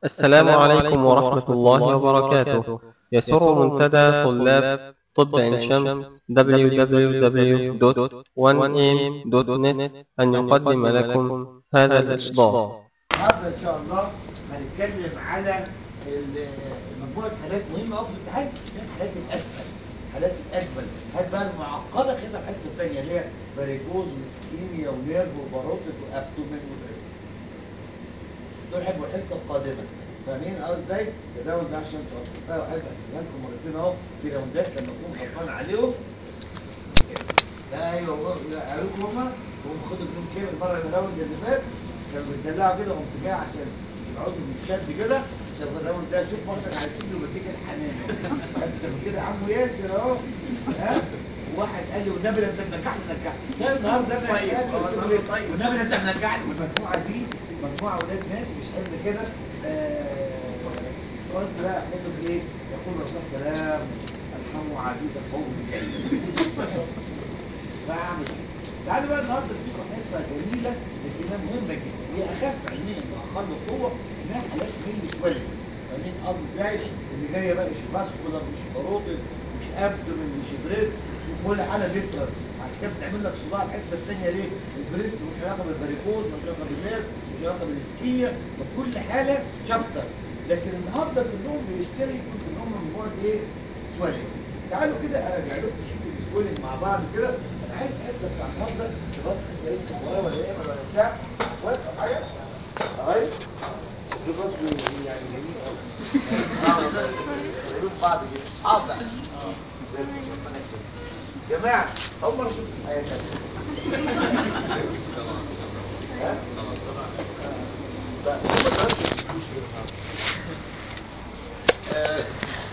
السلام عليكم ورحمة الله وبركاته يسر منتدى طلاب طب عين شمس www.1am.net أن يقدم لكم هذا الإصدار النهارده ان شاء الله هنتكلم على ال- مجموعه حالات مهمه قوي في الامتحان الحالات الاسهل الحالات الاجمل الحالات بقى المعقده كده الحصه الثانيه اللي هي باريكوز وسكيميا ونيرف وباروتيك وابتومين وبريست دول حبوا الحصه القادمه فاهمين اه ازاي؟ الراوند ده عشان تبقى واحد بقسمها لكم مرتين اهو في راوندات لما اكون غلطان عليهم ايوه والله قالوا هما وهم خدوا منهم كده المره اللي الراوند اللي فات كانوا بيتدلعوا كده وقمت جاي عشان يقعدوا بيتشد كده عشان الراوند ده شوف مصر عايزين له بديك الحنان انت كده عمو ياسر اهو ها وواحد قال لي والنبي ده انت منجحني نجحني ده النهارده انا طيب، قال لي هو قلت له النهارده إيه؟ طيب. والنبي ده انت منجحني والمجموعه دي مجموعه ولاد ناس مش حمل كده آه، قلت بقى احمده بايه؟ يقول الرسول صلى الله عليه وسلم ارحموا عزيز القوم بسيد فاعمل ايه؟ تعالوا بقى النهارده نشوف حصه جميله لكنها مهمه جدا هي اخف علميا واقل قوه انها حالات ميل سويلنجز فاهمين قصدي ازاي؟ اللي جايه بقى مش فاسكولار مش باروتد مش ابدومن مش بريست وكل حاله ديفرنت عشان كده بتعمل لك صداع الحصه الثانيه ليه؟ البريست مش علاقه بالفاريكوز مش علاقه بالنيرف مش علاقه بالاسكيميا فكل حاله شابتر لكن النهارده كلهم بيشتركوا في ان هم مجموعه ايه؟ سويلنجز تعالوا كده ارجع لكم شوفوا السويلنج مع بعض كده انا عايز الحصه بتاع النهارده تبقى ايه ورايا ولا ايه ولا بتاع ولا حاجه طيب دول بس بي- يعني جميل قوي قريبين بعض جدا اصحاب بقى زي الفل، ربنا يكرمك. جماعه اول مره اشوف في حياتي ها؟ بقى، هم كمان بيشوفوش كده النهارده. آه،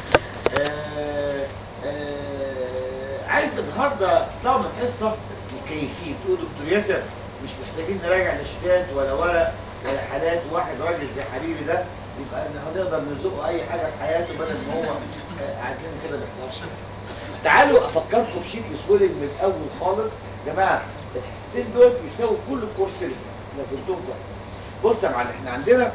آه، آه، عايز النهارده تطلعوا من الحصه مكيفين تقولوا دكتور ياسر مش محتاجين نراجع نشيدات ولا ورق ولا حالات واحد راجل زي حبيبي ده يبقى ان هنقدر نزقه اي حاجه في حياته بدل ما هو آه، قاعد لنا كده بيحضرش تعالوا افكركم بشيت السويلنج من الاول خالص يا جماعه الحصتين دول يساووا كل الكورس اللي فات لو فهمتهم كويس بص يا معلم احنا عندنا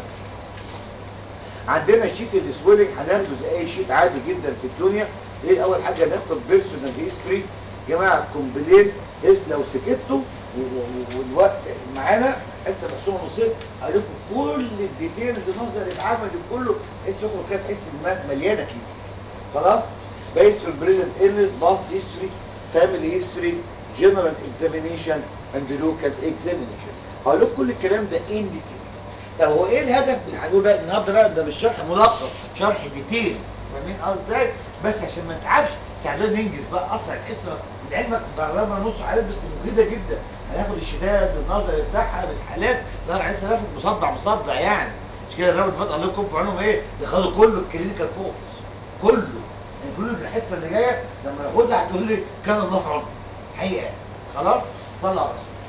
عندنا شيت السويلنج هناخده زي اي شيت عادي جدا في الدنيا ايه اول حاجه ناخد بيرسونال هيستوري يا جماعه كومبلين لو سكتوا و- و- والوقت معانا حصه مقسومه نصين هقول لكم كل الديتيلز النظري العملي كله تحس لكم كده تحس ان مليانه كده خلاص based on present illness past history family history general examination and local examination هقول لكم كل الكلام ده in details طب هو ايه الهدف من هنقول بقى النهارده بقى ده مش شرح ملخص شرح ديتيل فاهمين قصدي ازاي بس عشان ما نتعبش ساعدونا ننجز بقى اسرع الحصه لعلمك ضربنا نص حالات بس مفيده جدا هناخد الشتات بالنظر بتاعها بالحالات لا عايز ناخد مصدع مصدع يعني مش كده الراجل فات الله يكون في عونهم ايه ياخدوا كله الكلينيكال كورس كله يعني كل الحصه اللي جايه لما ناخدها هتقول لي كان الله في عونك حقيقه خلاص صلى على الرسول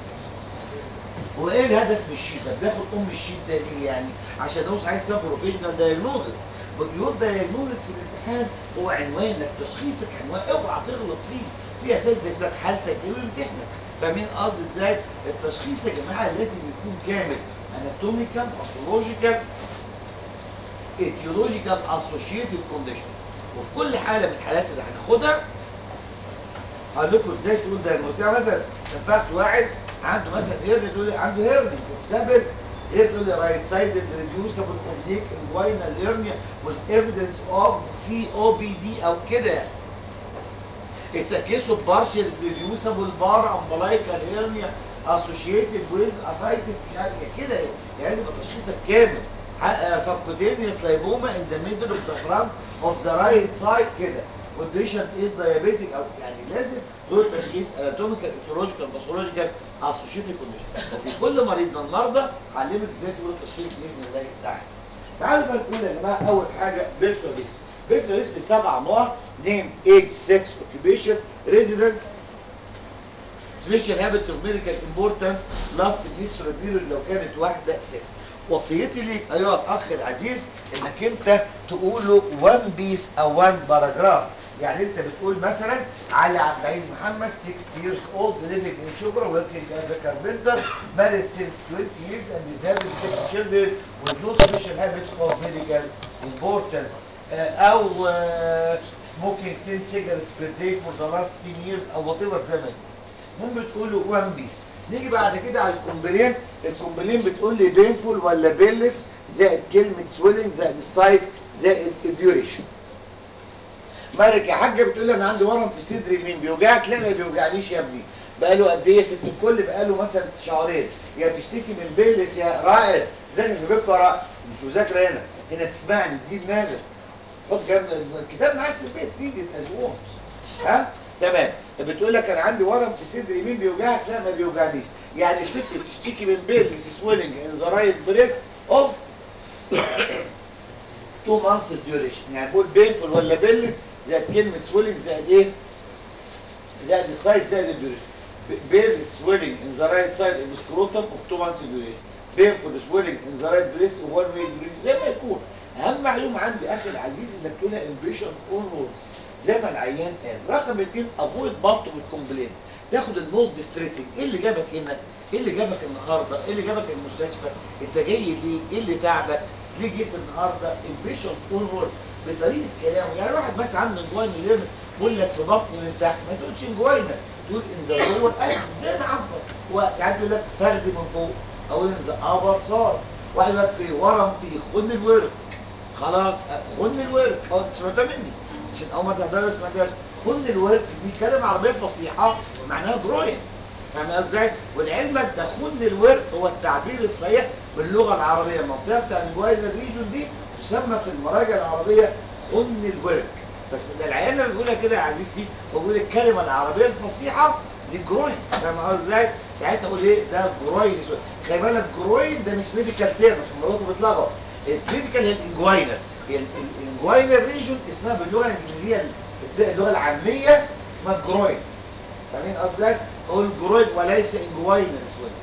هو ايه الهدف من الشيت ده؟ بناخد ام الشيت ده ليه يعني؟ عشان نوصل حاجه اسمها بروفيشنال دايجنوزس والبيور دايجنوزس في الامتحان هو عنوانك تشخيصك عنوان اوعى تغلط فيه في اساتذه بتاعت حالتك ايه ويمتحنك فاهمين قصدي ازاي؟ التشخيص يا جماعه لازم يكون كامل اناتوميكال باثولوجيكال etiological associated conditions وفي كل حاله من الحالات اللي هناخدها هقول لكم ازاي تقول ده يعني مثلا ما ينفعش واحد عنده مثلا هيرن تقول لي عنده هيرن ثابت غير تقول لي رايت سايد ريديوسبل اوبليك انجوينال هيرنيا with evidence of COPD او كده يعني. It's a case of partial reducible bar umbilical hernia associated with ascites مش عارف إيه كده يعني يعني يبقى تشخيصك كامل subcutaneous lipoma in the middle of the front of the right side كده والبيشنت از diabetic او يعني لازم دول تشخيص anatomical etiological pathological associated condition وفي كل مريض من المرضى هعلمك ازاي تقول التشخيص باذن الله تعالى تعالوا بقى نقول يا جماعه اول حاجه بيرسونال هيستوري بيرسونال هيستوري سبع نقط نيم ايج سكس اوكيبيشن ريزيدنس سبيشال هابت اوف ميديكال امبورتنس لاست هيستوري بيريود لو كانت واحده ست وصيتي ليك ايها الاخ العزيز انك انت تقول له وان بيس او وان باراجراف يعني انت بتقول مثلا علي عبد العزيز محمد 6 years old living in Shubra working as a carpenter married since 20 years and is having six children with no special habits of medical importance آه، او آه، smoking 10 cigarettes per day for the last 10 years او whatever زي ما يكون. ممكن تقول له وان بيس نيجي بعد كده على الكومبلين الكومبلين بتقول لي بينفول ولا بيلس زائد كلمه سويلنج زائد السايد زائد الديوريشن مالك يا حاجه بتقول لي انا عندي ورم في صدري اليمين بيوجعك لا ما بيوجعنيش يا ابني بقاله قد ايه يا ست الكل بقاله مثلا شهرين يا بتشتكي من بيلس يا رائد ذاكر في بيتكم يا رائد مش مذاكره هنا هنا تسمعني تجيب دماغك حط جنب الكتاب معاك في البيت في ايدي الاسبوع ها تمام بتقول لك انا عندي ورم في صدري يمين بيوجعك لا ما بيوجعنيش يعني الست بتشتكي من بيلس سويلنج ان ذا رايت بريست اوف 2 مانثس ديوريشن يعني بقول بينفول ولا بيلس زائد كلمه سويلنج زائد ايه؟ زائد السايد زائد الديوريشن بيلس سويلنج ان ذا رايت سايد اوف سكروتم اوف 2 مانثس ديوريشن بينفول سويلنج ان ذا رايت بريست اوف 1 ويك ديوريشن زي ما يكون اهم معلومه عندي اخي العزيز انك تقولها امبيشن اون ووردز زي ما العيان قال رقم اثنين افويد بط بالكومبليت تاخد النوز ديستريسنج ايه اللي جابك هنا ايه اللي جابك النهارده ايه اللي جابك المستشفى انت جاي ليه ايه اللي تعبك ليه جيت النهارده امبيشن اون ووردز بطريقه كلامه يعني واحد بس عنده انجوين ليرن بيقول لك في بطني من تحت ما تقولش انجوينا تقول ان ذا لور زي ما عبر وساعات بيقول لك فخدي من فوق او ان ذا ابر صار واحد يقول لك في ورم في خن الورك خلاص خن الورك اه سمعتها مني عشان اول مره تحضرها ما سمعتهاش خن الورك دي كلمه عربيه فصيحه معناها جروين فاهم ازاي؟ ولعلمك ده خن الورك هو التعبير الصحيح باللغه العربيه المنطقه بتاع الجواينا الريجون دي تسمى في المراجع العربيه خن الورك بس ده العيال لما بيقولها كده يا عزيزتي فبيقول الكلمه العربيه الفصيحه دي جروين فاهم قصدي ازاي؟ ساعتها اقول ايه ده جروين خلي بالك جروين ده مش ميديكال تيرم عشان مراتكم بتلخبط الكريتيكال هي الانجوينال الانجوينال ريجون اسمها باللغه الانجليزيه اللغه العاميه اسمها جروين فاهمين قصدي؟ اقول جروين وليس انجوينال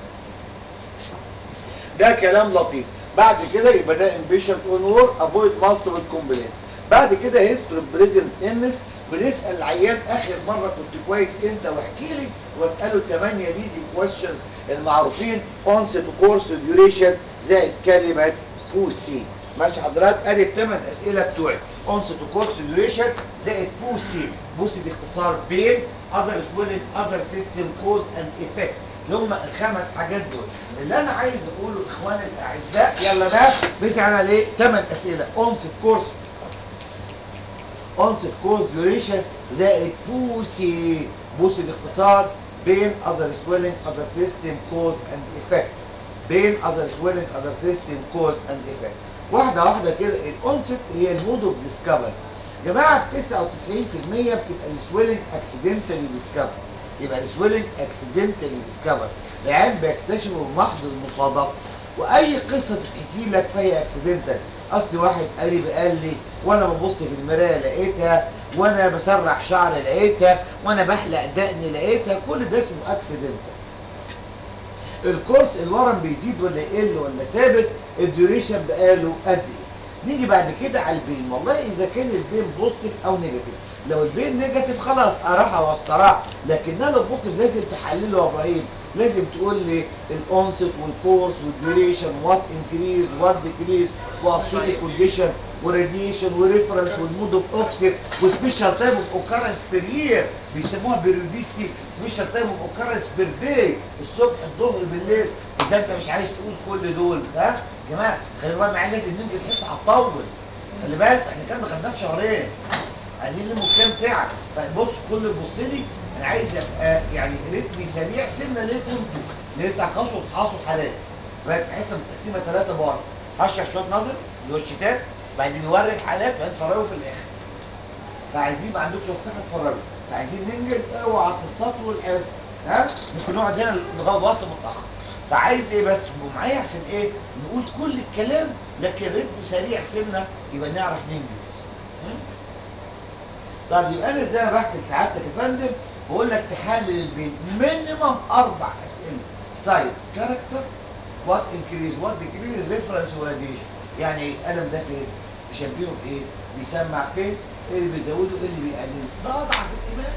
ده كلام لطيف بعد كده يبقى ده امبيشن اون وور افويد مالتيبل كومبلينز بعد كده هيستوري بريزنت انس بنسال العيان اخر مره كنت كويس امتى واحكي لي واساله الثمانيه ليدي كويشنز المعروفين اونست كورس ديوريشن زائد كلمه بوسي ماشي حضرتك ادي الثمان اسئله بتوعي اونست كورس ديوريشن زائد بوسي بوسي دي اختصار بين اذر سويلنج اذر سيستم كوز اند افكت اللي هم الخمس حاجات دول اللي انا عايز اقوله اخواني الاعزاء يلا بقى بيسال على ايه ثمان اسئله اونست كورس اونست كورس ديوريشن زائد بوسي بوسي دي اختصار بين اذر سويلنج اذر سيستم كوز اند افكت بين اذر سويلنج اذر سيستم كوز اند افكت واحده واحده كده الاونست هي المود اوف ديسكفر جماعه في 99% بتبقى السويلنج اكسيدنتالي ديسكفر يبقى السويلنج اكسيدنتالي ديسكفر العيان بيكتشفه بمحض المصادفه واي قصه تتحكي لك فهي اكسيدنتال اصل واحد قريب قال لي وانا ببص في المرايه لقيتها وانا بسرح شعري لقيتها وانا بحلق دقني لقيتها كل ده اسمه اكسيدنتال الكورس الورم بيزيد ولا يقل ولا ثابت الديوريشن بقاله قد ايه نيجي بعد كده على البين والله اذا كان البين بوزيتيف او نيجاتيف لو البين نيجاتيف خلاص اراحه واستراح لكن لو بوزيتيف لازم تحلله يا ابراهيم لازم تقول لي الاونست والكورس والديوريشن وات انكريز وات ديكريز وابسولي كونديشن وراديشن وريفرنس والمود اوف اوفست وسبيشال تايب اوف اوكرنس بير يير بيسموها بيريوديستي سبيشال تايب اوف اوكرنس بير داي الصبح الظهر بالليل اذا انت مش عايز تقول كل دول ها يا جماعه خلي بالك معايا لازم ننجز حته هتطول خلي بالك احنا كده خدناه في شهرين عايزين نمو كام ساعه فبص كل بص لي انا عايز ابقى يعني رتمي سريع سنه ليكم انتوا لسه هتخشوا وتحاصوا حالات بحيث متقسمه ثلاثه بارت هشرح شويه نظري اللي هو الشتات بعدين نوري الحالات وبعدين نفرجوا في الاخر فعايزين ما عندكش وقت صحه تفرجوا فعايزين ننجز اوعى تستطولوا الحس ها ممكن نقعد هنا لغايه وقت متاخر فعايز ايه بس تبقوا معايا عشان ايه نقول كل الكلام لكن رتم سريع سنه يبقى نعرف ننجز م? طب يبقى انا زي ما بحكي سعادتك يا فندم بقول لك تحلل البيت مينيمم اربع اسئله سايد كاركتر وات انكريز وات ديكريز ريفرنس وراديشن يعني الم ده فين؟ بيشبهه بايه؟ بيسمع فين؟ ايه اللي بيزوده ايه اللي بيقلله ده اضعف الايمان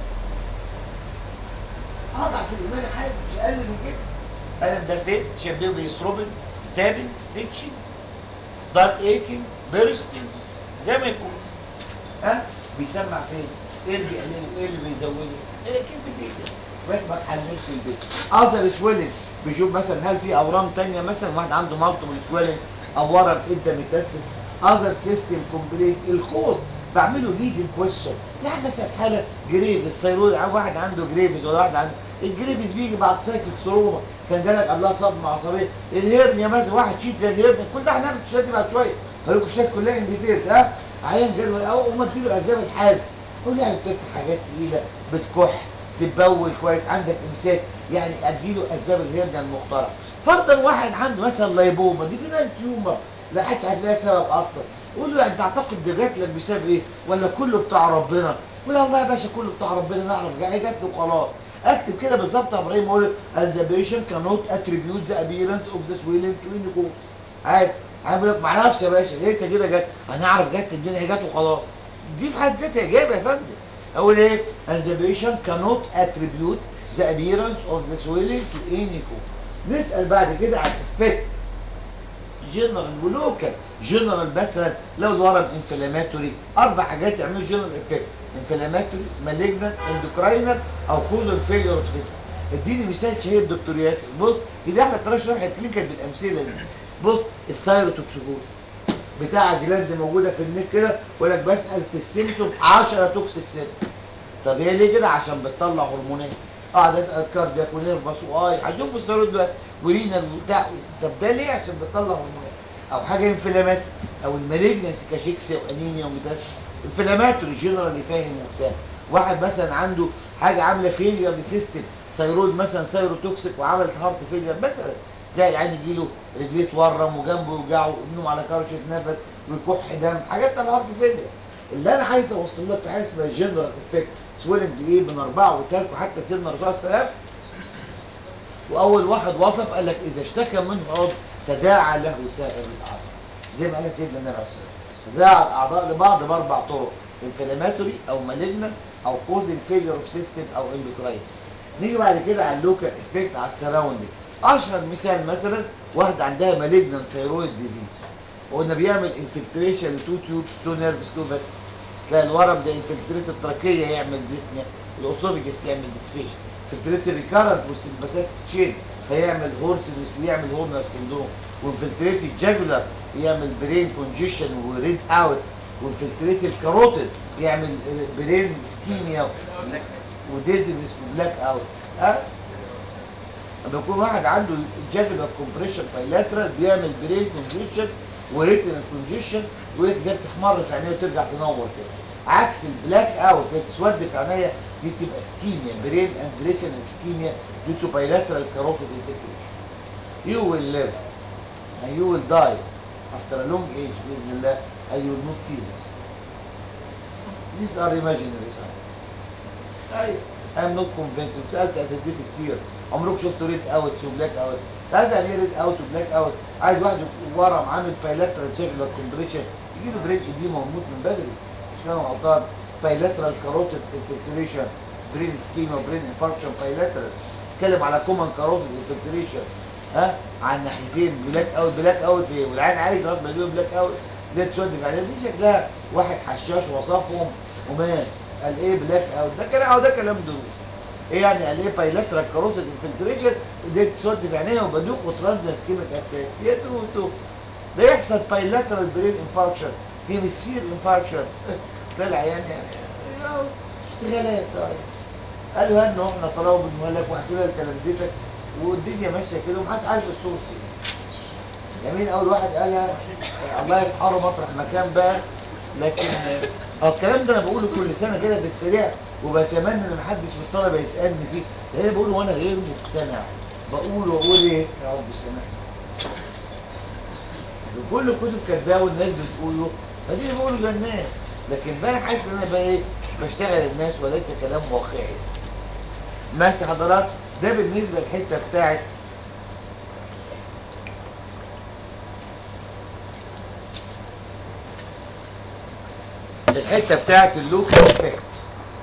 اضعف الايمان حاجه مش اقل من كده الم ده فين شبيه بيسربن ستابنج ستيتشنج دارك ايكنج بيرستنج زي ما يكون ها بيسمع فين ايه اللي بيقلله ايه اللي بيزوده ايه كلمتين كده بس ما تحللش في البيت اثر سويلنج بيشوف مثلا هل في اورام تانية مثلا واحد عنده مالتيبل سويلنج او ورم ادى ميتاستس اذر سيستم كومبليت الخوص بعمله ليدنج كويشن يعني مثلا حاله جريف الثيرويد واحد عنده جريفز ولا واحد عنده الجريفز بيجي بعد سايكل تروما كان جالك قبلها صدمه عصبيه الهيرنيا مثلا واحد شيت زي الهيرنيا كل ده هنعمل الشات دي بعد شويه هقول لكم الشات كلها ان ديتيل ها عيان جاله او ما تديله اسباب الحاز قول يعني بترفع حاجات تقيله بتكح تتبول كويس عندك امساك يعني اديله اسباب الهرنيا المخترعه فرضا واحد عنده مثلا لايبوما دي بناء تيومر لا حدش هتلاقي سبب اصلا قول له يعني تعتقد ده جات لك بسبب ايه ولا كله بتاع ربنا قول والله يا باشا كله بتاع ربنا نعرف جاي جات له وخلاص اكتب كده بالظبط يا ابراهيم اقول and the patient cannot attribute the appearance of the swelling to any cause عادي عامل لك مع نفسي يا باشا ليه انت كده جت هنعرف جت الدنيا جت وخلاص دي في حد ذاتها اجابه يا فندم اقول ايه and the patient cannot attribute the appearance of the swelling to any cause نسال بعد كده عن الافكت جنرال ولوكال جنرال مثلا لو الورم انفلاماتوري اربع حاجات يعملوا جنرال افكت انفلاماتوري مالجنت اندوكراينال او كوزال فيلير اوف سيستم اديني مثال شهير دكتور ياسر بص دي احلى طريقه شرح الكلينيكال بالامثله دي بص السايروتوكسيكوز بتاع جلاند موجوده في النك كده يقول لك بسال في السيمتوم 10 توكسيك سيمتوم طب هي ليه كده عشان بتطلع هرمونات اقعد اسال كاردياك ونيرفس واي هشوف الثيرويد دلوقتي ورينا بتاع طب ده ليه عشان بتطلع هرمونات او حاجه انفلاماتوري او المالجنسي كاشيكسيا وانيميا وميتاس انفلاماتوري جنرالي فاهم وبتاع واحد مثلا عنده حاجه عامله فيلير لسيستم ثيرويد مثلا ثيروتوكسيك وعملت هارت فيلير مثلا تلاقي يعني يجي له رجليه تورم وجنبه يوجعه وابنهم على كرشه نفس ويكح دم حاجات بتاع الهارت فيلير اللي انا عايز اوصل لك في حاجه اسمها جنرال افكت سويلنج ايه من اربعه وثالث وحتى سيدنا الرسول صلى الله عليه وسلم واول واحد وصف قال لك اذا اشتكى منه عضو تداعى له سائر الاعضاء زي ما قال سيدنا النبي عليه الصلاه والسلام تداعى الاعضاء لبعض باربع طرق انفلاماتوري او مالجنا او كوزنج فيلير اوف سيستم او اندوكراين نيجي بعد كده على اللوكال افكت على السراوندنج اشهر مثال مثلا واحده عندها مالجنان ثيرويد ديزيز وقلنا بيعمل انفلتريشن لتو تيوبس تو نيرفز تو فيسل تلاقي الورم ده انفلتريت التراكيه يعمل ديسنيا الاسوفيجس يعمل ديسفيشن انفلتريت الريكارنت والسمباسات تشين فيعمل هورتنس ويعمل هورنر سندروم وانفلتريت الجاجولار يعمل برين كونجيشن وريد اوت وانفلتريت الكاروتيد يعمل برين سكيميا وديزنس وبلاك اوت ها لما يكون واحد عنده جاجولار كومبريشن بايلاترال بيعمل برين كونجيشن وريتنال كونجيشن وهي كده بتحمر في عينيها وترجع تنور كده عكس البلاك اوت اللي بتسود في عينيا دي تبقى سكيميا برين اند ريتنال سكيميا دي تو بايلاترال كاروتيد انفلتريشن You will live and you will die after a long age بإذن الله and you will not see this. These are imaginary signs. أيوة I am not convinced سألت أساتذتي كتير عمرك شفتوا ريد اوت وبلاك اوت تعرف يعني ايه ريد اوت وبلاك اوت عايز واحد ورم عامل بايلاترال جاجولار كومبريشن يجي له برين اديما ويموت من بدري مش كده غلطان بايلاترال كاروتيد انفلتريشن برين سكيما وبرين انفاركشن بايلاترال اتكلم على كومن كاروتيد انفلتريشن ها على الناحيتين بلاك اوت بلاك اوت ايه والعين عايز لغايه ما يقول بلاك اوت ده تشد في عينيه دي شكلها واحد حشاش وصفهم ومات قال ايه بلاك اوت ده كلام او ده كلام دروس ايه يعني قال ايه بايلاترال كاروتيد انفلتريشن ودي تسود في عينيها وبدوق وترانزا سكيمك اتاكس يا توتو ده يحصل بايلاترال برين انفاركشن هيمسفير انفاركشن تلاقي العيان يعني أهو اشتغالات طيب قالوا هنوا احنا طلعوا بنقول لك واحكي لها لتلامذتك والدنيا ماشيه كده ومحدش عارف الصوت ايه جميل اول واحد قالها الله يفحره مطرح مكان بقى لكن اه الكلام ده انا بقوله كل سنه كده في السريع وبتمنى ان محدش من الطلبه يسالني فيه ده بقوله وانا غير مقتنع بقول واقول ايه يا رب سامحني كل كتب كاتباه والناس بتقوله فدي اللي بقوله زي الناس لكن بقى انا حاسس ان انا بقى ايه بشتغل الناس وليس كلام واقعي ماشي حضرات ده بالنسبه للحته بتاعت الحته بتاعت اللوكال افكت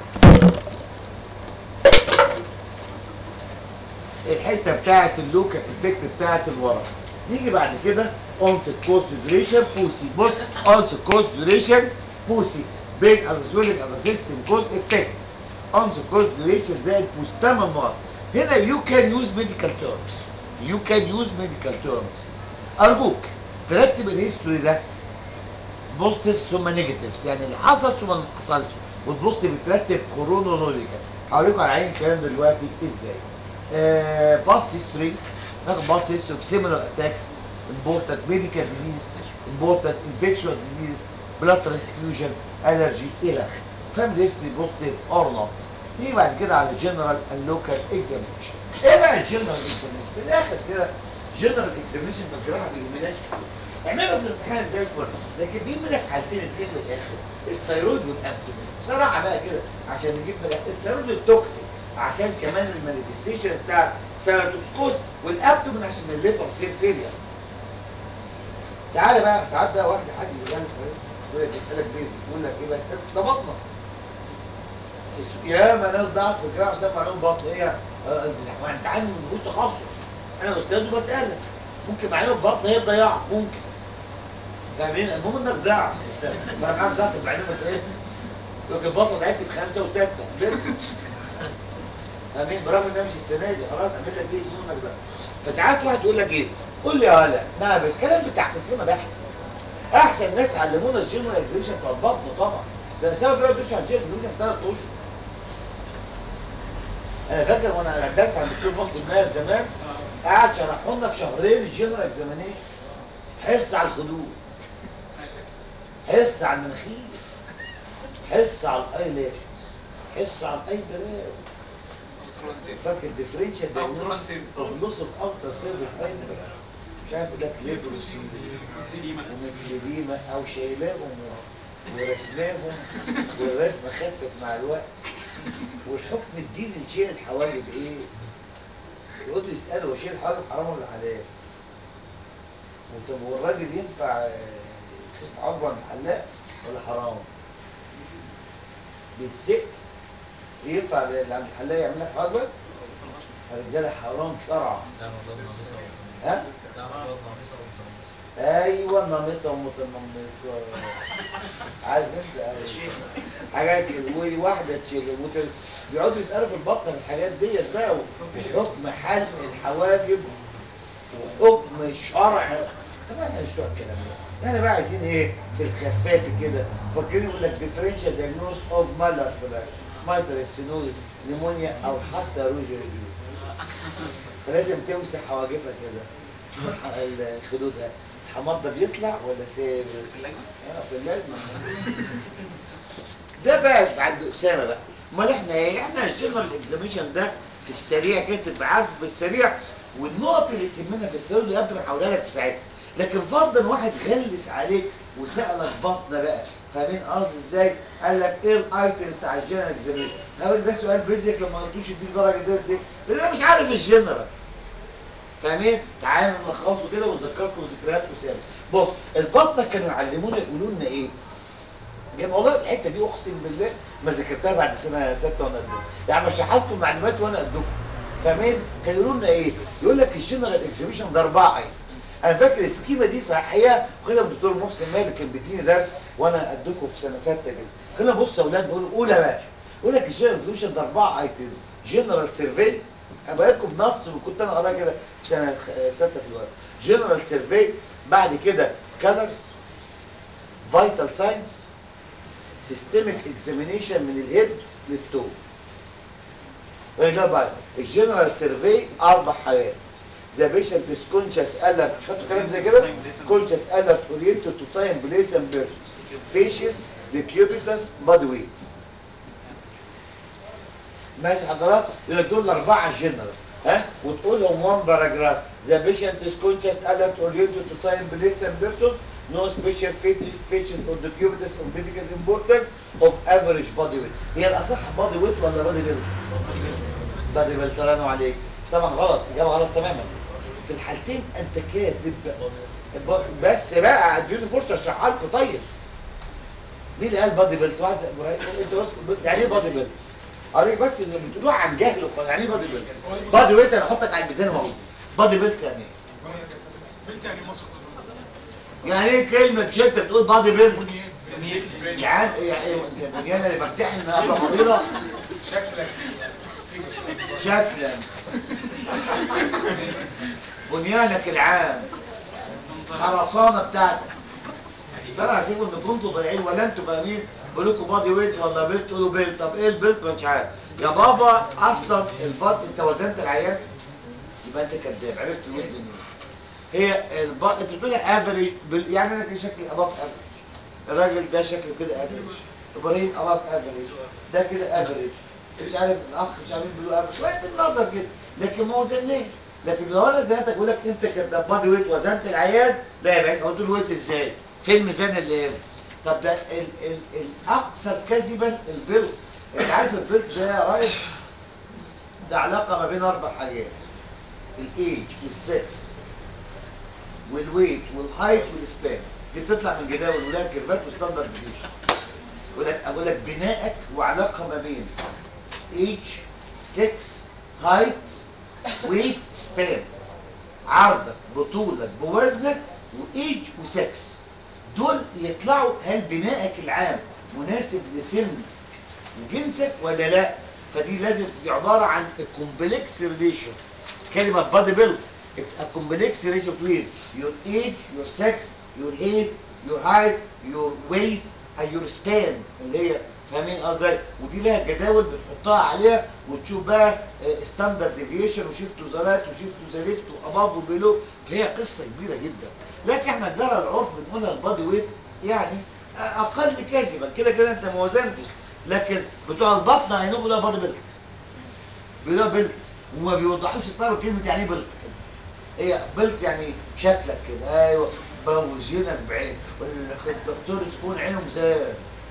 الحته بتاعت اللوكال افكت بتاعت الورق نيجي بعد كده اونست كوست ديوريشن بوسي بص اونست كوست ديوريشن بوسي بين الزوليك سيستم كوست افكت اونست كوست ديوريشن زائد بوسي 8 نقط هنا يو كان يوز ميديكال تيرمز يو كان يوز ميديكال تيرمز ارجوك ترتب الهيستوري ده بوزيتيف ثم نيجاتيفز يعني اللي حصل ثم اللي ما حصلش والبوزيتيف بترتب كرونولوجيكال هوريكم على عين الكلام ده دلوقتي ازاي آه باص هيستوري ناخد باص هيستوري في سيميلر اتاكس امبورتنت ميديكال ديزيز امبورتنت انفكشوال ديزيز بلاد ترانسفيوجن الرجي الى اخره فاميلي هيستوري بوزيتيف اور نوت نيجي بعد كده على الجنرال اللوكال اكزامينشن ايه بقى الجنرال اكزامينشن في الاخر كده جنرال اكزامينشن في الجراحه بيهمناش اعمله في الامتحان زي الفل لكن بيهمنا في حالتين اثنين من الاخر الثيرويد والابدومين بصراحه بقى كده عشان نجيب من الآخر. الثيرويد التوكسيك عشان كمان المانيفستيشنز بتاع سيراتوكسكوز والابدومين عشان الليفر سيل فيلير تعالى بقى ساعات بقى واحد حد يقول لك يقول لك بيسالك بيزك يقول لك ايه بس ده بطنه يا ما ناس ضاعت في الجراحه سمع لهم بطن ايه آه، ما انت عندي ما فيهوش تخصص انا استاذ وبسالك ممكن معلومه بطن هي الضياع ممكن فاهمين المهم انك ضاع انت فاهم معاك ضغط معلومه ايه لكن البطن تعبت في خمسه وسته قدرت فاهمين برغم انها مش السنه دي خلاص اعمل لك ايه المهم انك ضاع فساعات واحد يقول لك ايه قول لي يا هلا نعم بس كلام بتاع مسلمه بحت احسن ناس علمونا الجنرال اكزيبيشن بتاع البطن طبعا ده سبب بيقعد يشرح الجنرال اكزيبيشن في ثلاث اشهر انا فاكر وانا درس عند الدكتور محسن ماهر زمان قعد شرحوا لنا في شهرين الجنرال اكزامينيشن حس على الخدود حس على المناخير حس على الايلاش حس على الاي بلاوي فاكر ديفرنشال دايجنوز اوف لوس اوف اوتر سيرد اوف اي مش عارف يقول لك ليبروسي ومكسديما او شايلاهم ورسماهم والرسمه خفت مع الوقت والحكم الديني لشيل الحواجب ايه؟ يقعدوا يسالوا هو شيل الحواجب حرام ولا حلال؟ وطب والراجل ينفع آه، يخف عضو عن الحلاق ولا حرام؟ بالسق ينفع اللي عند الحلاق يعمل لك حواجبك؟ الرجاله حرام شرعا لا والله ناقصة ها؟ لا والله ناقصة ومتنمصة ايوه نامصه ومتنمصه عارف انت أوي. حاجات كده وواحده تشيل وترس بيقعدوا يسالوا في البطن في الحاجات ديت بقى وحكم حلق الحواجب وحكم الشرع طبعا احنا مش بتوع الكلام ده احنا بقى عايزين ايه في الخفاف كده فاكرين يقول لك ديفرنشال دايجنوز اوف مالر فلاك مايترال ستينوز نيمونيا او حتى روجر فلازم تمسح حواجبها كده تشوف ال- خدودها الحمار ده بيطلع ولا سايب اه في اللجنه ده بقى عند اسامه بقى امال احنا ايه احنا الجنرال اكزاميشن ده في السريع كده تبقى عارفه في السريع والنقط اللي تهمنا في السريع اللي قبل هقولها لك في ساعتها لكن فرضا واحد غلس عليك وسالك بطن بقى فاهمين قصدي ازاي؟ قال لك ايه الايتم بتاع الجنرال اكزاميشن؟ هقول ده سؤال بيزك لما قلتوش يديك درجه ده ازاي؟ لان انا مش عارف الجنرال فاهمين؟ تعالوا نلخصه كده ونذكركم ذكريات اسامه. بص البطنه كانوا يعلمونا يقولوا لنا ايه؟ جاب والله الحته دي اقسم بالله ما ذاكرتها بعد سنه سته وانا قدكم يعني مش لكم معلومات وانا قدكم فاهمين؟ كانوا يقولوا لنا ايه؟ يقول لك الجنرال اكزيبيشن ده اربعه ايتم انا فاكر السكيمه دي صحيحه وكده الدكتور محسن مالك كان بيديني درس وانا قدكم في سنه سته كده قلنا بص يا اولاد بقول قول يا باشا يقول لك الجنرال اكزيبيشن ده اربعه ايتمز جنرال سيرفي ابقى لكم بنص وكنت انا قراها كده في سنه خ- سته في الوقت جنرال سيرفي بعد كده كالرز فايتال ساينس سيستميك اكزامينيشن من الهيد للتو ده بس الجنرال سيرفي اربع حاجات ذا بيشنت از كونشس الرت مش خدتوا كلام زي كده كونشس الرت اورينتد تو تايم بليس اند بيرسون فيشز ديكيوبيتس بادي ويت ماشي حضرات يبقى دول الاربعه جنرال ها وتقولهم وان باراجراف ذا بيشنت از كونشس الرت اورينتد تو تايم بليس اند بيرسون no special feat- features of the cubitus of medical importance of average body weight هي الاصح body weight ولا body build؟ body build سلام عليك طبعا غلط اجابه غلط تماما في الحالتين انت كاتب ب- بس بقى اديني فرصه اشرحها لكم طيب مين اللي قال بادي بيلت واحد زي ابراهيم انت قلت يعني ايه بادي بيلت قريت بس ان بتقولوها عن جهل وخلاص. يعني ايه بادي بيلت بادي بيلت انا احطك على الميزان وهو بادي بيلت يعني ايه بنت يعني مصر يعني ايه كلمه شده بتقول بادي بيلت يعني يعني ايه انت بنيانه اللي بمتحن قبل مريضه شكلك شكلا بنيانك العام خرسانه بتاعتك ده انا هسيبه ان كنتوا ضايعين ولا انتوا فاهمين بقول لكم بادي ويت ولا بيلت تقولوا بيلت طب ايه البيلت مش عارف يا بابا اصلا البط انت وزنت العيان يبقى انت كذاب عرفت الويت منين هي البط انت بتقولها افريج بال... يعني انا كده شكلي اباف افريج الراجل ده شكله كده افريج ابراهيم اباف افريج ده كده افريج مش عارف الاخ مش عارف بيقولوا افريج شويه بالنظر كده لكن ما وزناش لكن لو انا زيادتك بقول لك انت كده بادي ويت وزنت العيان لا يبقى قلت له ويت ازاي فين الميزان اللي هنا طب ده ال ال الاكثر كذبا البيلت انت عارف البيلت ده يا ريس ده علاقه ما بين اربع حاجات الايج والسكس والويت والهايت والسبان دي بتطلع من جداول ولها كيرفات وستاندرد ديفيشن اقول لك اقول لك بنائك وعلاقه ما بين ايج سكس هايت ويت سبان عرضك بطولك بوزنك وايج وسكس دول يطلعوا هل بنائك العام مناسب لسن وجنسك ولا لا فدي لازم دي عباره عن كومبلكس ريليشن كلمه بادي بيلد اتس ا كومبلكس ريليشن بتوين يور ايج يور سكس يور هيت يور هايت يور ويت and your سبان اللي هي فاهمين قصدي ودي لها جداول بتحطها عليها وتشوف بقى ستاندرد ديفيشن وشيفت وزارات وشيفت وزاريفت واباف وبيلو فهي قصه كبيره جدا لكن احنا جرى العرف بنقولها البادي ويت يعني اقل كذبا كده كده انت ما وزنتش لكن بتوع البطن هينقوا ده بادي بيلت بيقولوا بيلت وما بيوضحوش الطلبه كلمه يعني ايه بيلت كده هي بيلت يعني شكلك كده ايوه بوزنك بعين ولا الدكتور تكون عينه مزال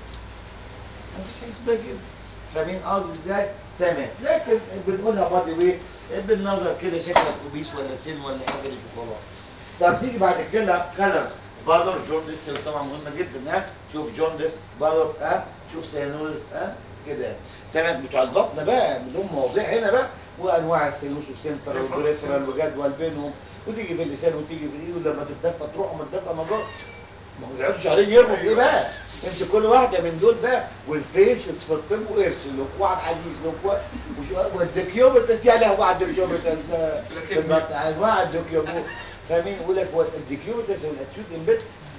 مفيش حاجه اسمها كده فاهمين قصدي ازاي؟ تمام لكن بنقولها بادي ويت بالنظر كده شكلك اوبيس ولا سن ولا افريج وخلاص طب نيجي بعد كده كلرز بالور جوندس طبعا مهمه جدا ها شوف جوندس بالور ها شوف سيانوز ها كده تمام بتوع البطن بقى لهم مواضيع هنا بقى وانواع السيلوس والسنتر والبريفرال وجدول بينهم وتيجي في اللسان وتيجي في الايد ولما تتدفى تروح وما تتدفى ما تروح ما هو بيقعدوا شهرين يرموا في ايه بقى؟ امسك كل واحده من دول بقى والفيشز في الطب وارسل له واحد عزيز له وش- والديكيوبيتس يا لهوي على الديكيوبيتس في البطن انواع الديكيوبيتس فاهمين يقول لك هو الديكيوبيتس والاكيوت امبيت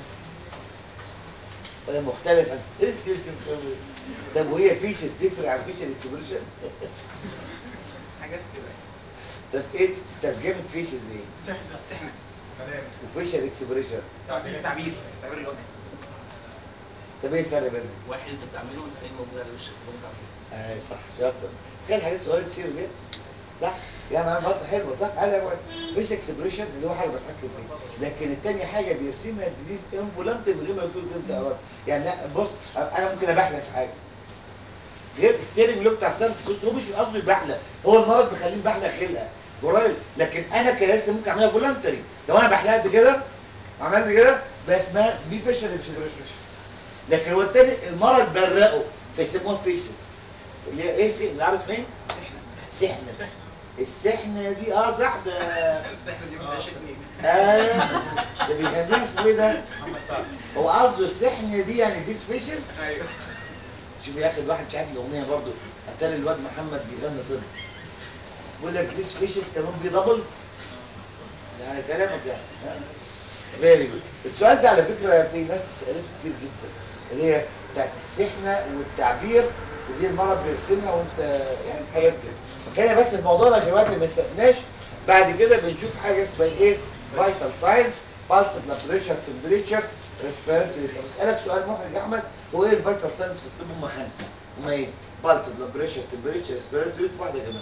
ولا مختلفه طب وهي فيشز تفرق عن فيشل اكسبريشن حاجات كده طب ايه ترجمه فيشز ايه؟ سحنة سحنة كلام وفيشل اكسبريشن تعبير تعبير تعبير الوجه طب ايه الفرق بينهم؟ واحد انت بتعمله والتاني موجود على وشك وانت عامله اه صح شاطر تخيل حاجات صغيره تصير كده صح يعني انا بطه حلوه صح قال يا فيش اكسبريشن اللي هو حاجه بتحكم فيه لكن التاني حاجه بيرسمها الديزيز انفولانت من غير ما يكون انت اراده يعني لا بص انا ممكن ابحلى في حاجه غير ستيرنج لو بتاع سنة بص هو مش قصده يبحلى هو المرض بيخليه بحلى خلقه قريب لكن انا كياسر ممكن اعملها فولنتري لو انا بحلقت كده عملت كده بقى اسمها دي فيشل اكسبريشن لكن هو التاني المرض برقه فيسموها فيشز اللي هي ايه سي- اللي عارف اسمها ايه؟ سحنه السحنه دي اه صح ده السحنة دي بتعيش اتنين اه ده بيغنيها اسمه ايه ده؟ محمد سعد هو قصده السحنه دي يعني ذيس فيشز ايوه شوف يا اخي الواحد مش عارف الاغنيه برضه اتاري الواد محمد بيغني طب بيقول لك ذيس فيشز كمان بي دبل يعني كلامك يعني فيري جود السؤال ده على فكره في ناس سالته كتير جدا اللي هي بتاعت السحنه والتعبير ودي المرض بيرسمها وانت يعني حاجات كده هنا بس الموضوع ده عشان الوقت ما يستفناش بعد كده بنشوف حاجه اسمها ايه فايتال ساينس بالس بلاد بريشر تمبريتشر ريسبيرتوري طب اسالك سؤال محرج يا احمد هو ايه الفايتال ساينس في الطب هم خمسه هم ايه؟ بالس بلاد بريشر تمبريتشر ريسبيرتوري واحده كمان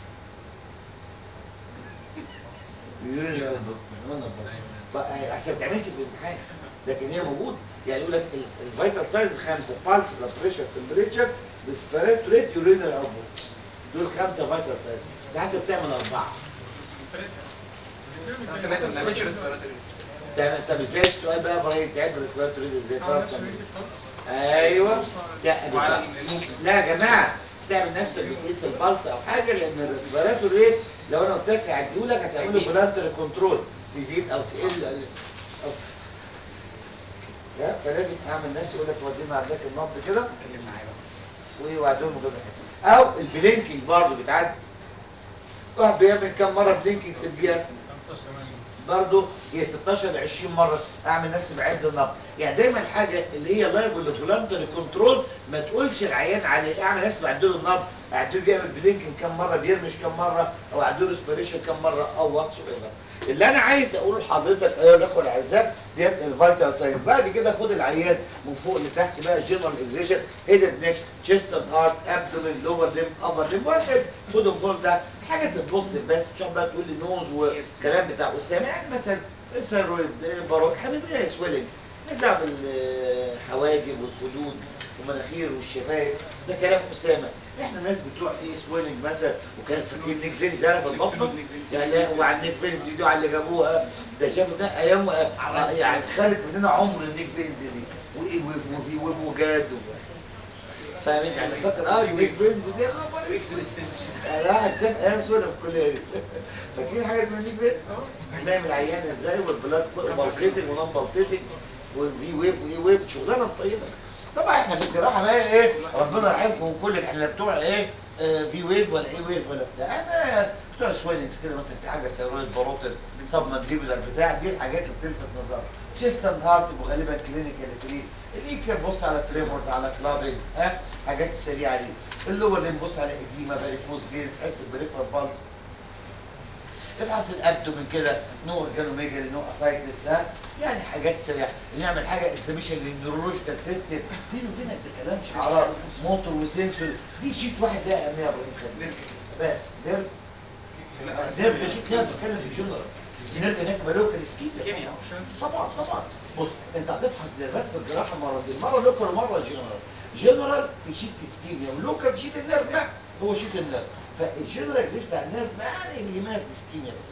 يقولوا لي احنا قلنا البطن. بقى عشان ما تعملش في الامتحان لكن هي موجوده يعني يقول لك الفيتال ساينز خمسه بالس بلاد بريشر تمبريتشر ريسبيرتوري يورينال اوتبوت دول خمسه فيتال ساينز ده حتى بتعمل اربعه ثلاثة ما بنعملش ريسبيراتوري تعمل طب ازاي السؤال بقى ابراهيم تعد ريسبيراتوري ريت ازاي؟ اه تعرف نفس تعمل الريسك إيه؟ خالص ايوه لا وعلى بالظبط. الموفمنت. لا يا جماعه تعمل نفسك بتقيس البلس او حاجه لان الريسبيراتوري ريت لو انا قلت لك هعديه لك هتعمله هيزيد. بلانتري كنترول تزيد او تقل أو... لا فلازم اعمل نفسي اقول لك ودينا عندك النبض كده اتكلم معايا بقى وبعدهم مجرد حاجه او البلينكينج برضه بيتعدي واحد بيعمل كام مره بلينكينج في الدقيقه 15 برضه هي 16 ل 20 مره اعمل نفسي بعد النبض يعني دايما الحاجه اللي هي لايبل لفولانتري كنترول ما تقولش العيان عليه اعمل نفسي بعدله النبض اعدله بيعمل بلينكينج كام مره بيرمش كام مره او اعدله ريسبيريشن كام مره او واتس ايفر اللي انا عايز اقوله لحضرتك ايها الاخوه الاعزاء ديت الفيتال ساينس بعد كده خد العيان من فوق لتحت بقى جنرال اكزيشن هيد نيك تشيست اند هارت ابدومين لور ليم ابر ليم واحد خدهم فوق ده حاجه تتبص بس مش هتقعد بقى تقول لي نوز والكلام بتاع اسامه يعني مثلا ثيرويد باروك حبيبي سويلنجز نزرع بالحواجب والخدود ومناخير والشفايف ده كلام اسامه احنا ناس بتوع ايه سويلنج مثلا وكان فاكرين نيك فينز عارف البطن يعني لا وعلى النيك فينز دي على اللي جابوها ده شافوا ده ايام آه، يعني خدت مننا عمر النيك فينز دي وايه وف- وفي وف وجاد فاهمين يعني فاكر اه النيك فينز دي خبر بيكسل السن لا هتشاف ايام سودا في الكليه دي فاكرين حاجه اسمها نيك فينز هنعمل العيان ازاي والبلاد بلسيتنج ونون بلسيتنج وفي ويف وايه ويف شغلانه مطينه طبعا احنا في الجراحه بقى ايه ربنا يرحمكم كل احنا لا بتوع ايه آه، في ويف ولا ايه ويف ولا بتاع انا بتوع سويلنجز كده مثلا في حاجه سيرويد باروتل سب مانديبولار بتاع دي الحاجات اللي بتلفت نظرك تشيست اند هارت يبقوا غالبا كلينيكال فري الايكر بص على تريمورز على كلابنج ها حاجات سريعه دي اللور اللي نبص على اديما فاريكوز فينز تحس بريفر بالز افحص الابدومن كده نو اورجانوميجالي نو اسايتس ها يعني حاجات سريعه نعمل حاجه اكزاميشن للنيورولوجيكال سيستم بيني وبينك ده كلام شعارات موتور وسنسور دي شيت واحد ده اهميه يا ابراهيم خليل بس نيرف نيرف ده شيت نيرف بتكلم في جنرال نيرف هناك مالوكال سكيت اسكيميا طبعا طبعا بص انت هتفحص نيرفات في الجراحه مرتين مره لوكال ومره جنرال جنرال في شيت اسكيميا ولوكال في شيت النيرف لا هو شيت النيرف فالجنرال اكزيش بتاع النيرف ما يعني اللي يهمنا في الاسكيميا بس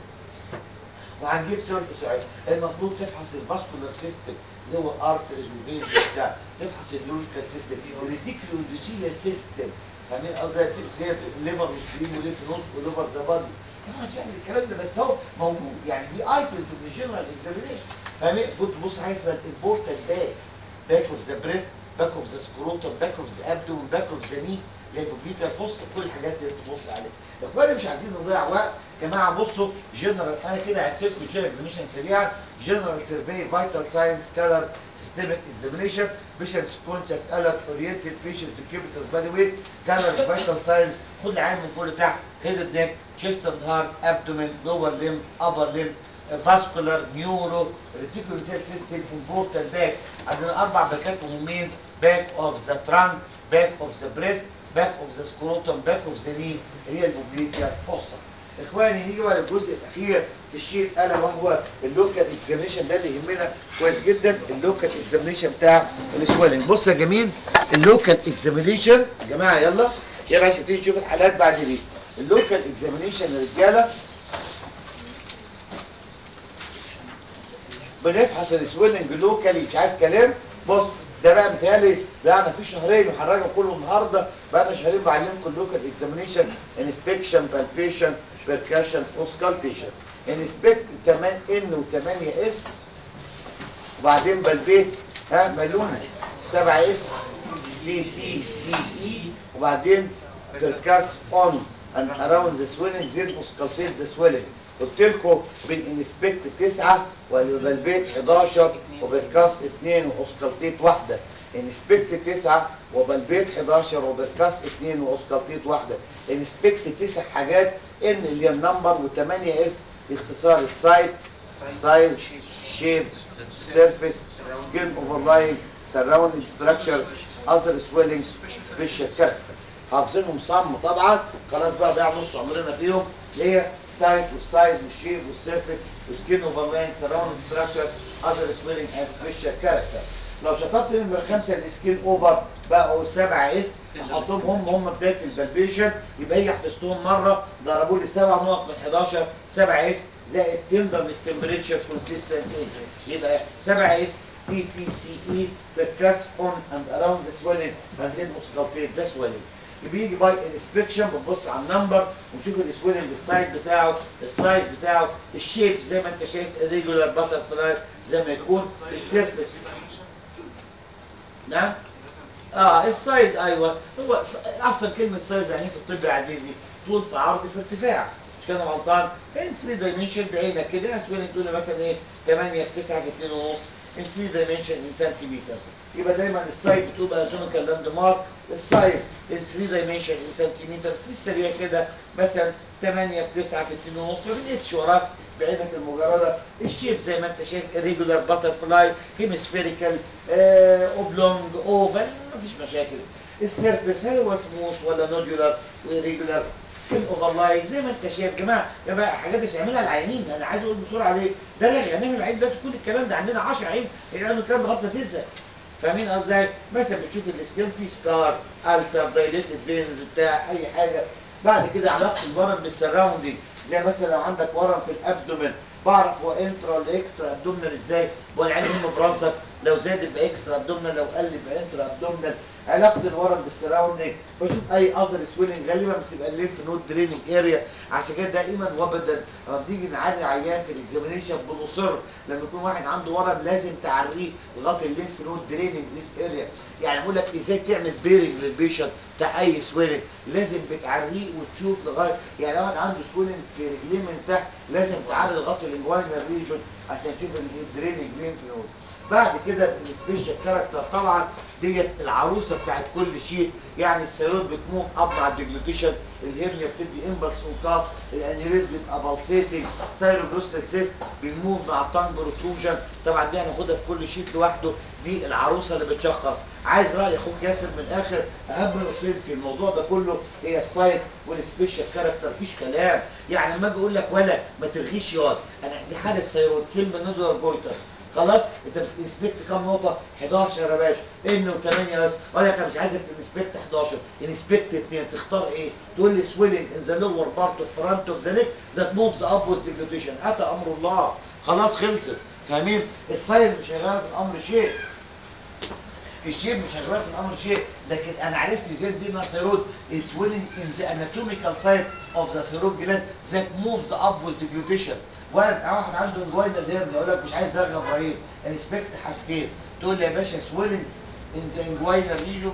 وهنجيب سؤال سؤال المفروض تفحص الفاسكولار سيستم اللي هو ارتريز وفينز وبتاع تفحص النيورولوجيكال سيستم الريتيكولو اندوثيليال سيستم فاهمين قصدي فيها الليفر سبرين وليف نوتس وليفر ذا بادي ما تعمل الكلام ده بس هو موجود يعني دي ايتمز من الجنرال اكزامينيشن فاهمين المفروض تبص حاجه اسمها الامبورتنت باكس باك اوف ذا بريست باك اوف ذا سكروتم باك اوف ذا ابدومن باك اوف ذا ني اللي هي بوبليكا فص كل الحاجات دي تبص عليها اخواني مش عايزين نضيع وقت يا جماعه بصوا جنرال انا كده عدت لكم جنرال اكزامينشن سريعا جنرال سيرفي فيتال ساينس كالرز سيستميك اكزامينشن بيشنس كونشس الرت اورينتد فيشل كيبيتال بادي ويت كالرز فيتال ساينس خد العين من فوق لتحت هيد نيك chest and heart abdomen lower limb upper limb vascular neuro reticular cell system important back عندنا اربع باكات مهمين back of the trunk back of the breast back of the scrotum back of the knee اللي هي البوبليتيا فوسا اخواني نيجي بقى للجزء الاخير في الشيت الا وهو اللوكال اكزامينشن ده اللي يهمنا كويس جدا اللوكال اكزامينشن بتاع السويلنج بص يا جميل اللوكال اكزامينشن يا جماعه يلا يلا عشان تيجي نشوف الحالات بعد دي اللوكال اكزامينشن يا رجاله بنفحص السويلنج لوكالي مش عايز كلام بص ده بقى متهيألي ده انا في شهرين وهنراجع كله النهارده بقى لنا شهرين بعلمكم اللوكال اكزامينشن انسبكشن بالبيشن بيركشن اوسكالتيشن انسبكت 8 ان و8 اس وبعدين بالبيت ها ملون 7 اس بي تي سي اي وبعدين بيركاس اون and around the swelling then auscultate the swelling قلت لكم بنسبكت 9 وبالبيت 11 وبالكاس 2 واوسكالتيت واحده انسبكت 9 وبالبيت 11 وبالكاس 2 واوسكالتيت واحده انسبكت 9 حاجات ان اللي هي النمبر و8 اس اختصار السايت سايز شيب سيرفيس سكين اوفرلاين سراوندينج ستراكشرز اذر سويلنج سبيشال كاركتر حافظينهم صم طبعا خلاص بقى ضيع نص عمرنا فيهم اللي هي سايت والسايز والشيب والسيرفيس وسكين اوفرلاين سراوندينج ستراكشر اذر سويلنج اند سبيشال كاركتر لو شطبت نمرة خمسة السكين اوفر بقوا سبعة اس حطهم هم هم بداية البلبيشن يبقى هي حفظتهم مرة ضربوا لي سبع نقط من 11 سبعة اس زائد تندرنس تمبريتشر كونسيستنسي يبقى 7 اس تي تي سي اي percuss on and around the swelling and then auscultate the swelling بيجي باي انسبكشن بتبص على النمبر ونشوف السويلنج السايز بتاعه السايز بتاعه الشيب زي ما انت شايف ريجولار باتر فلاي زي ما يكون السيرفس نعم اه السايز ايوه هو س- اصلا كلمه سايز يعني إيه في الطب يا عزيزي طول في عرض في ارتفاع مش كده غلطان فان 3 دايمنشن بعينك كده يعني سويلنج تقول لي مثلا ايه 8 في 9 في 2 ونص ان 3 دايمنشن ان سنتيمتر يبقى دايما السايز بتقول اناتوميكال لاند مارك السايز ان 3 دايمنشن ان سنتيمتر في السريع كده مثلا 8 في 9 في 2 ونص ما بنقيسش وراك بعينك المجرده الشيب زي ما انت شايف irregular butterfly hemispherical آه اوبلونج اوفال مفيش مشاكل السيرفيس هل هو سموث ولا نودولار وإيريجولار سكين اوفرلاين زي ما انت شايف يا جماعه يا جماعه حاجات مش هيعملها العيانين انا عايز اقول بسرعه ليه ده اللي هنعمل العين دلوقتي كل الكلام ده عندنا 10 عين هيعملوا الكلام ده لغايه ما تزهق فاهمين قصدي ازاي؟ مثلا بتشوف السكين فيه سكار السر دايليتد فينز بتاع اي حاجه بعد كده علاقه الورم بالسراوندينج زي مثلا لو عندك ورم في الابدومن بعرف هو انترا ولا اكسترا ابدومنال ازاي والعين هم برانسكس لو زاد يبقى اكسترا ابدومنال لو قل يبقى انترا ابدومنال علاقه الورم بالسراوندينج بشوف اي اذر سويلنج غالبا بتبقى الليمف نود دريننج اريا عشان كده دائما وابدا لما بنيجي نعري عيان في الاكزامينيشن بنصر لما يكون واحد عنده ورم لازم تعريه لغايه الليمف نود دريننج ذيس اريا يعني بقول لك ازاي تعمل بيرنج للبيشنت بتاع اي سويلنج لازم بتعريه وتشوف لغايه يعني لو واحد عنده سويلنج في رجليه من تحت لازم تعري لغايه الانجوينال ريجون عشان تشوف الدريننج ليمف نود بعد كده السبيشال كاركتر طبعا ديت العروسه بتاعت كل شيء يعني السيروت بتموف اب مع الديجلوتيشن الهرنيا بتدي امبلس وكاف الانيريز بيبقى بالسيتنج سايروجلوسال سيست بيموف مع التانج بروتروجن طبعا دي هناخدها في كل شيت لوحده دي العروسه اللي بتشخص عايز راي اخوك ياسر من الاخر اهم الاصول في الموضوع ده كله هي السايت والسبيشال كاركتر مفيش كلام يعني لما اجي اقول لك ولا ما تلغيش ياض انا دي حاله سيروت سيمبل نودولار بويتر خلاص انت بتنسبكت كام نقطه 11 يا باشا انه 8 بس ولا انا مش عايزك تنسبكت 11 انسبكت 2 تختار ايه تقول لي سويلنج ان ذا لور بارت اوف فرونت اوف ذا نيك ذات موفز ابورد ديجلوتيشن اتى امر الله خلاص خلصت فاهمين السايز مش هيغير في الامر شيء الشيب مش هيغير في الامر شيء لكن انا عرفت ازاي دي ناصيرود سويلنج ان ذا اناتوميكال سايت اوف ذا سيرود جلاند ذات موفز ابورد ديجلوتيشن واحد واحد عنده انجوينال هيرن يقول لك مش عايز رغم ابراهيم انسبكت حاجتين تقول لي يا باشا سويلنج ان ذا انجوينال ريجون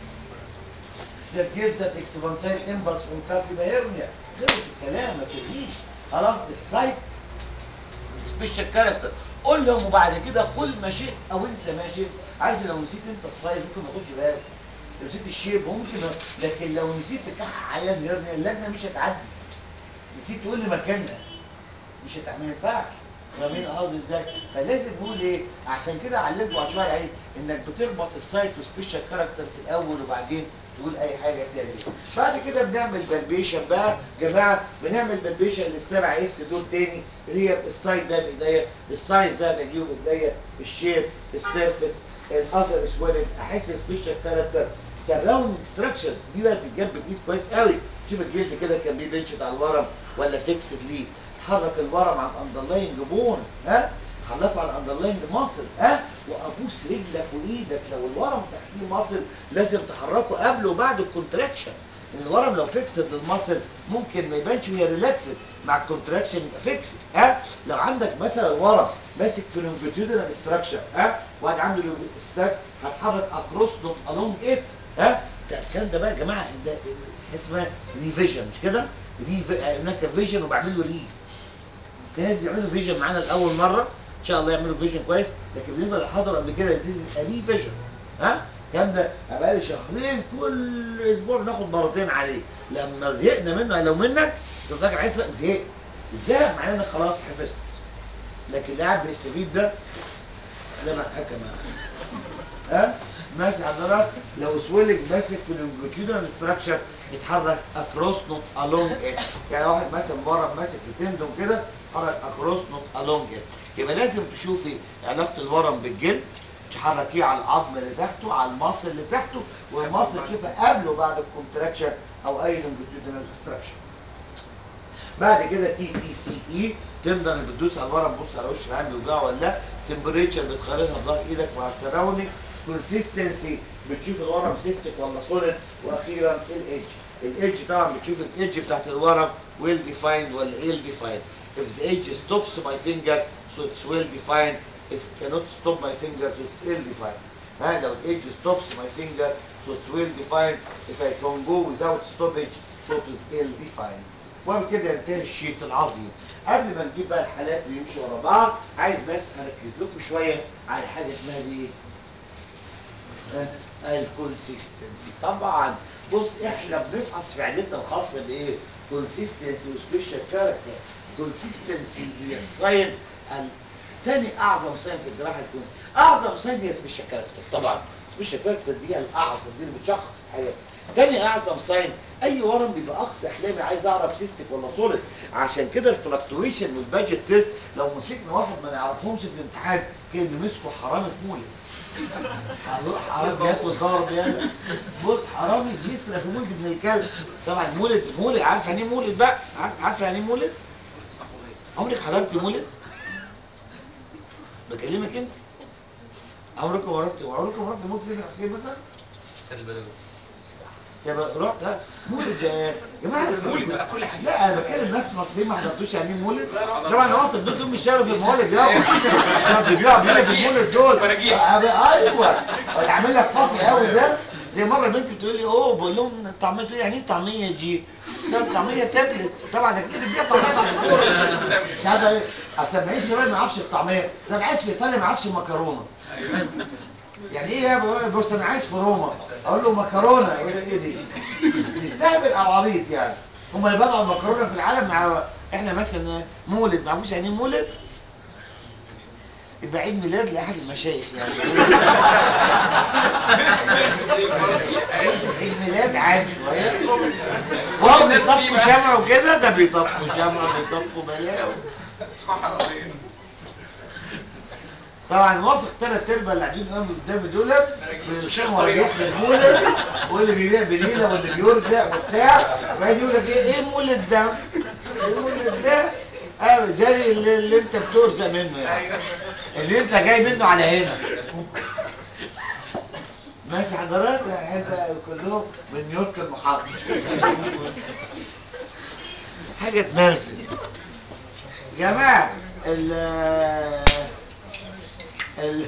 that gives that expansile impulse on cuff يبقى هرنيا خلص الكلام ما تلغيش خلاص السايت سبيشال كاركتر قول لهم وبعد كده قل ما شئت او انسى ما شئت عارف لو نسيت انت السايز ممكن ما تاخدش بالك لو نسيت الشيب ممكن ما- لكن لو نسيت تكح عيان هرنيا اللجنه مش هتعدي نسيت تقول لي مكاننا مش هتعمل ما ينفعش فاهمين قصدي ازاي؟ فلازم نقول ايه؟ عشان كده علمكم على شويه العين انك بتربط السايت وسبيشال كاركتر في الاول وبعدين تقول اي حاجه تانية. بعد كده بنعمل بلبيشن بقى جماعه بنعمل بلبيشن للسبع اس دول تاني اللي هي السايد بقى بايديا، السايز بقى بجيبه بايديا، الشيب، السيرفس، الاذر سويلنج، احس سبيشال كاركتر، سراوند ستراكشر دي بقى تتجاب بالايد كويس قوي شوف الجلد كده كان بيه بنشد على الورم ولا فيكسد ليه حرك الورم على الاندرلاينج بون ها حركه على الاندرلاينج ماسل ها وابوس رجلك وايدك لو الورم تحتيه ماسل لازم تحركه قبل وبعد الكونتراكشن ان الورم لو فيكسد للماسل ممكن ما يبانش وهي ريلاكسد مع الكونتراكشن يبقى فيكسد ها لو عندك مثلا ورم ماسك في لونجيتيودنال ستراكشر ها واحد عنده ستراك هتحرك اكروس نوت الونج ات ها ده الكلام ده بقى يا جماعه ده اسمها ريفيجن مش كده؟ ري هناك فيجن وبعمل له ري في ناس يعملوا فيجن معانا لاول مره ان شاء الله يعملوا فيجن كويس لكن بالنسبه اللي حضروا قبل كده يزيد ري فيجن ها الكلام ده بقى لي شهرين كل اسبوع بناخد مرتين عليه لما زهقنا منه لو منك تبقى فاكر عايز زهقت زهق معناه انك خلاص حفظت لكن اللي قاعد بيستفيد ده لا ما حكى ها ماشي حضرتك لو سويلنج ماسك في اللونجيتيودنال ستراكشر يتحرك اكروس نوت الونج ات يعني واحد مثلا ورم ماسك في تندون كده يتحرك اكروس نوت الونج ات يبقى لازم تشوفي علاقه الورم بالجلد تحركيه على العظم اللي تحته على المصل اللي تحته والمصل تشوفها قبل وبعد الكونتراكشن او اي لونجيتيودنال ستراكشر بعد كده تي تي سي اي تندر بتدوس على الورم بص على وش العين بيوجعه ولا لا تمبريتشر بتقارنها بظهر ايدك مع السراوندنج كونسيستنسي بتشوف الورم سيستك ولا سوليد واخيرا الايدج الايدج طبعا بتشوف الايدج بتاعت الورم ويل ديفايند ولا ايل ديفايند if the edge stops my finger so it's well defined if it cannot stop my finger so it's ill defined ها لو الايدج stops my finger so it's well defined if I can go without stoppage so it is ill defined وبكده ينتهي الشيت العظيم قبل ما نجيب بقى الحالات اللي يمشوا ورا بعض عايز بس اركز لكم شويه على حاجه اسمها ايه الكونسيستنسي طبعا بص احنا بنفحص في عيادتنا الخاصه بايه كونسيستنسي وسبيشال كاركتر كونسيستنسي هي الساين تاني اعظم ساين في الجراحه الكون اعظم ساين هي سبيشال كاركتر طبعا سبيشال كاركتر دي هي الاعظم دي اللي بتشخص الحياه تاني اعظم ساين اي ورم بيبقى اقصى احلامي عايز اعرف سيستك ولا سوليد عشان كده الفلكتويشن والبادجت تيست لو مسكنا واحد ما نعرفهمش في الامتحان كان مسكه حرامي في مولد هنروح حرامي بياكل ضرب يالا بص حرامي بيسرق في مولد ابن الكلب طبعا مولد مولد عارف يعني ايه مولد بقى عارف عارف يعني ايه مولد عمرك حضرتي مولد بكلمك انت عمرك ما رحت عمرك ما رحت مولد سيدنا حسين مثلا سيد البدوي سبب رحت ها؟ مولد يا جماعه مولد بقى كل حاجه لا انا بتكلم ناس مصريين ما حضرتوش يعني ايه مولد طبعا هو اصلا دول مش شارب في الموالد يابا بيبيعوا بيبيعوا في المولد دول مراجيح. آه، ايوه اللي عامل لك فاضي قوي ده زي مره بنتي بتقول لي اوه بقول لهم الطعميه تقول لي يعني ايه طعميه دي؟ ده طعميه تابلت طبعا ده كده بيبيع طعميه مش عارف ايه اصل معيش شباب ما يعرفش الطعميه ده انا عايش في ايطاليا ما يعرفش المكرونه يعني ايه يا بابا؟ بص انا عايش في روما اقول له مكرونه يقول لي ايه دي بيستهبل او عبيط يعني هم اللي بدعوا المكرونه في العالم مع احنا مثلا مولد ما عرفوش يعني ايه مولد يبقى عيد ميلاد لاحد المشايخ يعني عيد ميلاد عام شويه وهم بيطفوا شمع وكده ده بيطفوا شمع بيطفوا بلاوي طبعا واثق ثلاث ارباع اللي قاعدين قدامي دول بيشموا ريحه المولد واللي بيبيع بنيله واللي بيرزق وبتاع وبعدين يقول لك ايه ايه المولد ده؟ ايه المولد ده؟ اه زي اللي, اللي انت بترزق منه يعني اللي انت جاي منه على هنا ماشي حضرتك هيبقى كلهم من نيويورك المحافظه حاجه تنرفز يا جماعه ال ال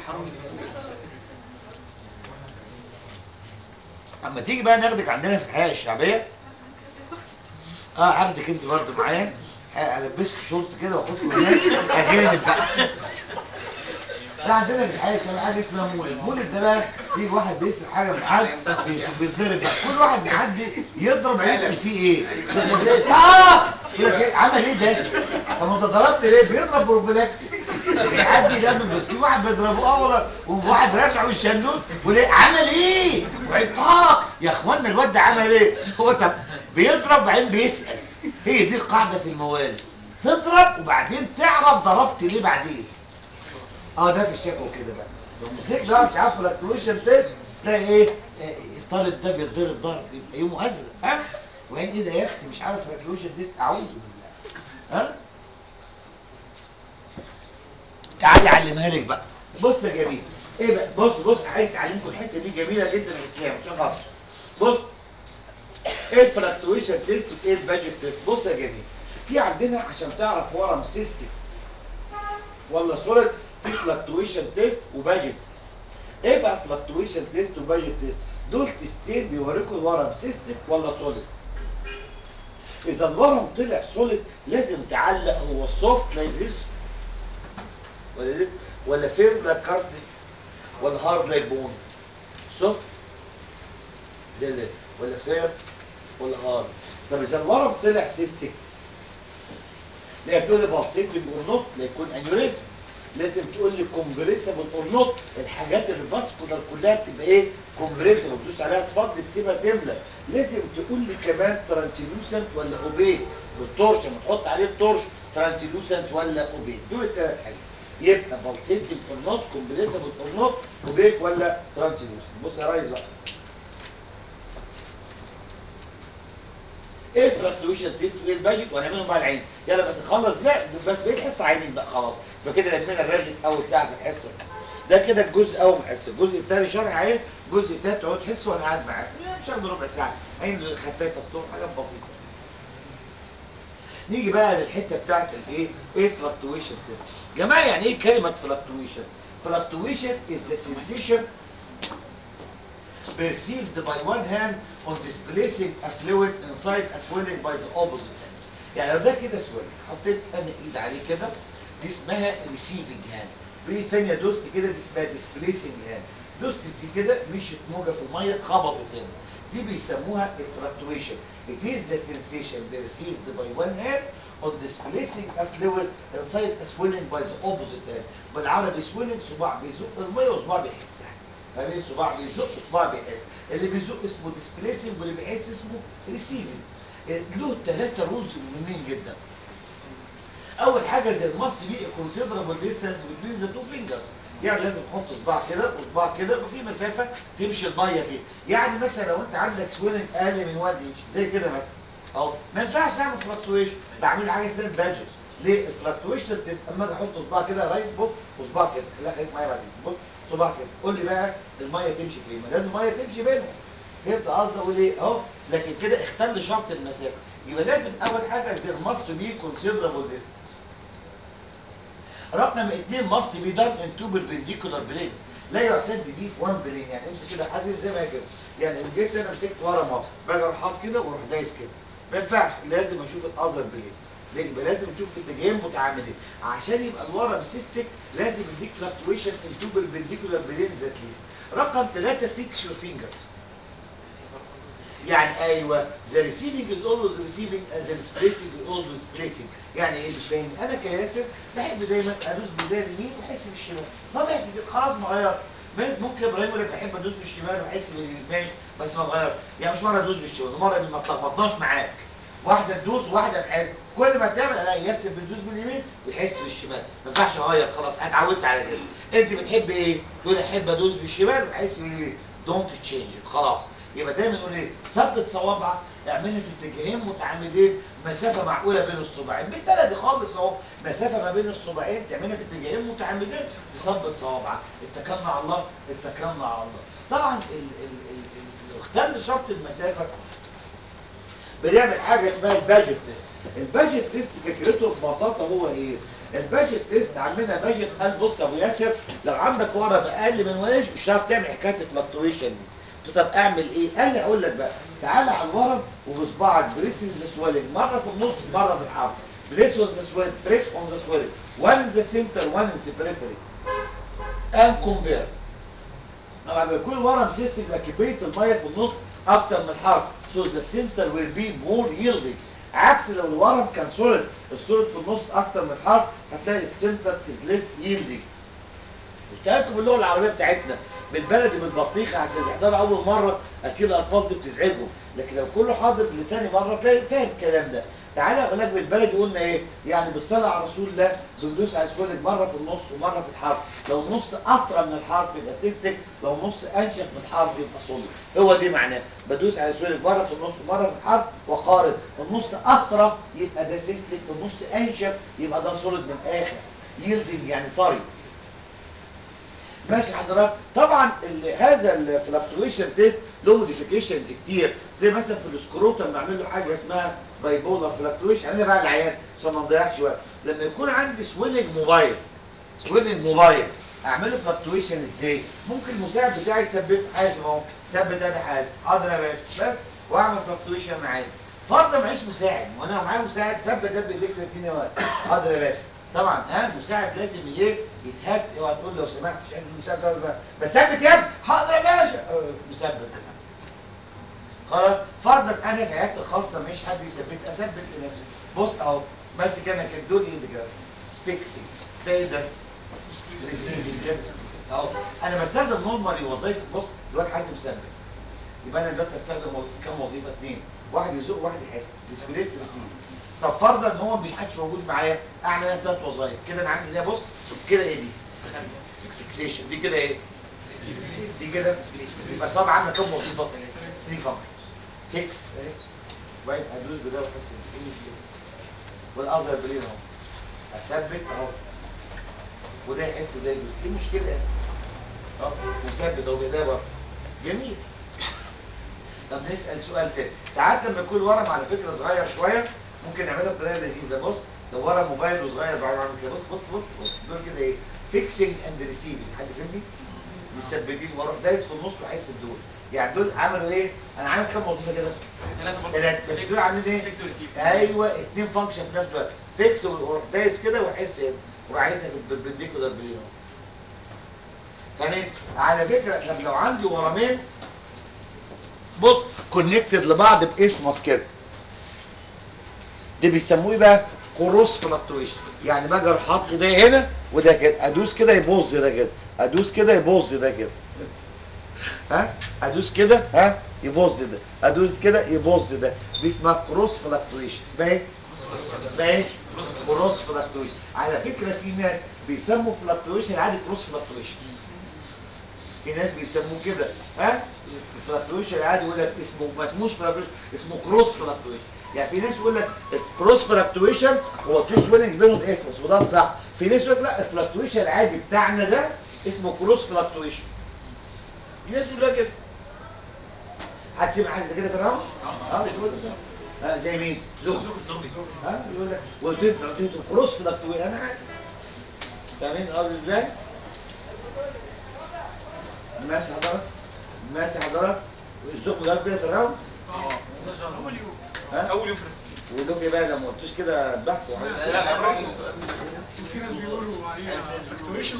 اما تيجي بقى ناخدك عندنا في الحياه الشعبيه اه هاخدك انت برضه معايا آه، البسك شورت كده واخدكم هناك اجانب بقى لا عندنا في الحياه الشعبيه حاجه اسمها مولد المولد ده بقى يجي واحد بيسرق حاجه من حد بي- بيتضرب بقى كل واحد بيعدي يضرب هيسال فيه ايه يقول لك ايه اه يقول لك ايه عمل ايه ده طب انت ضربت ليه بيضرب بروفيلاكتيك بيعدي دم بس في واحد بيضربه اه والله وواحد رافع والشلوت وليه عمل ايه وعطاق يا اخوانا الواد ده عمل ايه هو طب بيضرب وبعدين بيسال هي دي القاعده في الموالد تضرب وبعدين تعرف ضربت ليه بعدين اه ده في الشكوى كده بقى لو مسكت بقى مش عارف فلكتويشن تيست تلاقي ايه آه، الطالب ده بيتضرب ضرب يبقى يومه ازرق ها وبعدين ايه ده يا اختي مش عارف فلكتويشن تيست اعوذ بالله ها تعالي اعلمها لك بقى بص يا جميل ايه بقى بص بص عايز اعلمكم الحته دي جميله جدا يا اسلام عشان خاطر بص ايه الفلكتويشن تيست وايه الباجت تيست بص يا جميل في عندنا عشان تعرف ورم سيستم ولا سوليد في فلكتويشن تيست وباجت تيست ايه بقى فلكتويشن تيست وباجت تيست دول تيستين بيوريكوا الورم سيستم ولا سوليد اذا الورم طلع سوليد لازم تعلق هو سوفت لايك ذس ولا ليه؟ ولا فيرم لايك كارتي ولا هارد لايك بون سوفت زي ده ولا فيرم ولا هارد طب اذا الورم طلع سيستيك لا تقول لي بالسيتنج اور نوت لا يكون انيوريزم لازم تقول لي كومبريسبل اور نوت الحاجات الفاسكولار كلها بتبقى ايه كومبريسبل تدوس عليها تفضي تسيبها تملى لازم تقول لي كمان ترانسلوسنت ولا اوبيك بالتورش لما تحط عليه التورش ترانسلوسنت ولا اوبيك دول الثلاث حاجات يبقى بالسيتنج اور نوت كومبريسبل اور نوت اوبيك ولا ترانسلوسنت بص يا ريس بقى ايه الفلكتويشن تيست وايه البادجت وهنعملهم بقى العين يلا بس نخلص بقى بس بقيت حصه عينين بقى خلاص فكده لمينا الرجل اول ساعه في الحصه ده كده الجزء الاول من الحصه الجزء الثاني شرح عين الجزء الثالث تقعد تحس وانا قاعد معاك لا، مش هاخد ربع ساعه عين خفافه اسطول حاجات بسيطه نيجي بقى للحته بتاعت الايه ايه فلكتويشن تيست جماعه يعني ايه كلمه فلكتويشن فلكتويشن is the sensation perceived by one hand on displacing a fluid inside a swelling by the opposite hand يعني لو ده كده swelling حطيت انا ايد عليه كده دي اسمها receiving hand وايد تانية دوست كده دي اسمها displacing hand دوست دي كده مشيت موجة في المية خبطت هنا دي بيسموها الفلكتويشن it is the sensation perceived by one hand on displacing a fluid inside a swelling by the opposite hand بالعربي swelling صباع بيزق المية وصباع بيحسها فاهمين صباع بيزق صباع بيحس اللي بيزق اسمه ديسبليسنج واللي بيحس اسمه ريسيفنج له ثلاثه رولز مهمين جدا اول حاجه زي الماست بي كونسيدرابل ديستانس بين ذا تو فينجرز يعني لازم تحط صباع كده وصباع كده وفي مسافه تمشي الميه فيه يعني مثلا لو انت عندك سويلنج اقل من 1 انش زي كده مثلا اهو ما ينفعش اعمل فلكتويشن بعمل حاجه اسمها البادجت ليه الفلكتويشن تيست اما اجي احط صباع كده رايت بص وصباع كده لا خليك معايا بعد كده بص صباع كده قول لي بقى الميه تمشي فين ما لازم الميه تمشي بينهم فهمت قصدي اقول ايه اهو لكن كده اختل شرط المسافه يبقى لازم اول حاجه زي الماست بي كونسيدرابل ديستانس رقم اثنين ماست بي دان ان تو بيربنديكولار بلينز لا يعتد بيه في وان بلين يعني امسك كده حازم زي ما هي كده يعني لو جيت انا مسكت ورا ما باجي اروح حاطط كده واروح دايس كده ما ينفعش لازم اشوف الاذر بلين ليه؟ يبقى لازم تشوف اتجاهين متعامدين عشان يبقى الورم سيستك لازم يديك فلكتويشن ان تو بيربنديكولار بلينز ات ليست رقم ثلاثة فيكس يور فينجرز يعني ايوه ذا ريسيفنج از اولويز ريسيفنج ذا displacing از اولويز displacing يعني ايه مش فاهم انا كياسر بحب دايما ادوس بايديا اليمين واحس بالشمال طبيعي كده خلاص ما غيرت ممكن ابراهيم يقول لك بحب ادوس بالشمال واحس باليمين ماشي بس ما غيرت يعني مش مره ادوس بالشمال ومره ما اتلخبطناش معاك واحده تدوس وواحده تحس كل ما تعمل الاقي ياسر بيدوس باليمين ويحس بالشمال ما ينفعش اغير خلاص اتعودت على كده انت بتحب ايه تقول احب ادوس بالشمال واحس باليمين دونت تشينج خلاص يبقى دايما نقول ايه ثبت صوابعك اعملها في اتجاهين متعامدين مسافه معقوله بين الصباعين بالبلدي خالص اهو مسافه ما بين الصباعين تعملها في اتجاهين متعامدين تثبت صوابعك اتكلنا على الله اتكلنا على الله طبعا ال ال ال ال اختل شرط المسافه بنعمل حاجه اسمها الباجت تيست الباجت تيست فكرته ببساطه هو ايه الباجت تيست عندنا باجت قال بص يا ابو ياسر لو عندك ورم اقل من ونش مش هتعرف تعمل حكايه الفلكتويشن دي قلت طب اعمل ايه قال لي اقول لك بقى تعالى على الورم وبصبعك بريس ذا سويلنج مره في النص مره في الحرف بريس اون ذا سويلنج بريس اون ذا سويلنج وان ان ذا سنتر وان ان ذا بريفري ان كومبير لما بيكون ورم سيستم يبقى كميه الميه في النص اكتر من الحرف so the center will be more yielding عكس لو الورم كان سوليد السوليد في النص اكتر من الحرف هتلاقي السنتر از ليس ييلدنج اشتغلت باللغه العربيه بتاعتنا بالبلدي بالبطيخه عشان يحضروا اول مره اكيد الالفاظ دي بتزعجهم لكن لو كله حاضر لتاني مره تلاقي فاهم الكلام ده تعالى اقول لك بالبلدي قلنا ايه يعني بالصلاه على رسول الله بندوس على السوليد مره في النص ومره في الحرف لو النص اطرى من الحرف يبقى سيستك لو النص انشف من الحرف يبقى سوليد هو دي معناه بدوس على السوليد مره في النص ومره في الحرف وقارن النص اطرى يبقى ده سيستك والنص انشف يبقى ده سوليد من الاخر يلدنج يعني طري ماشي حضرتك طبعا ال- هذا الفلكتويشن تيست له موديفيكيشنز كتير زي مثلا في السكروتم بعمل له حاجه اسمها بايبولار فلكتويشن اعملها بقى العيان عشان ما نضيعش وقت لما يكون عندي سويلنج موبايل سويلنج موبايل اعمله فلكتويشن ازاي ممكن المساعد بتاعي يثبت حازم اهو ثبت ادي حازم حاضر يا باشا بس واعمل فلكتويشن معاه فرضا معيش مساعد وانا لو معايا مساعد ثبت ده بايديك الاثنين واحد حاضر يا باشا طبعا ها مساعد لازم ايه يتهد اوعى تقول لو سمحت مش عارف المساعد ده ولا لا. بثبت يا ابني حاضر يا باشا آه، مثبت خلاص فرضا انا في عيادتي الخاصه مش حد يثبت اثبت لنفسي بص اهو ماسك انا كده دول ايدي كده فيكسنج تلاقي ده ريسيفنج كده اهو انا بستخدم نورمالي وظيفه بص دلوقتي حازم مثبت يبقى انا دلوقتي استخدم وظ- كام وظيفه اثنين واحد يزق واحد يحاسب ديسبليس ريسيف طب فرضا ان هو مش حدش موجود معايا اعمل انا ثلاث وظائف كده انا عامل ايه بص كده ايه دي فيكسيشن دي كده ايه دي كده يبقى طبعا عامله كام وظيفه 3 فانكشنز فيكس اهي وبعدين ادوس بده واحس ان في مشكله والاظهر برين اهو اثبت اهو وده يحس بده يدوس ايه المشكله يعني؟ اه مثبت اهو بايديا برضه جميل طب نسال سؤال تاني ساعات لما يكون ورم على فكره صغير شويه ممكن نعملها بطريقه لذيذه بص لو ورم موبايل وصغير بعمل عامل كده بص بص بص بص دول كده ايه فيكسنج اند ريسيفنج حد فهمني؟ مثبتين واروح دايس في النص واحس بدول يعني دول عملوا ايه؟ انا عامل كام وظيفه كده؟ ثلاثة برضه. ثلاثة بس دول عاملين ايه؟ فيكس وريسيف. ايوه اثنين فانكشن في نفس الوقت فيكس واروح دايس كده واحس هنا واروح عايزها في البربنديكولار برين يعني على فكره طب لو عندي ورمين بص كونكتد لبعض باسمس كده دي بيسموه ايه بقى كروس فلكتويشن يعني باجي اروح حاطط ايديا هنا وده كده ادوس كده يبوظ ده كده ادوس كده يبوظ ده كده ها ادوس كده ها يبوظ ده ادوس كده يبوظ ده دي اسمها كروس فلكتويشن اسمها ايه اسمها ايه كروس فلكتويشن على فكره في ناس بيسموا فلكتويشن العادي كروس فلكتويشن في ناس بيسموه كده ها الفلكتويشن العادي يقول لك اسمه ما اسموش فلكتويشن اسمه كروس فلكتويشن يعني في ناس يقول لك كروس فلكتويشن هو تو سويننج بينهم اسمس وده الصح في ناس يقول لك لا الفلكتويشن العادي بتاعنا ده اسمه كروس فلكتويشن في ناس يقول لك كده هتسمع حاجه زي كده في الرام؟ اه مش بقول لك آه زي مين؟ زهر ها يقول لك وتبقى وتبقى كروس فلكتويشن انا عارف فاهمين قصدي ازاي؟ ماشي حضرتك ماشي حضرتك الزق ده كده في الراوند اه اول يوم ها اول يوم في ودوك ايه بقى لما قلتوش كده اتبحت لا لا الراجل في ناس بيقولوا عليها فلكتويشن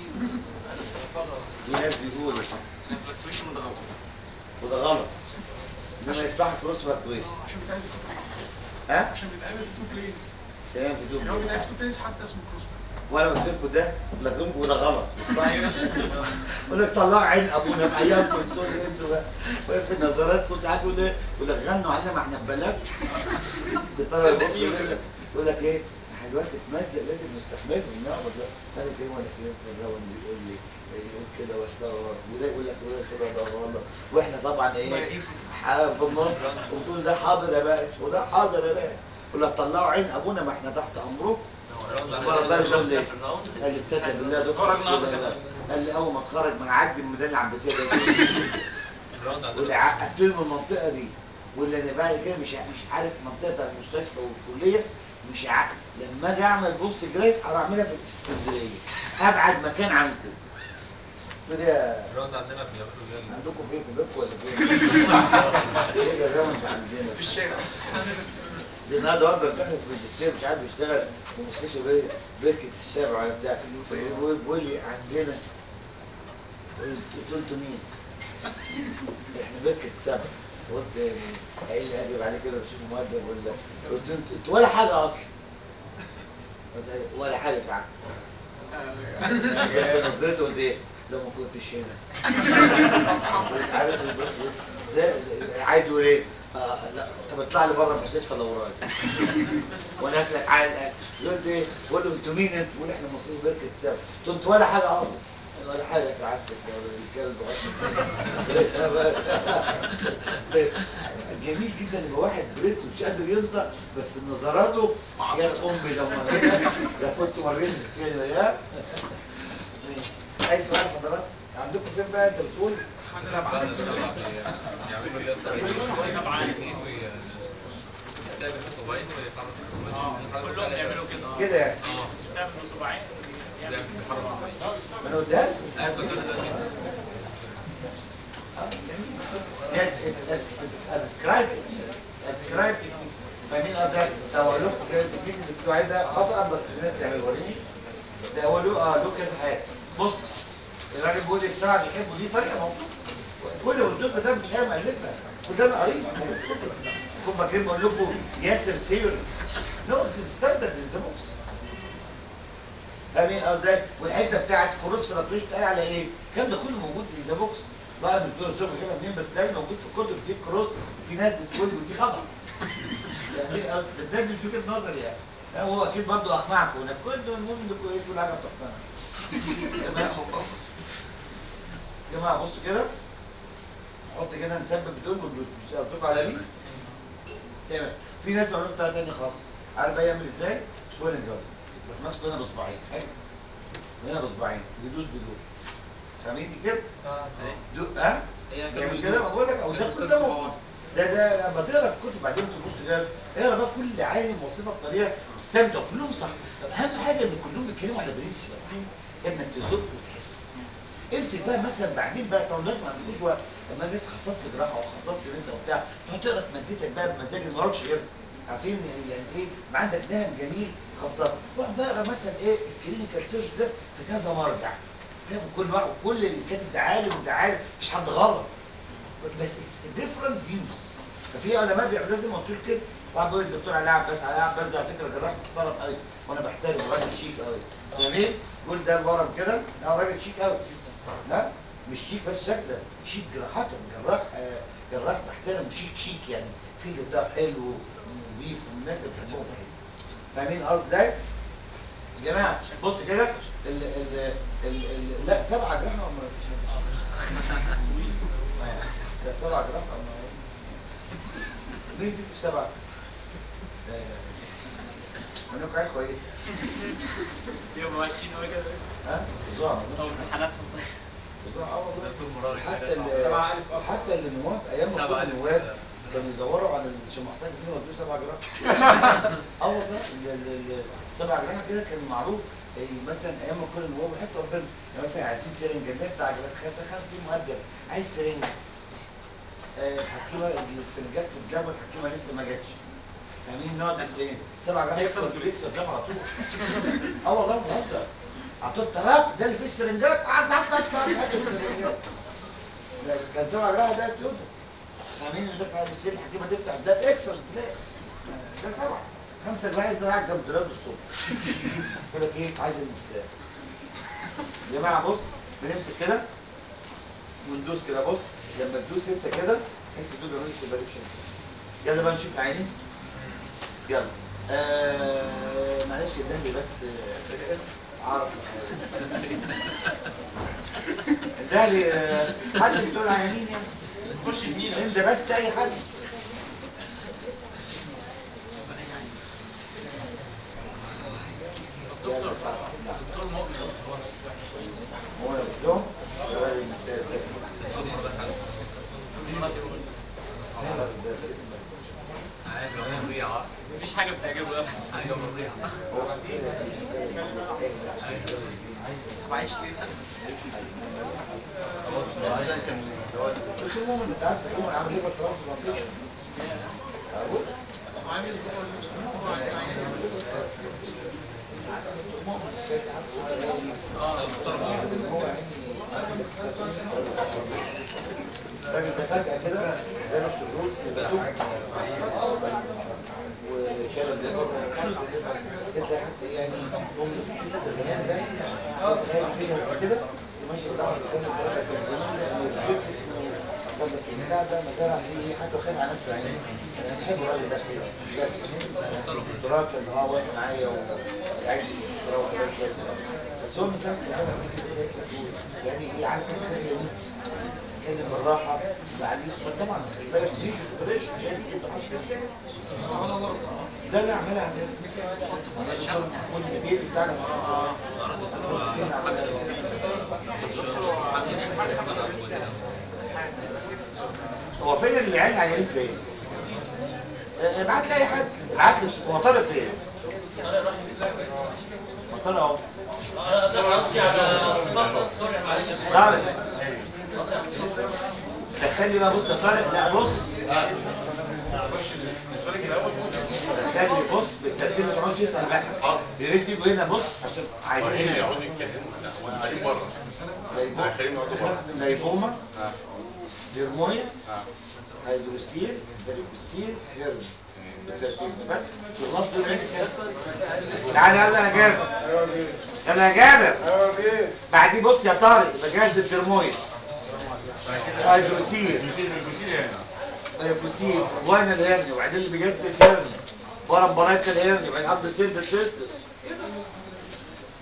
في ناس بيقولوا فلكتويشن وده غلط وده غلط انما يصح كروس فلكتويشن عشان بيتعمل في تو بلينز ها عشان بيتعمل في تو بلينز سلام في يعني هو دوب بيتعمل في تو بلينز حتى اسمه كروس وانا قلت لكم ده لكن وده غلط صح يقول لك طلعوا عين ابونا في ايامكم السود انتوا بقى وفي نظراتكم ساعات يقول ايه يقول لك غنوا علينا ما احنا في بلد بيطلع يبص يقول لك يقول لك ايه احنا دلوقتي اتمزق لازم نستحمله ونعمل ده انا كلمه ولا كلمه في الراوند يقول لي يقول كده واستغرب وده يقول لك وده كده ده غلط واحنا طبعا ايه ح- في النص وتقول ده حاضر يا باشا وده حاضر يا باشا يقول لك طلعوا عين ابونا ما احنا تحت امره المره ده يقول لي قال لي تصدق بالله ده خرج النهارده قلت له كده. لا. قال لي اول ما اتخرج ما عدي من الميدان العباسيه ده واللي عقدت له من المنطقه دي واللي انا بعد كده مش مش عارف منطقه بتاع المستشفى والكليه مش عارف لما اجي اعمل بوست جريد اروح اعملها في اسكندريه ابعد مكان عنكم كده يا الراوند عندنا بيعملوا اللي هي عندكم فين في بيتكم ولا فين؟ ايه الراوند عندنا في الشارع دي النهارده واحده بتاعت ماجستير مش عارف يشتغل في مستشفى بر- بركه السبع ولا بتاع بيقول بيقول لي عندنا قلت له انتوا مين؟ احنا بركه السبع قلت يعني قال لي اجيب عليه كده بشوف مؤدب ولا قلت له انتوا انتوا ولا حاجه اصلا قلت له ولا حاجه ساعات بس نظرته قلت ايه؟ لو ما كنتش هنا عارف ده عايز يقول ايه؟ آه لا طب اطلع لي بره المستشفى لو ورايا وانا اكلك عايز اكل قلت ايه؟ بقول له انتوا مين انتوا؟ بقول احنا مصريين بركه السبع قلت له انتوا ولا حاجه اصلا ولا حاجه ساعات الكلب جميل جدا يبقى واحد بريت ومش قادر ينطق بس نظراته حاجات امي لو مريتها ده كنت مريت كده يا اي سؤال حضرات عندكم فين بقى انت بتقول سبعة يعملوا اللي هي سبعة يستقبل صباعين ويحرك كلهم يعملوا كده كده يعني يستقبل صباعين يعمل من قدام ايوه It's it's it's it's a described a described فاهمين قصدي؟ لو اقول لكم كده التكنيك اللي بتقولوا عليه ده خطأ بس في ناس تعمل وريني ده هو له اه له كذا حاجه بص الراجل بيقول لي السبعه بيحبوا دي طريقه موصوفه كل اللي قلت لكم ده مش هي مألفها وده انا قريبها كنت فاكرين بقول لكم ياسر سيوري نو اتس ستاندرد ان ذا بوكس فاهمين قصدي والحته بتاعت كروس فلاتوش بتقال على ايه؟ الكلام ده كله موجود في ذا بوكس بقى الدكتور الشغل جايبها منين بس ده موجود في الكتب دي كروس وفي ناس بتقول ودي خطا يعني قصدي صدقني مش وجهه نظري يعني لا، هو اكيد برضه اقنعكم هناك كل المهم انكم ايه كل حاجه بتقتنع سمعوا يا جماعه بصوا كده نحط كده نثبت دول والدول مش قصدكم على مين؟ تمام في ناس بيعملوا بطريقه ثانيه خالص عارف بقى يعمل ازاي؟ سويلنج جارد يروح ماسكه هنا بصباعين حلو هنا بصباعين يدوس بدول فاهمين دي كده؟ دو ها؟ هي بيعمل كده بقول لك او ده كل ده مفروض ده ده لما تقرا في كتب بعدين تبص كده اقرا بقى كل عالم وصفها بطريقه تستمتع كلهم صح طب اهم حاجه ان كلهم بيتكلموا على برنسبل انك تزق وتحس امسك بقى مثلا بعدين بقى طب الناس ما عندكوش وقت لما بس خصصت جراحه وخصصت نساء وبتاع تقعد تقرا في مادتك بقى بمزاج ما وراكش غيرها عارفين يعني ايه ما عندك نهم جميل خصصت واقعد بقى اقرا مثلا ايه الكلينيكال سيرش ده في كذا مرجع تلاقوا كل واحد وكل اللي كاتب ده عالم وده عالم مفيش حد غلط بس اتس ديفرنت فيوز ففي علماء بيعملوا لازم قلت لك كده واحد بيقول الدكتور علاء عباس علاء عباس ده على فكره جراح محترم قوي وانا بحترمه راجل شيك قوي فاهمين؟ يقول ده الورم كده ده راجل شيك قوي لا مش شيك بس شكلا شيك جراحات جراح آه، جراح محترم شيك شيك يعني في بتاع حلو ونظيف والناس اللي بتحبهم حلو فاهمين قصدي ازاي؟ يا جماعه بص كده ال ال ال ال لا سبعه جراحه ولا مفيش لا سبعه جراحه ولا مين فيكم في سبعه؟ منك عيل كويس بيبقوا ماشيين هو كده ها؟ ظاهر او امتحاناتهم ظاهر اه والله دكتور مراد حتى ال- حتى النواب ايام ما سبعة كنا ألف. نواب كانوا يدوروا على الشمعتين دي ودوه سبع جراح اه والله ال- ال- ال- سبع جراح كده كان معروف إيه مثلا ايام ما كنا نواب حتى ربنا يعني مثلا عايزين سرنجه اللي بتاع جراح خمسه خمس دي مؤدب عايز سرنجه آه، الحكيمه السرنجات في الجامعه الحكيمه لسه ما جاتش فاهمين نقعد بالسنين سبع جراح يكسب يكسب جامعه على طول اه والله بهزر عطوه الطرف ده اللي فيه السرنجات قعد قعد قعد قعد قعد السرنجات لا، كان سبع جراح ده يودا فاهمين اللي كان السن الحكيمه تفتح ده اكسر ده ده سبعه خمسه جراح زراعه جنب دولاب الصبح يقول لك ايه عايز المفتاح يا جماعه بص بنمسك كده وندوس كده بص لما تدوس انت كده تحس دول بيعملوا سيبريشن يلا بقى نشوف العينين يلا آه معلش اداني بس آه، عرف اداني آه حد بتقول عيانين يعني خش يمين انت بس اي حد دكتور دكتور مؤمن هو نفسه كويس هو انا قلت لهم الراجل الممتاز ده عادي هو مريعة مفيش حاجة بتعجبه ابدا حاجة مريعة معيش ليه خلاص قلت لهم انت عارف الحكومه عامل ايه بس رمز بلانتيشن الراجل ده فجأة كده جاله الشروط وشال الليفر كده حتى يعني هم ده زمان ده خارج كده كده وماشي بالعرض كده الراجل كان زمان يعني طب بس المساعد ده مزارع فيه حاجه خايف على نفسه يعني انا مش بحب الراجل ده بجد الدكتوراه كان اه واقف معايا وساعدني في الدكتوراه وكمان كويس بس هو المساعد ده يعني ايه عارف انت خير يموت اتكلم بالراحه معلش طبعا خلي بالك مش اوبريشن شايف انت حاسس ده اللي عملها عندنا الدكتور محمود النبيل بتاعنا هو فين العيال عيالين فين؟ آه، ابعت لي اي حد ابعت لي هو طارق فين؟ هو طارق اهو طارق دخلني بقى بص يا طارق لا بص دخلني بص بالترتيب ما تقعدش يسال بقى يا ريت تيجوا هنا بص عشان عايزين هنا ايه؟ يقعدوا يتكلموا لا هو انا قاعدين بره ليبوما خليهم يقعدوا بره ليبوما اه ديرمويا اه هيدروسيل فاليكوسيل هيرن بالترتيب بس خلاص دول تعالى يلا يا جابر يلا يا جابر بعدين بص يا طارق يبقى جهاز الدرمويد هيدروسيل فاليكوسيل وانا الهرني وبعدين اللي بيجهز الهرني ورا مباراه الهرني وبعدين عبد السيد التستس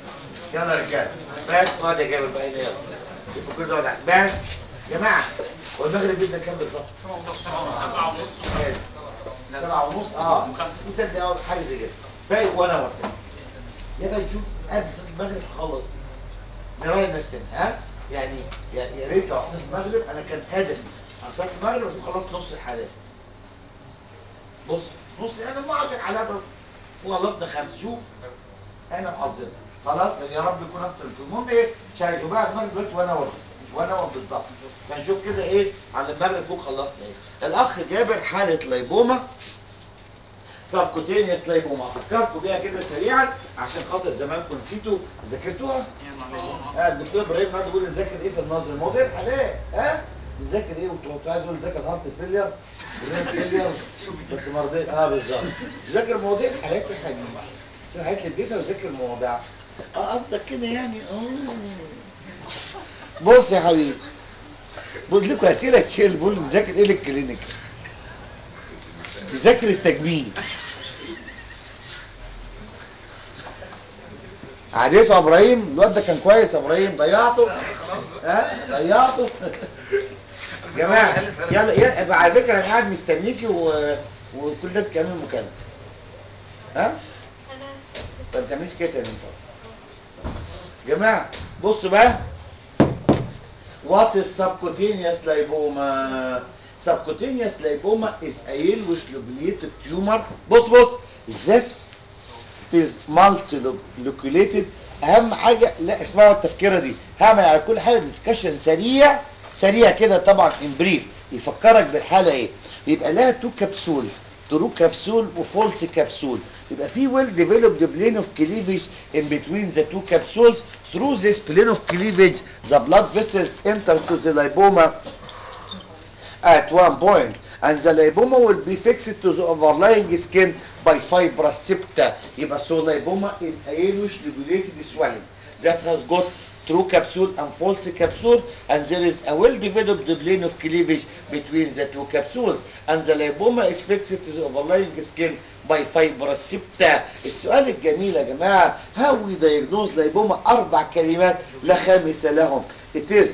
يلا يا رجاله بس اقعد يا جابر بقى هنا يلا شوفوا كده ولا بس يا جماعه والمغرب بيبدا كام بالظبط؟ سبعة ونص وخمسة سبعة ونص اه وخمسة. وتبدا اول حاجه زي كده باقي وانا وقت يا بقى نشوف قبل صلاه المغرب خلص نراي نفسنا ها يعني يا يا ريت لو صلاه المغرب انا كان هدفي على صلاه المغرب اكون خلصت نص الحالات بص نص يعني ما 10 حالات بس وخلصنا خمس شوف انا محظوظ خلاص يا رب يكون اكتر من كده. المهم ايه شايف وبعد المغرب دلوقتي وانا ورد وانا ورد بالظبط فنشوف كده ايه على المغرب نكون خلصنا ايه الاخ جابر حاله ليبوما سبكوتينيوس ليبوما افكركم بيها كده سريعا عشان خاطر زمانكم نسيتوا ذاكرتوها ها الدكتور ابراهيم النهارده بيقول نذاكر ايه في النظر الموضوع الحالات ها نذاكر ايه وانتوا كنتوا عايز اقول نذاكر هارت فيلير برين فيلير بس ما رضيت اه بالظبط ذاكر مواضيع الحالات يا حبيبي في حاجات للبيت وذاكر مواضيع اه قصدك كده يعني اه بص يا حبيبي بقول لكم اسئله تشيل بقول نذاكر ايه للكلينيك تذاكر التجميل عديته يا ابراهيم الواد ده كان كويس يا ابراهيم ضيعته ها ضيعته جماعه يلا يلا يبقى على فكره انا قاعد مستنيكي و... وكل ده بكامل المكالمه ها ما بتعمليش كده تاني من فضلك جماعه بصوا بقى What is subcutaneous lipoma? Subcutaneous lipoma is a yellowish lobulated tumor. بص بص that is multiloculated اهم حاجه لا اسمها التفكيره دي هعمل على كل حاجه ديسكشن سريع سريع كده طبعا ان بريف يفكرك بالحاله ايه يبقى لها تو كبسولز ترو كبسول وفولس كبسول يبقى في ويل ديفلوبد بلين اوف كليفج in between the two capsules through this plane of cleavage the blood vessels enter to the lipoma at one point and the lipoma will be fixed to the overlying skin by fibrous septa يبقى so lipoma is a yellowish lobulated swelling that has got true capsule and false capsule and there is a well developed plane of cleavage between the two capsules and the lipoma is fixed to the overlying skin by fibrous septa السؤال الجميل يا جماعه how we diagnose lipoma اربع كلمات لا خامس لهم it is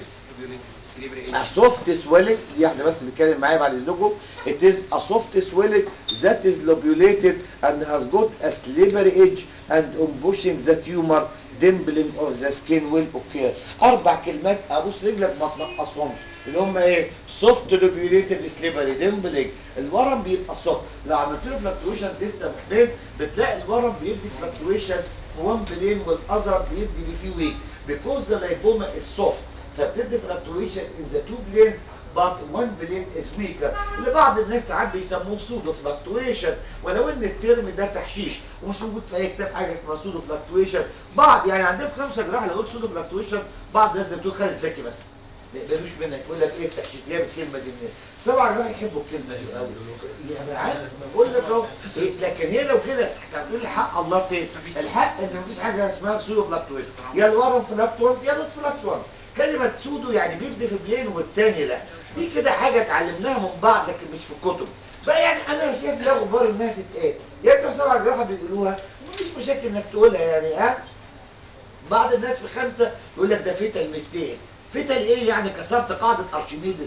a soft swelling دي احنا بس بنتكلم معايا بعد اذنكم it is a soft swelling that is lobulated and has got a slippery edge and on pushing the tumor dimpling of the skin will occur اربع كلمات ابوس رجلك ما تنقصهمش اللي هم ايه soft lobulated slippery dimpling الورم بيبقى soft لو عملت له فلكتويشن تيست يا محمد بتلاقي الورم بيدي فلكتويشن في one بلين والاذر بيدي فيه ويك because the lipoma is soft فبتدي فلكتويشن in the two planes but one plane is weaker اللي بعض الناس ساعات بيسموه سودو فلكتويشن ولو ان الترم ده تحشيش ومش موجود في اي كتاب حاجه اسمها سودو فلكتويشن بعض يعني عندنا في خمسه جراحه لو قلت سودو فلكتويشن بعض الناس بتقول خالد زكي بس ما يقبلوش منك يقول لك ايه التحشيش جايب الكلمه دي منين سبعه جراحه يحبوا الكلمه دي قوي يعني انا عارف ما بقول لك اهو إيه، لكن هي لو كده هتقول لي حق الله فين الحق ان مفيش حاجه اسمها سودو فلكتويشن يا الورم فلكتوان يا نوت فلكتوان كلمة سودو يعني بيدي في بلين والتاني لا دي كده حاجة اتعلمناها من بعض لكن مش في الكتب بقى يعني انا شايف لا غبار انها تتقال يا بتوع سبع جراحة بيقولوها ومفيش مشاكل انك تقولها يعني ها بعض الناس في خمسة يقول لك ده فتل مستهل فتل ايه يعني كسرت قاعدة ارشميدس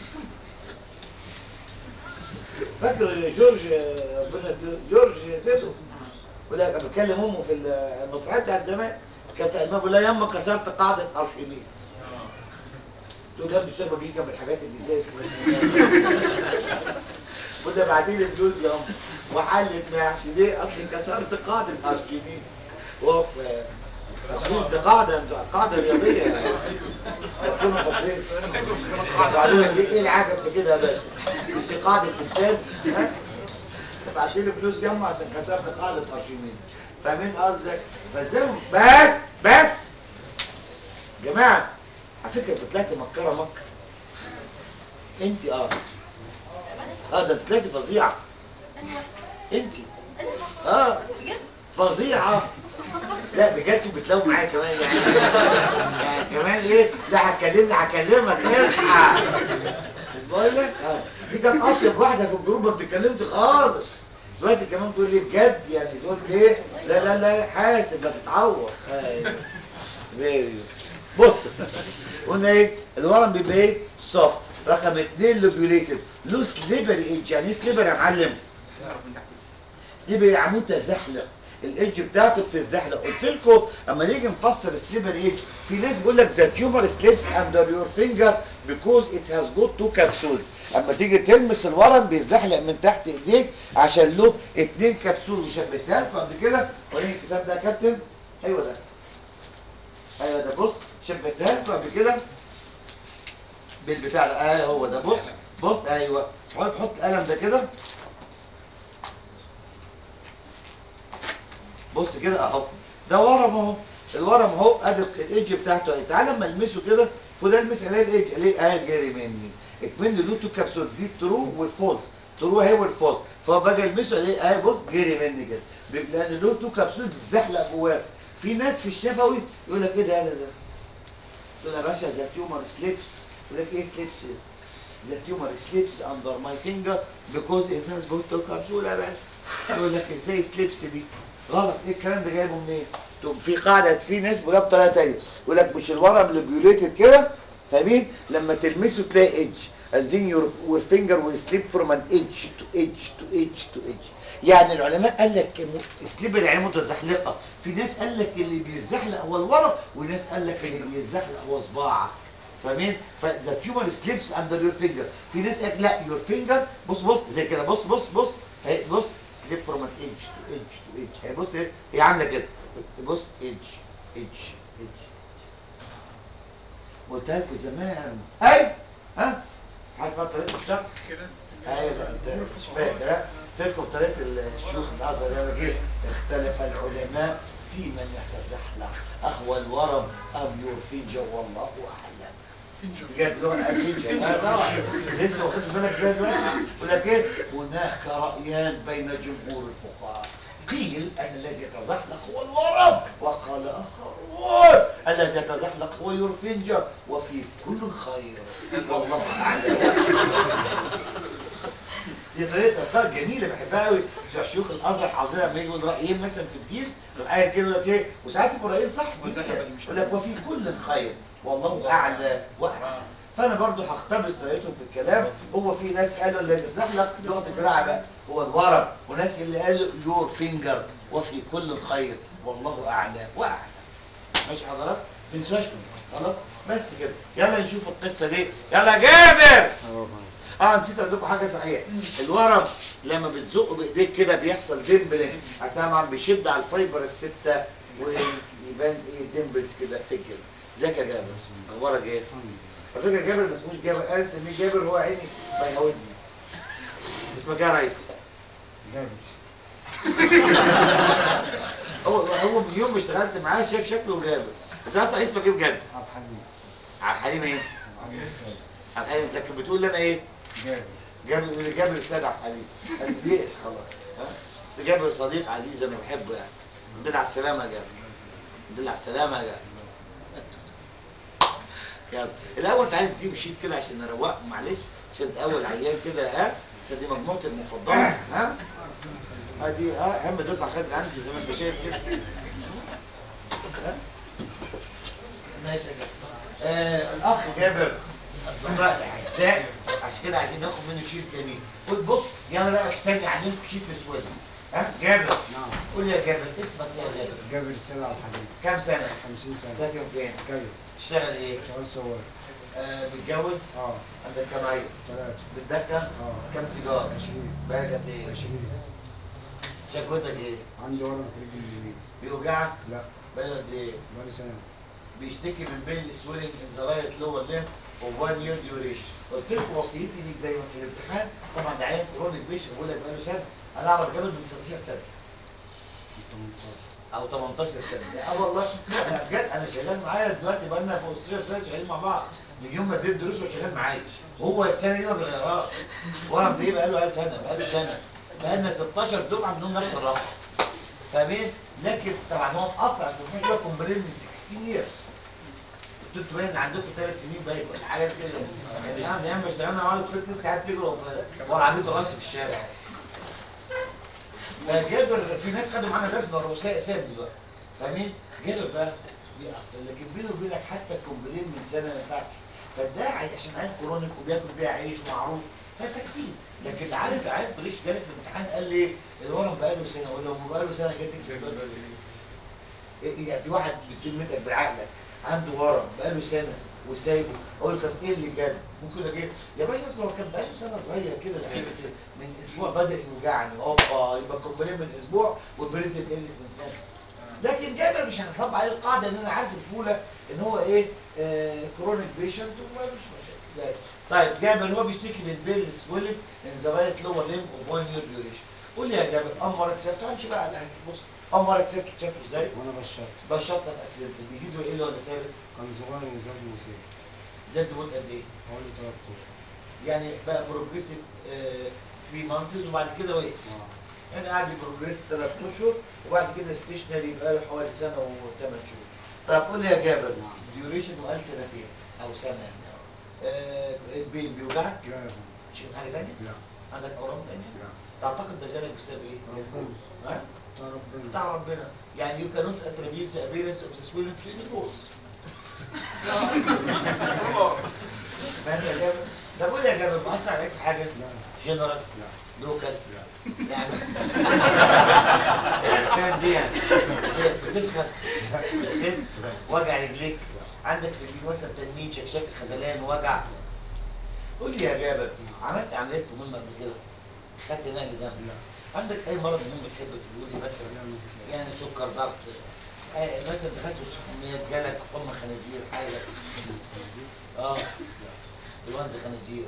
فاكر جورج ربنا يديله- جورج سيدو يقول لك أنا بكلم امه في المسرحيه بتاعت زمان كان في المام بيقول لها ياما كسرت قاعده ارشميد تقول له يا ابني سيبك بيجي جنب الحاجات اللي زي قلنا بعدين الفلوس يا ام وحلت محشي ليه اصل كسرت قاعده ارشميد اوف الفلوس دي قاعده قاعده رياضيه يعني كانوا فاكرين بعدين ايه إيه العجب في كده بس دي قاعده انسان ها بعتين فلوس ياما عشان كسرت قاعده ارشميد فاهمين قصدك فازاي بس بس جماعه على فكره انت طلعت مكره مكه انت اه اه ده انت طلعت فظيعه انت اه فظيعه لا بجد بتلوم معايا كمان يعني يعني كمان ايه لا هتكلمني هكلمك اصحى مش بقول لك اه دي كانت اطيب واحده في الجروب ما بتتكلمش خالص دلوقتي كمان تقول لي بجد يعني تقول ايه لا لا لا حاسب لا تتعور ايوه فيري بص قلنا ايه الورم بيبقى ايه سوفت رقم اثنين لوبيوليتد له سليبري ايدج يعني ايه سليبري يا معلم؟ سليبري يعني متزحلق الايدج بتاعته بتتزحلق قلت لكم اما نيجي نفسر السليبري ايدج في ناس بيقول لك ذا تيومر سليبس اندر يور فينجر بيكوز ات هاز جوت تو كابسولز اما تيجي تلمس الورم بيتزحلق من تحت ايديك عشان له اتنين كبسول وشبهتها لكم قبل كده وريني الكتاب ده يا كابتن ايوه ده ايوه ده بص شبهتها لكم قبل كده بالبتاع ده ايوه هو ده بص بص ايوه حط حط القلم ده كده بص كده اهو ده ورم اهو الورم اهو ادي الايدج بتاعته اهي تعالى اما المسه كده فده المس الاقي الايدج الاقي اه جاري مني اكمن له تو كبسول دي الترو والفولس ترو اهي والفولس فهو باجي المسه الاقي اه بص جري مني كده بيبقى لان له تو كبسول بتزحلق جواه في ناس في الشفوي يقول لك ايه ده يالا ده يقول يا باشا ذا تيومر سليبس يقول لك ايه سليبس ذا تيومر سليبس اندر ماي فينجر بيكوز ات هاز جوت تو كبسول يا باشا يقول لك ازاي سليبس دي غلط ايه الكلام ده جايبه منين تقوم في قاعده في ناس بيقولها بطريقه ثانيه يقول لك مش الورم اللي بيوليتد كده فاهمين لما تلمسه تلاقي ايدج and then your, your finger will slip from an edge to edge to edge to edge يعني العلماء قال لك سليب يعني متزحلقه في ناس قال لك اللي بيزحلق هو الورم وناس قال لك اللي بيزحلق هو صباعك فاهمين فذا تيومر سليبس اندر يور فينجر في ناس قال لا يور فينجر بص بص زي كده بص بص بص اهي بص سليب فروم ان ايدج تو ايدج تو ايدج اهي بص ايه هي عامله كده بص ايدج ايدج ايدج قلتها لكم زمان اي ها عارف طريقه الشرح كده ايوه لا انت مش فاكر ها قلت لكم طريقه الشيوخ الازهر يا جيل اختلف العلماء في من يتزحلق اهو الورم ام يور فينجر والله اعلم بجد له فينجر لا طبعا لسه واخد بالك ده دلوقتي يقول لك ايه هناك رايان بين جمهور الفقهاء قيل ان الذي يتزحلق هو الورم وقال اخرون الذي يتزحلق هو يور فينجر وفي كل خير والله اعلم دي طريقه اخلاق جميله بحبها قوي بتوع شيوخ الازهر حافظينها لما يجي يقول رايين مثلا في الدين يقول قايل كده يقول لك ايه وساعات يبقوا رايين صح جدا يقول لك وفي كل خير والله اعلى واعلم فانا برضو هقتبس طريقتهم في الكلام هو في ناس قالوا اللي يتزحلق لغه الجراحه بقى هو الورم وناس اللي قالوا يور فينجر وفي كل خير والله اعلى واعلم ماشي حضرتك ما تنساش منه خلاص بس كده يلا نشوف القصه دي يلا جابر اه نسيت اقول لكم حاجه صحيح الورم لما بتزقه بايديك كده بيحصل ديمبلنج طبعا بيشد على الفايبر السته ويبان ايه ديمبلز كده في الجلد ازيك يا جابر اخبارك ايه؟ على فكره جابر ما اسموش جابر انا مسميه جابر هو عيني بيهودني اسمك ايه يا ريس؟ هو هو من يوم ما اشتغلت معاه شايف شكله جابر انت اصلا اسمك ايه بجد؟ عبد الحليم عبد الحليم ايه؟ عبد الحليم عبد الحليم لكن بتقول لي انا ايه؟ جابر جابر جابر السيد عبد الحليم انا بيئس خلاص ها؟ بس جابر صديق عزيز انا بحبه يعني الحمد لله على السلامه يا جابر الحمد لله على السلامه يا جابر يلا الاول تعالى تجيب شيت كده عشان نروق معلش عشان انت اول عيان كده ها عشان دي مجموعتي المفضله ها ادي ها اهم دفعه خدت عندي زي ما انت شايف كده ها؟ ماشي يا جابر آه الاخ جابر اصدقاء الاعزاء عشان كده عايزين ناخد منه شيت جميل قول بص يلا بقى في ثانيه اعلمكم شيت مسود ها جابر نعم قول لي يا جابر اسمك ايه يا جابر جابر السيد عبد الحليم كام سنه 50 سنة ساكن فين كيف تشتغل ايه شغال سواق آه متجوز اه عندك كام عيل ثلاثة بتدخن اه كام سيجاره 20 بقالك قد ايه 20 شكوتك ايه عندي ورم في رجلي اليمين بيوجعك لا بقالك قد ايه بقالي سنة بيشتكي من بين سويلنج ان ذا رايت لور ليم اوف 1 يير ديوريشن قلت لكم وصيتي ليك دايما في الامتحان طبعا ده عيان كرونيك بيشن بقول لك بقاله سنه انا اعرف جابر من 16 سنه 18 او 18 سنه اه والله انا بجد انا شغال معايا دلوقتي بقى لنا 15 سنه شغالين مع بعض من يوم ما اديت دروس وشغال معايا هو السنه دي ما بيغيرهاش ورم ده بقى له 1000 سنه بقى له سنه بقى لنا 16 دفعه منهم نفس الرقم فاهمين لكن طبعا هو مقصر انتوا مش بقى كومبلين من 16 years انتوا باين عندكم ثلاث سنين باين ولا حاجه كده يعني يا عم مش اشتغلنا معاهم كنت لسه قاعد بيجروا في- ورا عبيد راسي في الشارع جابر في ناس خدوا معانا درس بالرؤساء سام دلوقتي فاهمين جابر بقى بيأثر لكن بينه وبينك حتى الكومبلين من سنه ما ينفعش فالداعي عشان عين كرونيك وبياكل بيها عيش ومعروف فساكتين لكن اللي عارف عارف بريش جالك في الامتحان قال لي الورم بقاله سنه ولو بقاله سنه جاتك يعني في واحد بذمتك بعقلك عنده ورم بقاله سنه وسايبه اقول له طب ايه اللي جد؟ ممكن اجي يا باشا اصل هو كان بقاله سنه صغير كده لعبت من اسبوع بدا يوجعني هوبا يبقى كومبلين من اسبوع والبريد يتقلس من سنه لكن جابر مش هنطبق عليه القاعده ان انا عارف الفوله ان هو ايه آه كرونيك بيشنت وما فيش مشاكل لا. طيب جابر هو بيشتكي من بيل سويلنج ان ذا رايت لور ليم اوف 1 يير ديوريشن قول لي يا جابر امر اكسبت همشي بقى على حاجه بص امر اكسبت شافه ازاي؟ وانا بشرت بشرطنا باكسيدنت بيزيد ويقل ولا ثابت؟ كان صغير وزاد وسيب زاد لمده قد ايه؟ حوالي ثلاث اشهر يعني بقى بروجريسيف 3 مانثز وبعد كده وقف اه يعني قاعد بروجريس ثلاث اشهر وبعد كده ستيشنري يبقى له حوالي سنه وثمان شهور. طب قول لي يا جابر ديوريشن وقال سنتين او سنه يعني آه البين بيوجعك؟ لا يا فندم شيء حاجه ثانيه؟ لا عندك اورام ثانيه؟ لا تعتقد ده جالك بسبب ايه؟ ربنا ها؟ بتاع ربنا بتاع ربنا يعني you cannot attribute the appearance of the swelling to any cause. ماشي يا جابر؟ طب قول لي يا جابر مؤثر عليك في حاجه؟ لا جنرال لا لوكال لا يعني فاهم دي يعني بتسخن بتخس وجع رجليك عندك في الجيب مثلا تنميل شكشك خدلان وجع قول لي يا جابر عملت عمليات مهمه قبل كده خدت نقل دم لا عندك اي مرض مهم تحب تقول لي مثلا لا مش يعني سكر ضغط آه مثلا دخلت حميات جالك حمى خنازير حاجه اه انفلونزا خنازير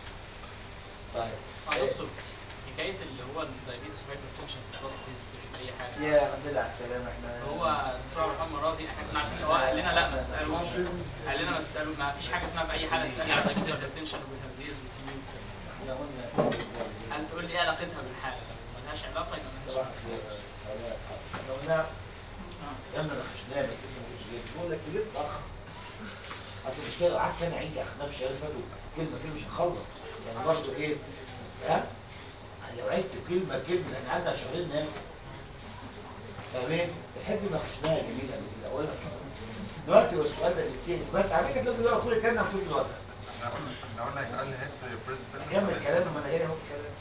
طيب مع دكتور حكايه اللي هو الدايبيتس وهايبرتنشن في الباست هيستوري اي حاجه يا الحمد لله على السلامه احنا بس هو دكتور عبد الرحمن مرادي احنا كنا عارفين هو قال لنا لا ما تسالوش قال لنا ما تسالوا ما فيش حاجه اسمها في اي حاله تسالي على دايبيتس وهايبرتنشن وبالهرزيز والتيمين احنا قلنا هل تقول لي ايه علاقتها بالحاله لو ملهاش علاقه يبقى ما صباح الخير صباح احنا قلنا يا ابني ناقشناه بس انت ما كنتش جاي بقول لك جيت اخ اصل مش كده قعدت انا عيد اخدها في شهاده فاتوا كلمه كلمه مش هنخلص يعني برضه ايه ها لو عدت كلمه كلمه احنا قعدنا شهرين ناكل فاهمين؟ تحب ناقشناها جميله بس كده اقول لك دلوقتي هو السؤال ده بيتسال بس على فكره تلاقي دلوقتي كل الكلام طول الوقت احنا قلنا احنا قلنا هيسأل لي هيستوري اوف بريزنت اكمل كلامي ما انا جاي اهو الكلام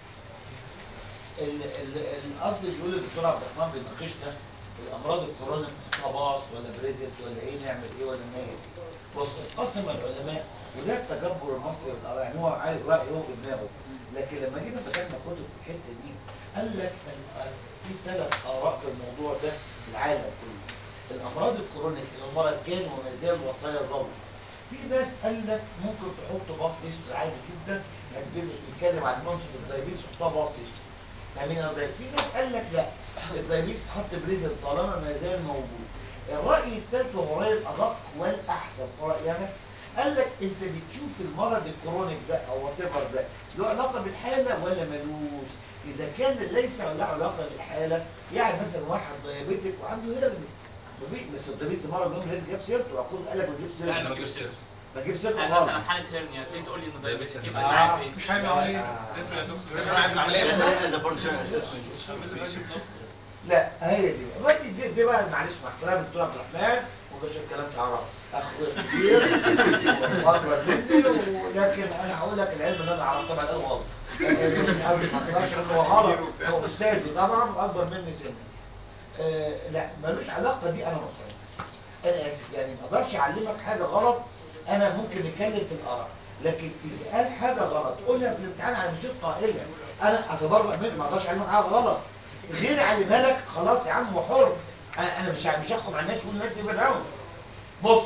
ال- ال- الاصل بيقول الدكتور عبد الرحمن بيناقشنا الامراض الكورونا خلاص ولا بريزنت ولا ايه نعمل ايه ولا نعمل ايه بص اتقسم العلماء وده التجبر المصري والاراء يعني هو عايز راي هو في دماغه لكن لما جينا فتحنا كتب في الحته دي قال لك ال- في ثلاث اراء في الموضوع ده في العالم كله الامراض الكرونيك المرض كان وما زال وسيظل في ناس قال لك ممكن تحط باص تيست عادي جدا هنبتدي نتكلم عن منصب الدايبيتس وحطها باص تيست فاهمين ازاي؟ في ناس قال لك لا الدايبيتس تحط بريزن طالما ما زال موجود الراي الثالث وهو راي الادق والاحسن في رايي انا قال لك انت بتشوف المرض الكرونيك ده او وات ايفر ده له علاقه بالحاله ولا ملوش؟ اذا كان ليس له علاقه بالحاله يعني مثلا واحد دايابيتك وعنده هرني مفيش بس الدايبيتس مره منهم لازم جاب سيرته اقول قالك ما تجيب لا انا سيرته ما اجيبش سيرته ما تجيب سيرته انا مثلا خالص حاله هيرنيا ليه تقول لي انه دايبيتس يبقى آه. انت عارف ايه مش هيعمل عمليه آه. افرض يا دكتور مش انا عايز عمليه لا لا هي دي بقى دي, دي, دي بقى معلش مع احترامي الدكتور عبد الرحمن ومش الكلام في عرب اخويا كبير واكبر مني ولكن انا هقول لك العلم اللي انا عرفته طبعا انا غلط ما اقدرش اقول هو غلط هو استاذي طبعا واكبر مني سنا آه لا ملوش علاقه دي انا مختلف انا اسف يعني ما اقدرش اعلمك حاجه غلط انا ممكن نتكلم في الاراء لكن اذا قال حاجه غلط قولها في الامتحان على مسؤول قائله انا اتبرأ منه ما اقدرش اعلمك حاجه غلط غير علمها لك خلاص يا عم وحر انا أنا مش مش هحكم على الناس واقول الناس يبرعوا بص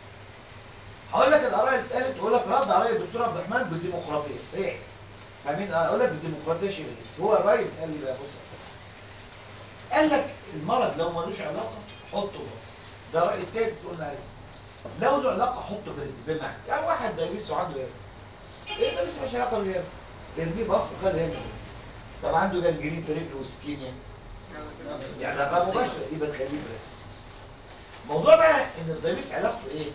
هقول لك الاراء اللي اتقالت واقول لك رد على راي الدكتور عبد الرحمن بالديمقراطيه صحيح فاهمين اقول لك بالديمقراطيه شديد هو الراي اللي قال لي بقى بص قال لك المرض لو ملوش علاقه حطه بس ده الراي التالت قلنا عليه لو له علاقه حطه بريز بمعنى يعني واحد دايبيس وعنده هرم ايه ده مش علاقه بالهرم ارميه بص وخلي هرم طب عنده جنجرين في رجله وسكينيا يعني علاقه مباشره يبقى تخليه بريز الموضوع بقى ان الدايبيس علاقته ايه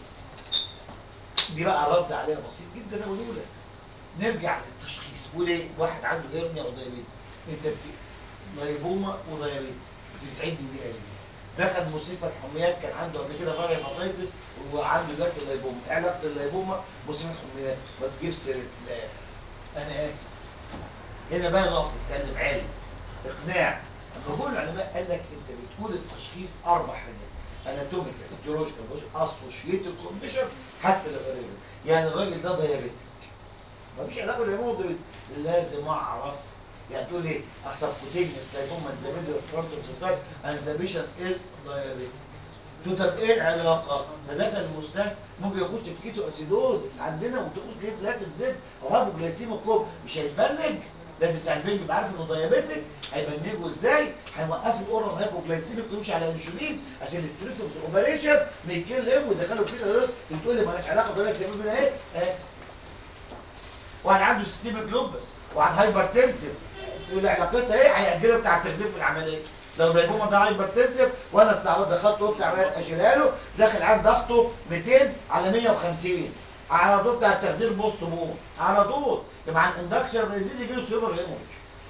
دي بقى الرد عليها بسيط جدا اقوله لك نرجع للتشخيص وليه واحد عنده هرنيا ودايابيتس انت بت... دايبوما ودايابيتس بتسعدني بيها ليه دخل مصيبه حميات كان عنده قبل كده غير هيباتيتس وعنده دلوقتي اللايبوما ايه علاقه اللايبوما مصيبه حميات ما تجيب سيره لا انا اسف هنا بقى نقف نتكلم علم اقناع لما بقول العلماء قال لك انت بتقول التشخيص اربع حاجات اناتوميكال ايديولوجيكال اسوشيتد كونديشن حتى لو قريب يعني الراجل ده دايابيتك مفيش علاقه بالموضوع لازم اعرف يعني تقول ايه سبكوتينيوس لايبوما ذا ميدل فرونت اوف ذا سايت اند ذا بيشنت از دايابيتك تو طب ايه العلاقه؟ فدخل المستشفى ممكن يخش في كيتو اسيدوزس عندنا وتقول ليه لازم دب او هايبوجلايسيميك مش هيتبنج لازم بتاع البنج يبقى عارف انه دايابيتك هيبنجه ازاي؟ هيوقف الاورال هايبوجلايسيميك ويمشي على انسولين عشان الاستريس اوف اوبريشن ما يكلم ويدخله في كده وتقول لي مالهاش علاقه بلا سبب منها ايه؟ اسف واحد عنده سيستيميك لوبس واحد هايبرتنسيف تقول لي علاقتها ايه؟ هيأجله بتاع التخدير في العمليه لو الهيموما ده هايبرتنسيف وانا استعوض دخلت اوضه عمليات اشيلها له داخل عند ضغطه 200 على 150 على طول بتاع التخدير بوست بون على طول يبقى عن اندكشن ريزيز يجي له سوبر هيموريج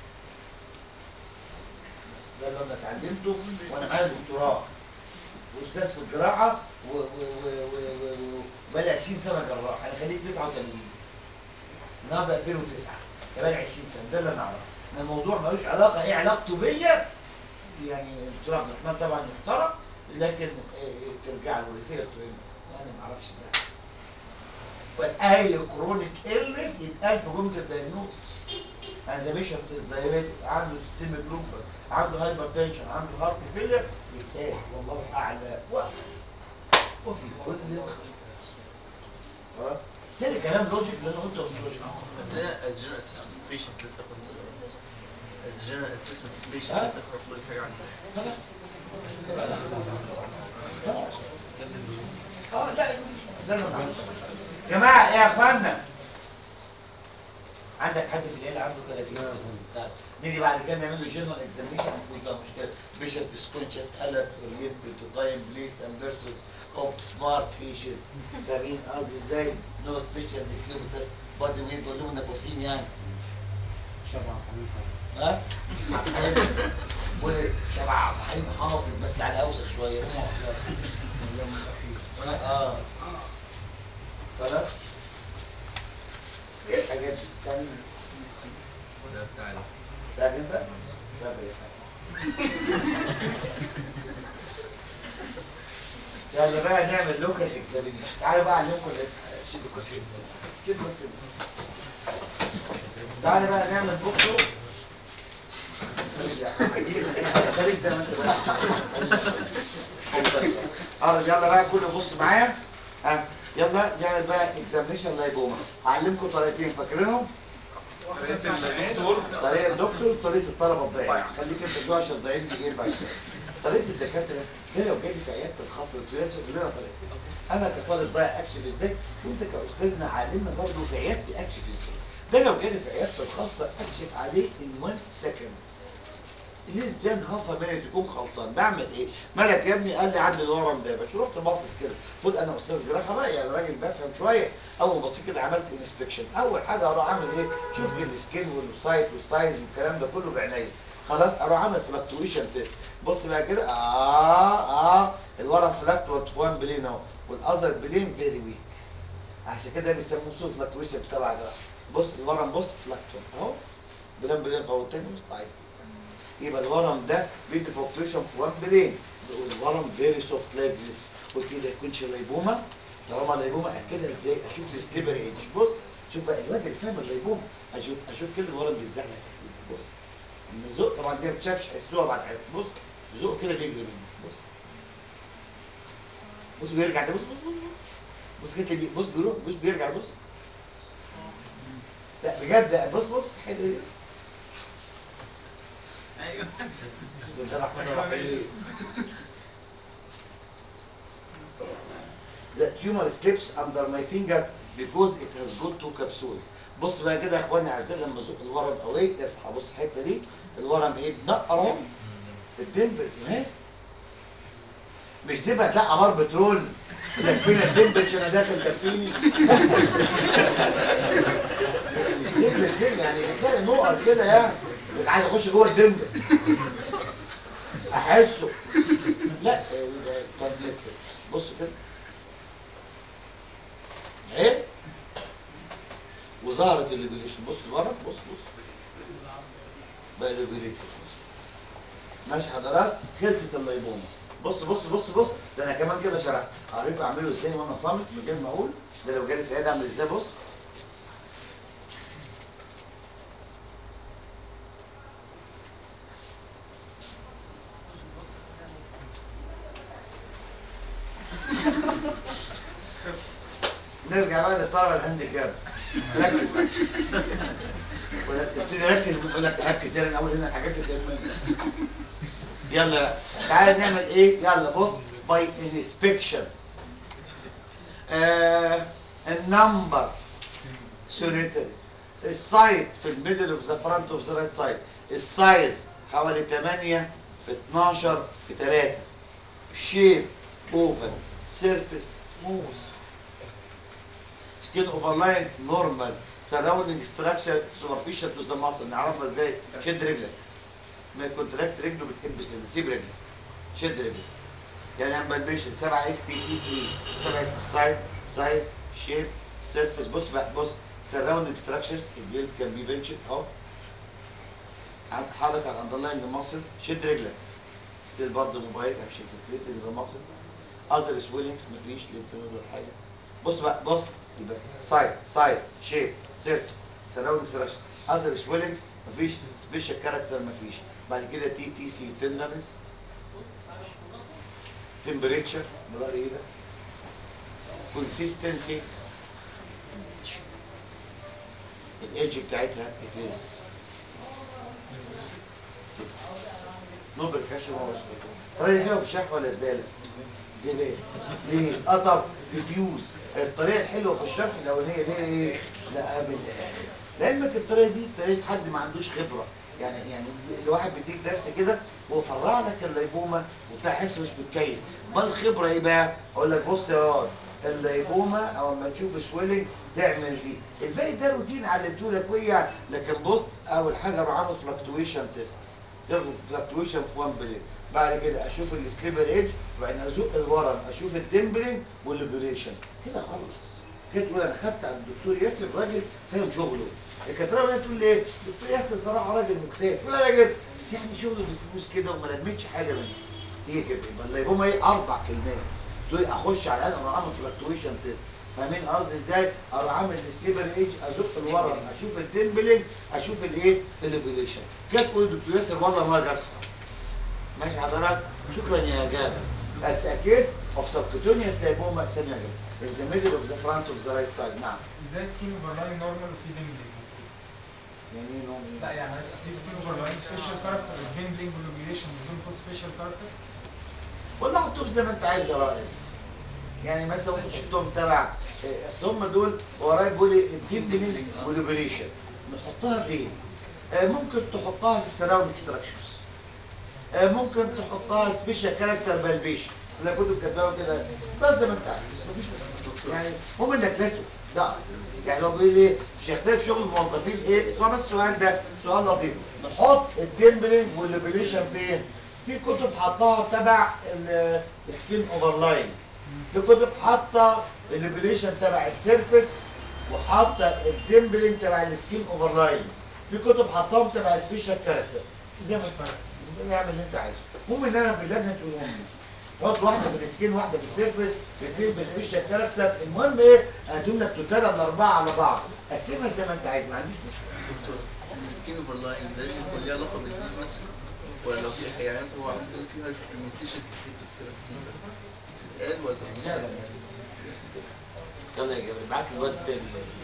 ده اللي انا اتعلمته وانا معايا دكتوراه واستاذ في الجراحه و- و- و- و- و- وبقالي 20 سنه جراح انا خليك 89 النهارده 2009 بقالي 20 سنه ده اللي انا اعرفه ان الموضوع ملوش علاقه ايه علاقته بيا يعني الدكتور عبد الرحمن طبعا محترم لكن إيه ترجع له ريفير انا ما اعرفش ازاي واي كرونيك النس يتقال في جمله الدايجنوز يعني ذا بيشنت از دايابيتك عنده سيستميك لوبر عنده هايبرتنشن عنده هارت فيلر يتقال والله اعلى وقت وفي كل خلاص تاني كلام لوجيك اللي انا قلته مش لوجيك عندنا as general assessment patient لسه كنت as general assessment patient ها؟ لسه كنت بقول لك حاجه عنه طبعا طبعا اه لا ده اللي أنا عاوزه. جماعه ايه يا اخوانا عندك حد في العيله عنده 30 سنه طيب. نيجي بعد كده نعمل له جنرال اكزامينشن المفروض ده مشكله بيشنت سكونشس الرت اورينتد تو تايم بليس اند بيرسز اوف سمارت فيشز فاهمين قصدي ازاي؟ نو سبيشال ديكيوبيتس بادي ويت بقول لهم وسيم يعني شبع حبيبي ها؟ وشبع عبد الحليم حافظ بس على اوسخ شويه اه خلاص ايه الحاجات دي؟ تاني ده بتاع فاهم انت؟ فاهم ايه؟ يلا بقى نعمل لوكال اكزامينيشن تعالوا بقى اعلمكم ال- شيلوا كل شيء شيلوا بس تعالى بقى نعمل بكره خليك زي ما انت بقى اه يلا بقى كله بص معايا ها يلا نعمل بقى اكزامينيشن لايبوما هعلمكم طريقتين فاكرينهم؟ طريقة الدكتور طريقه الدكتور وطريقه الطلبه الضايعين خليك انت شويه عشان الضايعين دي جايين بعد كده طريقه الدكاتره ده لو جالي في عياده الخاص الكليه كلنا طريقتين انا كطالب ضايع اكشف ازاي وانت كاستاذنا عالمنا برضه في عيادتي اكشف ازاي ده لو جالي في عيادته الخاصه اكشف عليه ان 1 سكند ليه هفهم منك تكون خلصان بعمل ايه مالك يا ابني قال لي عندي الورم ده بس رحت باصص كده المفروض انا استاذ جراحه بقى يعني راجل بفهم شويه اول بصيت كده عملت انسبكشن اول حاجه اروح اعمل ايه شفت السكين والسايت والسايز والكلام ده كله بعينيا خلاص اروح اعمل فلكتويشن تيست بص بقى كده اه اه الورم فلكتوات في وان بلين اهو والاذر بلين فيري ويك عشان كده بيسموه صوت فلكتويشن في سبع جراح بص الورم بص فلكتوات اهو بلان بلين قوي تاني مش ضعيف يبقى الورم ده بيدي فلكتويشن في وان بلين والورم فيري سوفت لايك ذس قلت ايه ده يكونش لايبوما طالما لايبوما اكدها ازاي اشوف الستيبر ايدج بص شوف بقى الواد اللي فاهم اللايبوما اشوف اشوف كده الورم بيزحلق تحديدا بص لما زق طبعا دي ما بتشافش حسوها بعد حس بص زق كده بيجري منه بص بص بيرجع ده بص بص بص بص بص كده بي- بص بيروح بص بيرجع بص لا بجد بص بص الحته دي ايوه بسم الله الرحمن الرحيم The tumor slips under my finger because it has got two capsules. بص بقى كده يا اخواني اعزائي لما ازق الورم قوي اصحى بص الحته دي الورم ايه بنقر اهو الدمبل اهي مش تبقى تلاقي عمار بترول يكفينا الدمبل انا داخل كفيني مش دمبل كده يعني بتلاقي نقر كده يعني عايز اخش جوه الدمبل احسه لا آه، يبقى تابلت كده بص كده اهي وظهرت الليبريشن بص لورا بص بص بقى الليبريشن ماشي حضرات خلصت الليبومه بص بص بص بص ده انا كمان كده شرحت هوريكم اعمله ازاي وانا صامت من غير ما اقول ده لو جالي في العياده اعمل ازاي بص نرجع بقى للطلبه الهانديكاب ركز بقى ولا تبتدي ركز بيقول لك ركز هنا الاول هنا الحاجات اللي تهمني يلا تعالى نعمل ايه يلا بص باي انسبكشن النمبر سوليتري السايد في الميدل اوف ذا فرونت اوف ذا رايت سايد السايز حوالي 8 في 12 في 3 شيب اوفر سيرفيس سموث سكين اوفرلاين نورمال سراوندنج ستراكشر سوبرفيشال تو ذا ماسل نعرفها ازاي شد رجلك ما كونتراكت رجله بتحب سن سيب رجلك شد رجلك يعني انا بلبشن 7 اكس تي تي سي 7 اكس سايد سايز شيب سيرفيس بص بقى بص سراوندنج ستراكشرز الجلد كان بي بنشن اهو عن- حركه على الاندرلاين ماسل شد رجلك ستيل برضه موبايل مش انفلتريتنج ذا ماسل اذر سويلنجز مفيش لينفنود ولا حاجه بص بقى بص يبقى سايد سايز شيب سيرفيس سراوندنج ستراكشر اذر سويلنجز مفيش سبيشال كاركتر مفيش بعد كده تي تي سي تندرنس تمبريتشر نبقى ايه ده كونسيستنسي الايدج بتاعتها it is نو بركاشن ولا طريقه حلوه في الشرح ولا زباله؟ زباله ليه؟ اه طب ديفيوز الطريقه الحلوه في الشرح الاولانيه ليه ايه؟ لا ابدا لعلمك الطريقه دي طريقه حد ما عندوش خبره يعني يعني الواحد بيديك درس كده وفرع لك الليبومه وتحس مش بتكيف امال الخبره ايه بقى؟ اقول لك بص يا واد الليبومه او لما تشوف سويلنج تعمل دي الباقي ده روتين علمته لك ويا لكن بص اول حاجه اروح اعمل فلكتويشن تيست ياخد فلكتويشن في وان بلين بعد كده اشوف السليبر ايدج وبعدين ازق الورم اشوف الديمبلينج والليبريشن كده خالص كده تقول انا خدت عند الدكتور ياسر راجل فاهم شغله الكاتره بقى تقول لي ايه الدكتور ياسر صراحه راجل مجتهد لا يا جد بس يعني شغله بفلوس كده وما لمتش حاجه منه هي كده يبقى اللي هما ايه اربع كلمات دول اخش على الاقل اروح اعمل فلكتويشن تيست فاهمين قصدي ازاي؟ اروح اعمل السليبر ايج ازق الورم اشوف الديمبلينج اشوف الايه؟ الليبريشن كده تقول الدكتور ياسر والله ما جسم ماشي حضرتك شكرا يا جابر That's a case of subcutaneous lipoma ثانية يا جابر in the middle of the front of the right side نعم ازاي سكين اوفرلاين نورمال وفي ديمبلينج يعني ايه نوع من- لا يعني في سكين اوفرلاين سبيشال كاركتر الديمبلينج والوبيليشن بدون فول سبيشال كاركتر والله حطهم زي ما انت عايز يا رائد يعني مثلا ممكن تحطهم تبع إيه، اصل هم دول ورايا بيقول لي الديمبلينج والليبريشن نحطها فين؟ آه، ممكن تحطها في السراوند اكستراكشنز ممكن تحطها سبيشال كاركتر بالبيشن لا كتب كتبها كده ده زي ما انت عايز مفيش مشكله يعني هم انك لازم ده اصل يعني هو بيقول ايه مش هيختلف شغل الموظفين ايه اسمع بس السؤال ده سؤال لطيف نحط الديمبلينج والليبريشن فين؟ في كتب حطها تبع السكين اوفرلاين في كتب حاطه الليبريشن تبع السيرفس وحاطه الديمبلينج تبع السكين اوفرلاين في كتب حطاهم تبع سبيشال كاركتر زي ما انت عايز اعمل اللي انت عايزه المهم ان انا في اللجنه تقولهم لي حط واحده في السكين واحده في السيرفس اثنين بسبيشال كاركتر المهم ايه ادوم لك توتال الاربعه على بعض قسمها زي ما انت عايز ما عنديش مشكله السكين اوفرلاين ده يكون ليه علاقه بالديزيز نفسه ولا لو في يعني مثلا هو ممكن في هايبرمنتيشن كده قال ولا لا لا لا يلا يا جماعه ابعت لي الواد التاني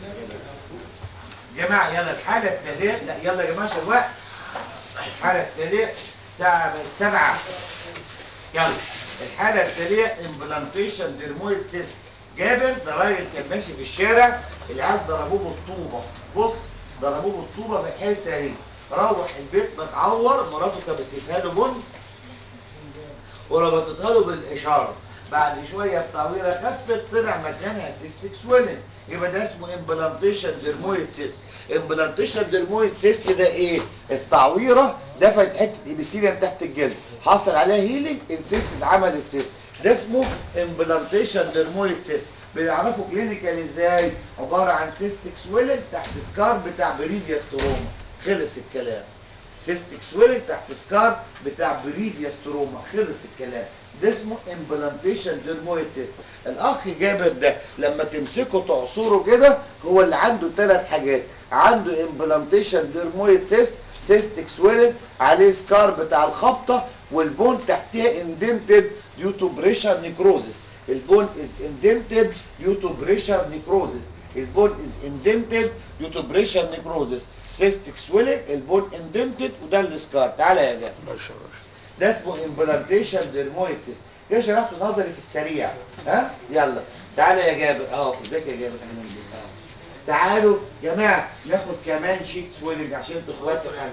يا جماعه يلا الحاله التاليه لا يلا يا جماعه عشان الوقت الحاله التاليه الساعه بقت سبعة يلا الحاله التاليه امبلانتيشن ديرمويد سيست جابر ده راجل كان ماشي في الشارع العيال ضربوه بالطوبه بص ضربوه بالطوبه في الحته دي روح البيت متعور مراته كبستها له بن وربطتها له بالاشاره بعد شويه الطاوله خفت طلع مكانها سيستيك سويلنج يبقى ده اسمه امبلانتيشن ديرمويد سيست امبلانتيشن ديرمويد سيست ده ايه التعويره دفعت حته ابيثيليوم تحت الجلد حصل عليها هيلينج السيست اتعمل السيست ده اسمه امبلانتيشن ديرمويد سيست بنعرفه كلينيكال ازاي عباره عن سيستك سويلنج تحت سكار بتاع بريفيوس تروما خلص الكلام سيستك سويلنج تحت سكار بتاع بريفيوس تروما خلص الكلام ده اسمه امبلانتيشن ديرمويد سيست الاخ جابر ده لما تمسكه تعصره كده هو اللي عنده ثلاث حاجات عنده امبلانتيشن ديرمويد سيست سيستك سويلنج عليه سكار بتاع الخبطه والبون تحتها اندنتد ديو تو بريشر نيكروزس البون از اندنتد ديو تو بريشر نيكروزس البون از اندنتد ديو تو بريشر نيكروزس سيستك سويلنج البون اندنتد وده السكار تعالى يا جماعه ده اسمه امبلانتيشن ديرمويد سيست كده شرحته نظري في السريع ها يلا تعالى يا جابر اه ازيك يا جابر اهلا بيك اه تعالوا يا جماعه ناخد كمان شيت سويلنج عشان انتوا اخواتي حاجه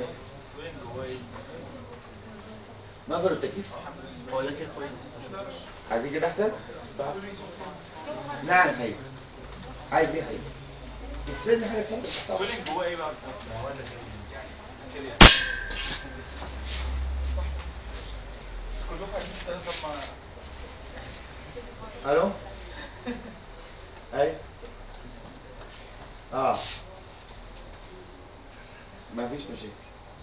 نظر التكييف هو ده كده كويس عايزين كده احسن صح نعم هي عايز ايه هي تفتني حاجه كده سويلنج جواه ايه بقى كلكم عايزين تتكلموا طب ما الو اي اه ما فيش مشاكل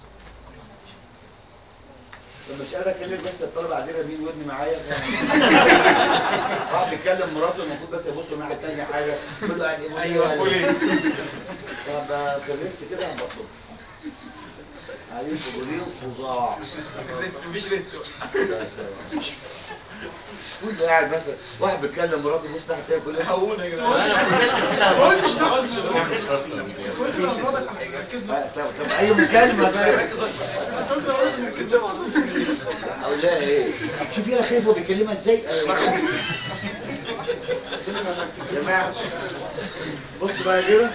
طب مش قادر اكلم بس الطلبه قاعدين مين ودني معايا واحد بيتكلم مراته المفروض بس يبصوا الناحيه الثانيه حاجه كله قاعد يقول ايوه طب في الريست كده هنبطل عليه فضولين فظاع مفيش ريست كله قاعد مثلا واحد بيتكلم مراته بص ناحيه الثانيه كله هون يا جدعان طب طب اي مكالمه طيب او لا ايه شوف انا خايف هو بيكلمها ازاي يا جماعه بص بقى كده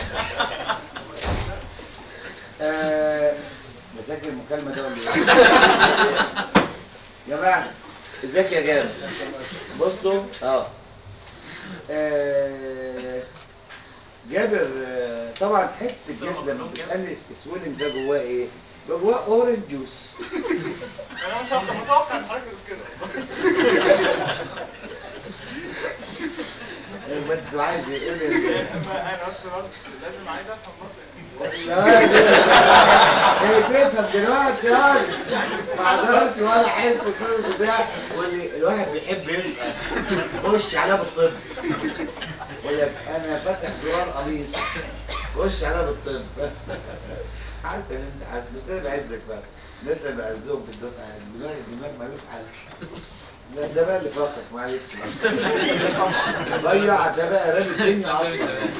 آه، بسجل المكالمه ده ولا ايه يا جماعه ازيك يا جابر بصوا اه آه، جابر آه، طبعا حته الجلد لما بتسالني السويلنج ده جواه ايه؟ يبقى جواه اورنج جوس انا متوقع متوقع ان حضرتك تقول كده ما انت عايز ايه؟ إيه اللي- ما انا بس بس لازم عايز افهم برضه لا هي تفهم دلوقتي يعني ما اقدرش ولا احس كل بتاع واللي الواحد بيحب يسال خش عليها بالطب يقول لك انا فاتح زرار قميص خش عليها بالطب عسل انت عسل بس انا بعزك بقى الناس اللي بعزهم في الدفعه دماغ الدماغ مالوش حل لا ده بقى اللي فاقك معلش ضيع ده بقى رامي الدنيا اصلا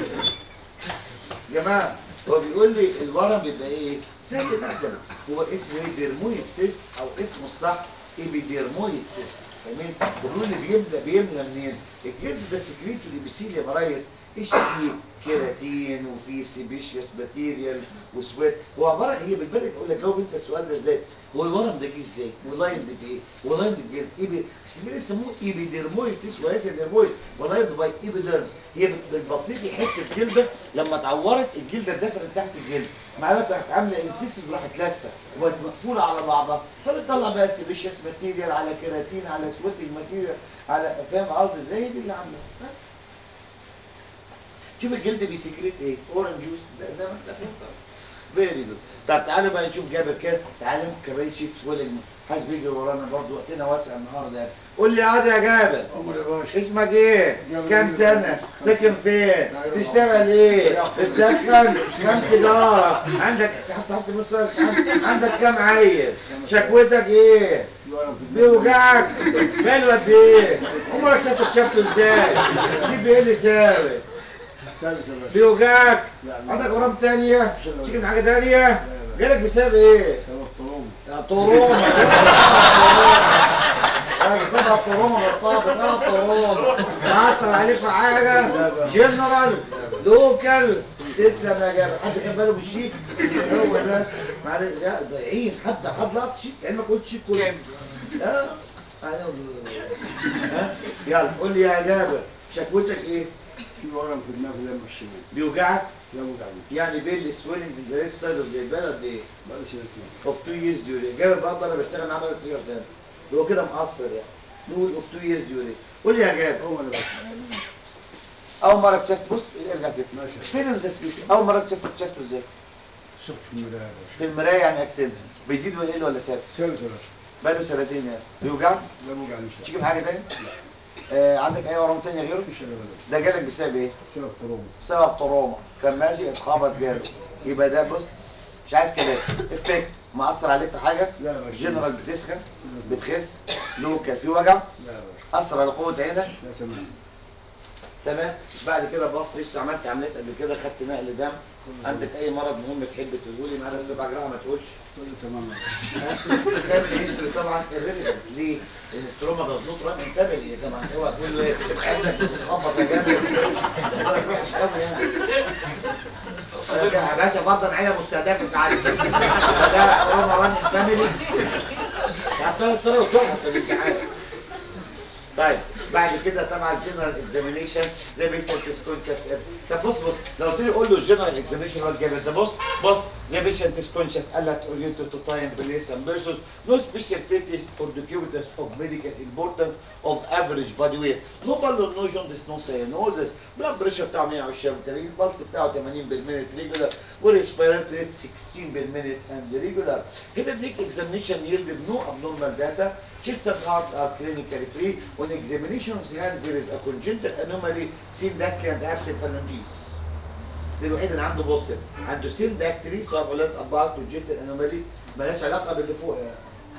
يا جماعه هو بيقول لي الورم بيبقى ايه؟ سهل جدا هو اسمه ايه؟ ديرمويد سيست او اسمه الصح ايبيديرمويد سيست فاهمين؟ بيقول لي بيملى بيملى منين؟ الجلد ده سكريته الابيثيليا برايس ايش فيه؟ كيراتين وفيه سيبيشيوس بكتيريال وسويت هو عباره هي بالبلد اقول لك جاوب انت السؤال ده ازاي؟ هو الورم ده جه ازاي؟ ولايند بايه؟ ولايند بجلد ايبي مش كده يسموه ايبيديرمويد سيست وليس ديرمويد ولايند باي ايبيديرمز هي بت- بتبطيقي حته جلده لما اتعورت الجلده اتدفنت تحت الجلد معايا راحت عامله انسيسيف راحت لافه وبقت مقفوله على بعضها فبتطلع بقى سيبيشيوس ماتيريال على كيراتين على سويتنج ماتيريال على فاهم قصدي ازاي هي دي اللي عامله بس. شوف الجلد بيسكريت ايه اورنج جوس لا زي ما انت فهمت فيري جود طب تعالوا بقى نشوف جابر كده تعالوا كمان شيت سويلنج حاسس بيجري ورانا برضه وقتنا واسع النهارده قول لي يا يا جابر اسمك ايه؟ كام سنة؟ ساكن فين؟ تشتغل ايه؟ بتدخن؟ كام سيجارة؟ عندك حتى حتى بص عندك- عندك كام عيل؟ شكوتك ايه؟ بيوجعك؟ بقاله قد ايه؟ عمرك شفت شفته ازاي؟ دي بايه اللي سابق؟ بيوجعك؟ عندك ورم تانية؟ تيجي من حاجة تانية؟ جالك بسبب ايه؟ يا طرومة لا بسبب طرومة بطاقة بسبب طرومة مأثر عليك في حاجة جنرال لوكال تسلم يا جابر حد كان باله بالشيك هو ده معلش لا ضايعين حد حد لقط شيك يعني ما كنتش شيك كله ها ها يلا قول لي يا جابر شكوتك ايه؟ في ورم في دماغي لما الشمال بيوجعك لا وجعني يعني بين السويلنج من ذا ليفت سايد اوف ذا بلد ايه بقى لي سنتين اوف تو ييرز ديوري جاب برضه انا بشتغل معاه بقى سيجاره تاني هو كده مقصر يعني نقول اوف تو ييرز ديوري قول لي يا جاب هو انا بس اول مره اكتشفت بص ارجع كده ماشي. فين ذا سبيسي اول مره اكتشفت اكتشفته ازاي شفت في المرايه يا باشا في المرايه يعني اكسنت بيزيد ولا يقل ولا ثابت ثابت يا باشا بقاله سنتين يعني بيوجعك لا ما وجعنيش تشيك من حاجه تاني آه عندك اي ورم تاني غيره مفيش انا ولا ده جالك بسبب ايه سبب تروما بسبب تروما كان ماشي اتخبط جامد يبقى ده بص مش عايز كلام افكت مأثر عليك في حاجه لا يا باشا جنرال بتسخن بتخس لوكال في وجع لا يا باشا اثر على قوه عينك لا تمام تمام بعد كده بص عملت عمليات قبل كده خدت نقل دم عندك اي مرض مهم تحب تقولي معانا السبع جراحه ما تقولش كله تمام يا باشا. ها؟ تعمل هيستوري طبعا irrelevant. ليه؟ لان التروما ده نوت ران انتبه يا جماعه اوعى تقول له ايه عندك بتتخبط يا جدع ده وحش قوي يعني يا باشا فرضا عيله مستهدفه تعالى ده تروما ران فاميلي هتضطر تروح تقعد في الامتحان طيب بعد كده طبعا جنرال اكزامينيشن زي ما انت تسكونشس طب بص بص لو قلت لي قول له الجنرال اكزامينيشن هو الجامد ده بص بص زي بيشنت تسكونشس قال لك اورينتد تو تايم بليس اند بيرسون نو سبيشال فيتس اور دوكيومنتس اوف ميديكال امبورتنس اوف افريج بادي ويت نو بالون نو جوندس نو ساينوزس بلاد بريشر بتاعه 120 80 البلس بتاعه 80 بالمينت ريجولار وريسبيراتوري ريت 16 بالمينت اند ريجولار هنا ديك اكزامينيشن يلد نو abnormal data chest and heart are clinically free on examination of the hand there is a congenital anomaly syndactyly and absent phalanges ده الوحيد اللي عنده بوستيف عنده سينداكتري سواء بلاس ابارت وجيتال انومالي مالهاش علاقه باللي فوق يعني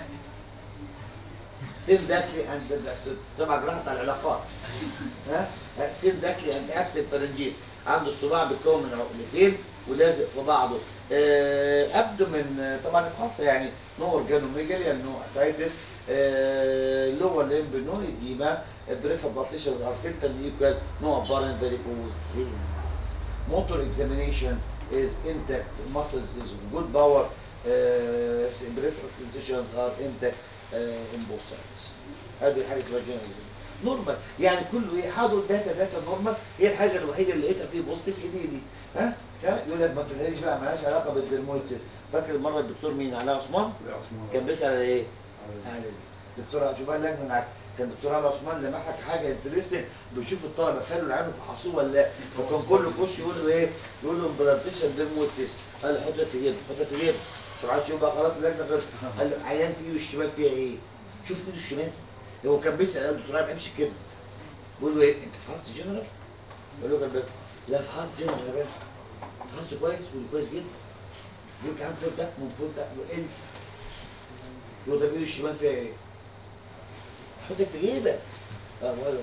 سينداكلي اند السبع جراحه بتاع العلاقات ها سينداكلي اند ابسنت فرنجيز عنده الصباع بيتكون من عقلتين ولازق في بعضه آه، ابدو من طبعا الفحص يعني نو اورجانوميجالي نو اسايتس لور لمب نو ايديما بريفر بارتيشن ار فيلتر ايكوال نو ابارنت فيريكوز motor examination is intact muscles is good power uh, peripheral sensations are intact uh, in both sides هذه حاجه اسمها جنرال نورمال يعني كله ايه حاضر داتا داتا نورمال هي الحاجه الوحيده اللي لقيتها فيه بوزيتيف ايدي دي ها ها؟ يقول لك ما تقولهاش بقى مالهاش علاقه بالدرمويتس فاكر مره الدكتور مين علاء عثمان لا عثمان كان بيسال على ايه؟ على على دي دكتور شوف بقى اللجنه العكس كان دكتور علي عثمان لمحك حاجه انترستنج بيشوف الطلبه خلوا العين فحصوه ولا لا فكان كله يخش يقول له ايه؟ يقول له امبلانتيشن ديرموتيس قال له حط في جيبك حط في جيبك سرعات شوف بقى خلاص اللجنه خلصت قال له عيان في ايده الشمال فيها ايه؟ شوف ايده الشمال هو كان بيسال قال له دكتور ما بيمشي كده بيقول له ايه؟ انت فحصت جنرال؟ قال له كان بس لا فحصت جنرال يا باشا فحصت كويس واللي كويس جدا جبت عم فوق ده من فوق ده انسى يقول ده بايده الشمال فيها ايه؟ حطك في جيبك اه ولا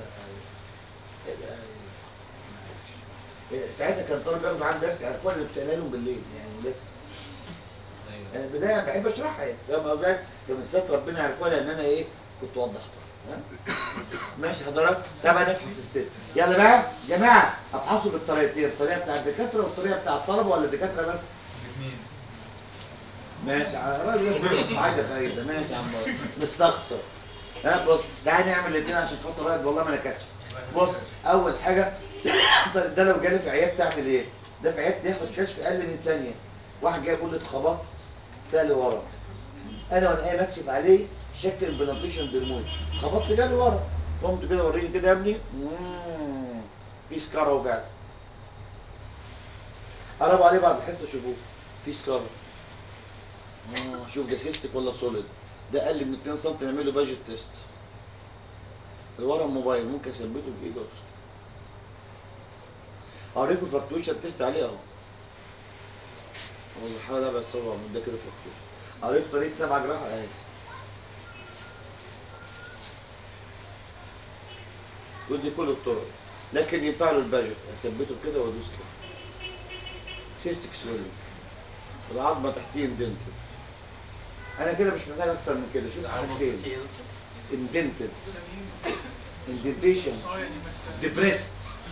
ساعتها كان طالب بياخد معاه درس عرفوا اللي بتقولها لهم بالليل يعني بس انا البدايه بحب اشرحها يعني فاهم قصدي؟ كان ست ربنا عرفوها لان انا ايه كنت وضحتها ها؟ ماشي حضرتك تعالى نفحص السيستم يلا بقى يا جماعه افحصوا بالطريقتين الطريقه بتاع الدكاتره والطريقه بتاع الطلبه ولا الدكاتره بس؟ الاثنين ماشي على راجل بيرقص حاجه فريده ماشي يا عم بابا. مستخسر ها بص تعالى نعمل الاثنين عشان خاطر راجل والله ما انا كاسف بص اول حاجه ده لو جالي في عيادتي اعمل ايه؟ ده في عيادتي ياخد كشف اقل من ثانيه واحد جاي يقول لي اتخبطت جالي ورا انا وانا قايم اكشف عليه شك في امبلانتيشن درمويد خبطت جالي ورا قمت كده وريني كده يا ابني مم، في سكار اهو فعلا قربوا عليه بعد الحصه شوفوه في سكار آه، شوف ده سيستك ولا سوليد ده اقل من 2 سم نعمل له باجت تيست الورا الموبايل ممكن اثبته بايده اوريكم الفلكتويشن تيست عليه اهو والله حاول ابعد صبع من ده كده فلكتويشن اوريكم طريقه سبع جراحه اهي ودي كل الطرق لكن ينفع له الباجت اثبته كده وادوس كده سيستك سويلنج العظمه تحتيه اندنتد انا كده مش محتاج اكتر من كده شوف حاجتين اندنتد اندنتيشن ديبريست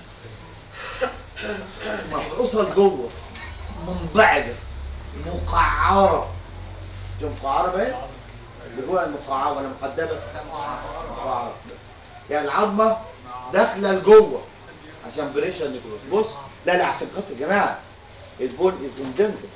مفعوصه لجوه منبعجه مقعره دي مقعره باين اللي جوه المقعره ولا مقدمه مقعره يعني العظمه داخله لجوه عشان بريشر نيكروز بص لا لا عشان خاطر يا جماعه البون از اندنتد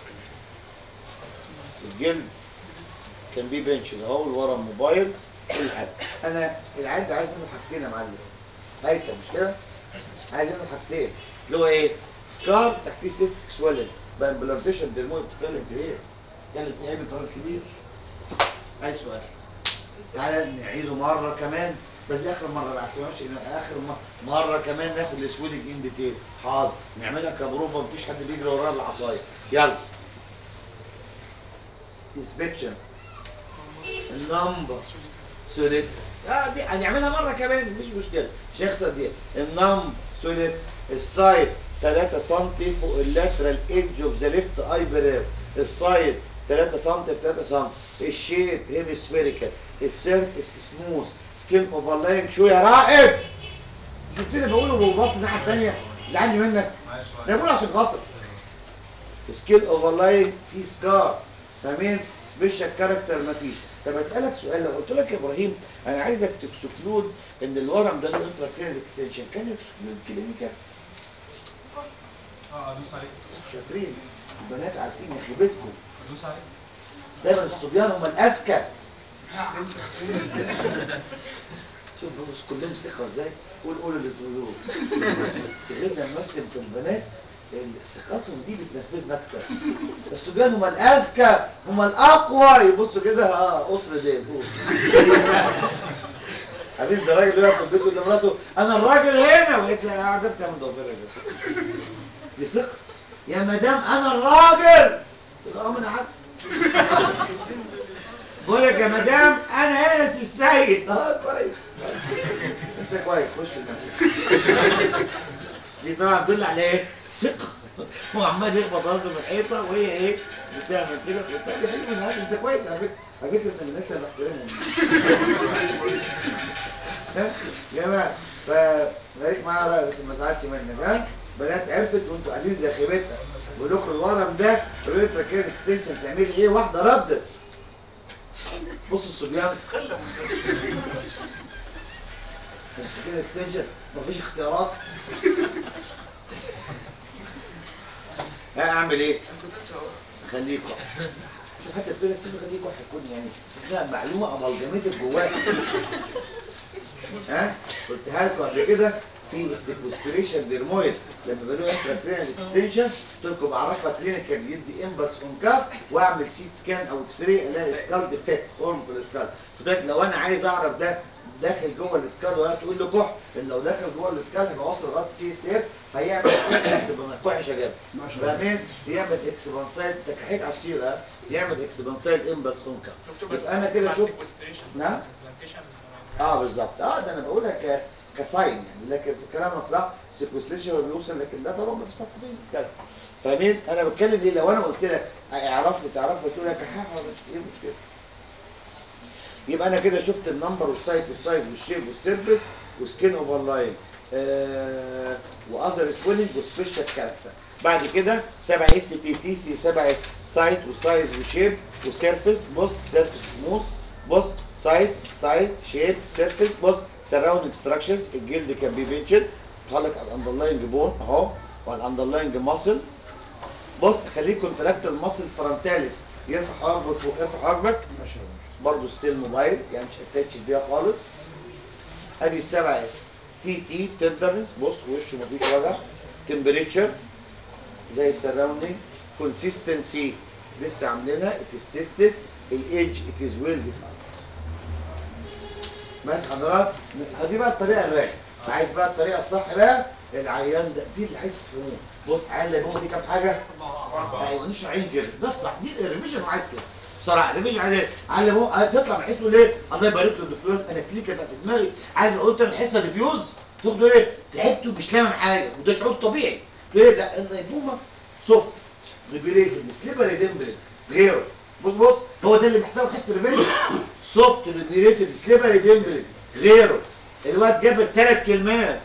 الجلد كان بيه بنشن اهو ورا الموبايل كل حاجه انا العيال ده عايز منه حاجتين يا معلم هيثم مش كده؟ عايز منه حاجتين اللي هو ايه؟ سكار تحتيه سيستك سويلنج بامبلانتيشن ديرمويد بتتكلم في ايه؟ بتتكلم في ايه بالطريق الكبير؟ اي سؤال تعالى نعيده مره كمان بس دي اخر مره بقى عشان ماشي اخر م- مره كمان ناخد السويدنج ان ديتيل حاضر نعملها كبروفه مفيش حد بيجري ورانا العصايه يلا انسبكشن النمبر سوليد اه دي هنعملها مره كمان مش مشكله مش هيخسر دي النمبر سوليد السايد 3 سم فوق اللاترال ايدج اوف ذا ليفت اي برير السايز 3 سم في 3 سم الشيب هيمسفيريكال السيرفيس سموث سكين اوفرلاين شو يا رائد شفت لي بقوله وببص الناحيه الثانيه اللي عندي منك ده بقوله عشان خاطر سكيل اوفرلاين في سكار فاهمين سبيشال كاركتر مفيش طب اسالك سؤال لو قلت لك يا ابراهيم انا عايزك تكسكلود ان الورم ده له انترا كلينيك اكستنشن كان يكسكلود كلينيكال اه ادوس عليه شاطرين البنات عارفين يا خيبتكم ادوس عليه دايما الصبيان هم الاذكى شوف بص كلهم ثقه ازاي قول قول اللي تقولوه تغيظنا المسلم في البنات لان ثقتهم دي بتنفذنا اكتر الصبيان هم الاذكى هم الاقوى يبصوا كده اه قصر زي الفوق عارفين ده راجل يقف في البيت يقول لمراته انا الراجل هنا وقالت لي قاعده بتعمل ضفيره كده دي ثقه يا مدام انا الراجل تقول اه ما انا عارف بقول لك يا مدام انا هنا سي السيد اه كويس انت كويس خش المكتب دي طبعا بتدل على ايه؟ ثقه هو عمال يخبط راسه في الحيطه وهي ايه؟ بتعمل كده وبتاع دي حلو من هذا انت كويس على فكره على فكره من الناس اللي بحترمهم ها يا جماعه ف خليك معايا بقى عشان ما تزعلش منك ها بنات عرفت وانتوا قاعدين زي خيبتها بقول لكم الورم ده ريترا كده اكستنشن تعملي ايه واحده ردت بص الصبيان كده اكستنشن مفيش اختيارات ها اعمل ايه؟ خليكم شوف حتى بتقول لك خليكم هتكون يعني اسمها معلومه امالجميتد جواك ها قلتها لكم قبل كده في السيكوستريشن ديرمويد لما بنقول انترا كلينيك اكستنشن قلت لكم بعرفها كلينيكال يدي امبلس اون كاف واعمل سيت سكان او اكس راي الاقي سكال ديفكت خرم في السكال فده لو انا عايز اعرف ده داخل جوه السكال ولا تقول له كح ان لو داخل جوه السكال هيبقى واصل لغايه سي اس اف هيعمل اكس كح يا شباب ما شاء الله فاهمين يعمل اكسبانسايد تكحيت على الشير ها يعمل اكسبانسايد امبلس اون كاف دكتور بس يبقى انا كده مع شفت sequestration نعم. بس implantation اه بالظبط اه ده انا بقولها ك كساين يعني لكن في كلامك صح سيكوستريشن هو بيوصل لكن ده طبعا ما في صفحتين كده فاهمين انا بتكلم ايه لو انا قلت لك اعرف لي تعرف لي تقول لك ها ايه المشكله يبقى انا كده شفت النمبر والسايت والسايز والشيب والسيرفيس وسكين اوفر لاين آه واذر سبوننج وسبيشال كاركتر بعد كده 7 اس تي تي سي 7 اس سايت وسايز وشيب وسيرفيس بص سيرفيس سموث بص سايت سايت شيب سيرفيس بص سراوندنج ستراكشرز الجلد كان بي بينشن خليك على الاندرلاينج بون اهو وعلى الاندرلاينج ماسل بص خليك كونتراكت الماسل فرونتاليس يرفع حواجبك فوق ارفع حواجبك ما شاء الله برضه ستيل موبايل يعني مش هتتش بيها خالص ادي السبعة اس تي تي تندرنس بص وشه مفيش وجع تمبريتشر زي السراوندينج كونسيستنسي لسه عاملينها اتستد الايدج ات از ويل ديفايند ماشي حضرات دي بقى الطريقه الرايقه عايز بقى الطريقه الصح بقى العيان ده دي اللي عايز تفهموه بص عيان اللي دي كام حاجه ايوه مش عين كده ده الصح دي الريفيجن عايز كده بصراحه الريفيجن عايز ايه علم هو تطلع من حته ليه الله يبارك له الدكتور انا كليكه بقى في دماغي عايز لو قلت الحصه ديفيوز تاخدوا ايه تعبتوا مش لامم حاجه وده شعور طبيعي تقول ايه لا النيبومه سوفت ريبيليتد سليبري ديمبل غيره بص بص هو ده اللي محتاج حس ريفيجن سوفت ريبيليتد سليبري ديمبل غيره الواد جاب الثلاث كلمات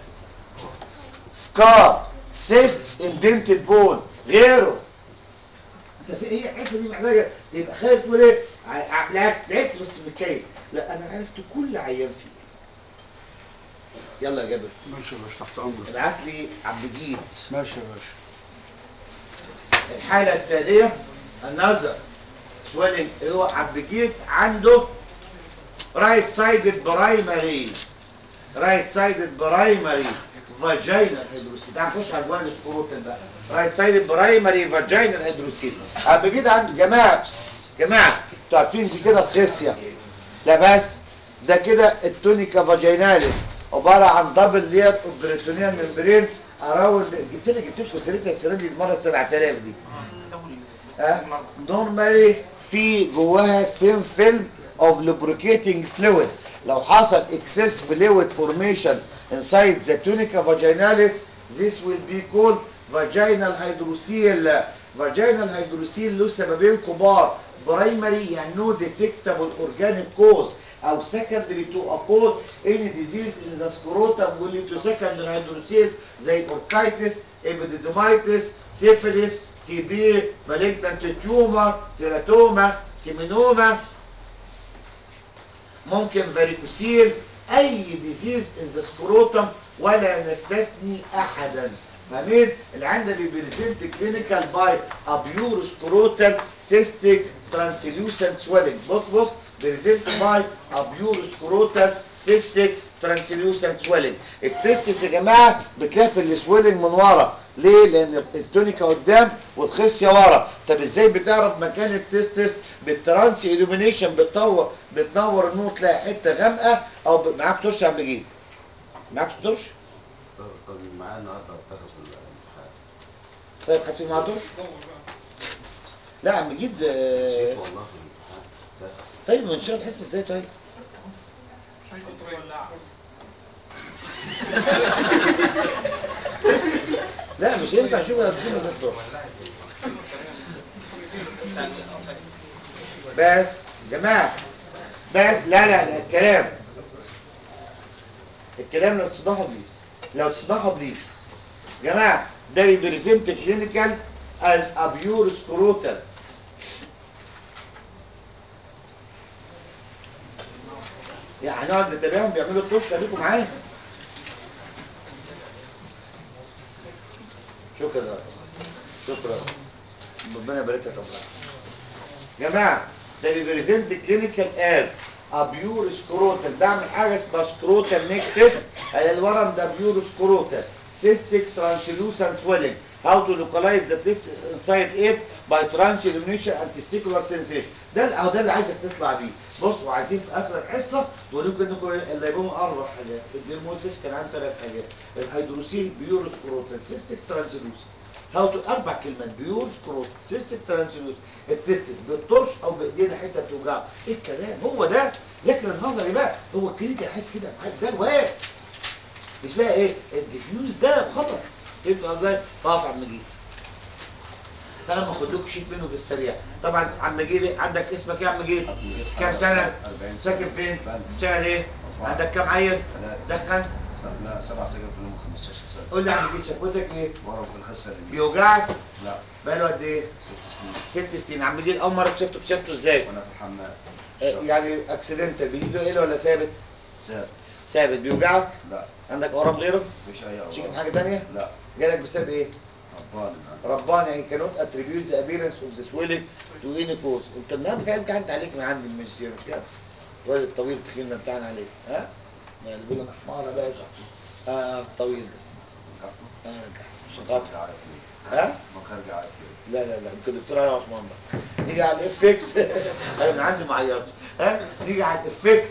سكار سيست اندنتد بون غيره انت في ايه الحته دي محتاجه تبقى خايف تقول ايه ع- ع- لا تعبت بس متكيف لا انا عرفت كل عيان فيه يلا يا جابر ماشي يا باشا تحت امرك ابعت لي عبد الجيد ماشي يا باشا الحالة التالية النظر سويلنج اللي هو عبد الجيد عنده رايت سايدد برايمري رايت سايدد برايمري فاجينال هيدروسيل تعال نخش على الجوان السكروتال بقى رايت سايدد برايمري فاجينال هيدروسيل عبد الجيد عنده جماعة بس جماعة انتوا عارفين دي كده الخصية لا بس ده كده التونيكا فاجيناليس عبارة عن دبل لير اوف بريتونيال ممبرين اراوند جبت لك جبت لكم سيرتها السنه دي المره 7000 دي ها نورمالي في جواها ثين فيلم اوف lubricating fluid لو حصل excess fluid formation inside the tunica vaginalis this will be called vaginal hydrocele vaginal hydrocele له سببين كبار primary يعني no detectable organic cause او secondary to a cause any disease in the scrotum will lead to secondary hydrocele زي orchitis epididymitis syphilis تي بي malignant tumor تيراتوما سيمينوما ممكن فاريكوسيل اي ديزيز ان ذا سكروتم ولا نستثني احدا فاهمين العين ده بيبريزنت كلينيكال باي ابيور سكروتال سيستيك ترانسليوسنت سويلنج بص بص بريزنت باي ابيور سكروتال سيستيك ترانسليوسنت سويلنج التستس يا جماعه بتلف السويلنج من ورا ليه لان التونيكا قدام والخصيه ورا طب ازاي بتعرف مكان التستس بالترانس illumination بتنور بتنور النور تلاقي حته غامقه او ب... معاك ترش يا عم جيد معاك ترش كان معايا النهارده اتخذ الامتحان طيب حسين معاه ترش لا يا عم جيد آه، نسيت والله في الامتحان ده طيب ما ان شاء الله تحس ازاي طيب لا مش هينفع اشوف هتجيب من الدكتور بس جماعه بس لا لا لا الكلام الكلام لو تسمحوا بليز لو تسمحوا بليز جماعه ده ريبريزنت كلينيكال از ابيور سكروتال يعني هنقعد نتابعهم بيعملوا الطش خليكم معايا شكرا شكرا ربنا يبارك لك يا أبو يا جماعه ده ريبريزنت كلينيكال از ابيور سكروتال بعمل حاجه اسمها سكروتال نيكتس على الورم ده بيور سكروتال cystic translucent swelling how to localize the test inside it by transillumination and testicular sensation ده اهو ده اللي عايزك تطلع بيه بصوا عايزين في اخر الحصه توريكم انكم الليبوم اربع حاجات الديرموسيس كان عنده ثلاث حاجات الهيدروسيل بيور سكروتال cystic translucent هاو تو اربع كلمات بيور سكروت سيستم ترانسلوس التستس بالطرش او بايدينا حته بتوجعه ايه الكلام هو ده ذكر النظري بقى هو الكلينيكال حاسس كده ده الواد مش بقى ايه الديفيوز ده خطر فهمت ازاي اقف عم جيت تعالى ما اخد لكم شيت منه في السريع طبعا عم جيت عندك اسمك ايه يا عم جيت كام سنه 40 ساكن فين فندم. شغال ايه أربعة. عندك كام عيل ثلاثة. دخن لا سبع سجن في اليوم 15 سنة قول لي يا عم جيت شكوتك ايه ورم في الخصة اليمين بيوجعك لا بقاله قد ايه ست سنين ست سنين عم جيت اول مره اكتشفته اكتشفته ازاي وانا في الحمام آه، يعني اكسيدنتال بايده ايه ولا ثابت ساب ثابت بيوجعك لا عندك اورام غيره مفيش اي تشيك أوراق. حاجه ثانيه لا جالك بسبب ايه رباني ربنا يعني cannot attribute the appearance of the swelling to any cause انت النهارده في امتحان عليك من عندي الماجستير مش كده الولد الطويل التخين ده امتحان عليك ها يعني اللي بيقول انا حمار بقى اه الطويل ده اه نجح عشان خاطر مخرج عارف ليه ها مخرج عارف ليه لا لا لا يمكن دكتور علي عثمان بقى نيجي على الافكت انا من عندي معيط ها نيجي على الافكت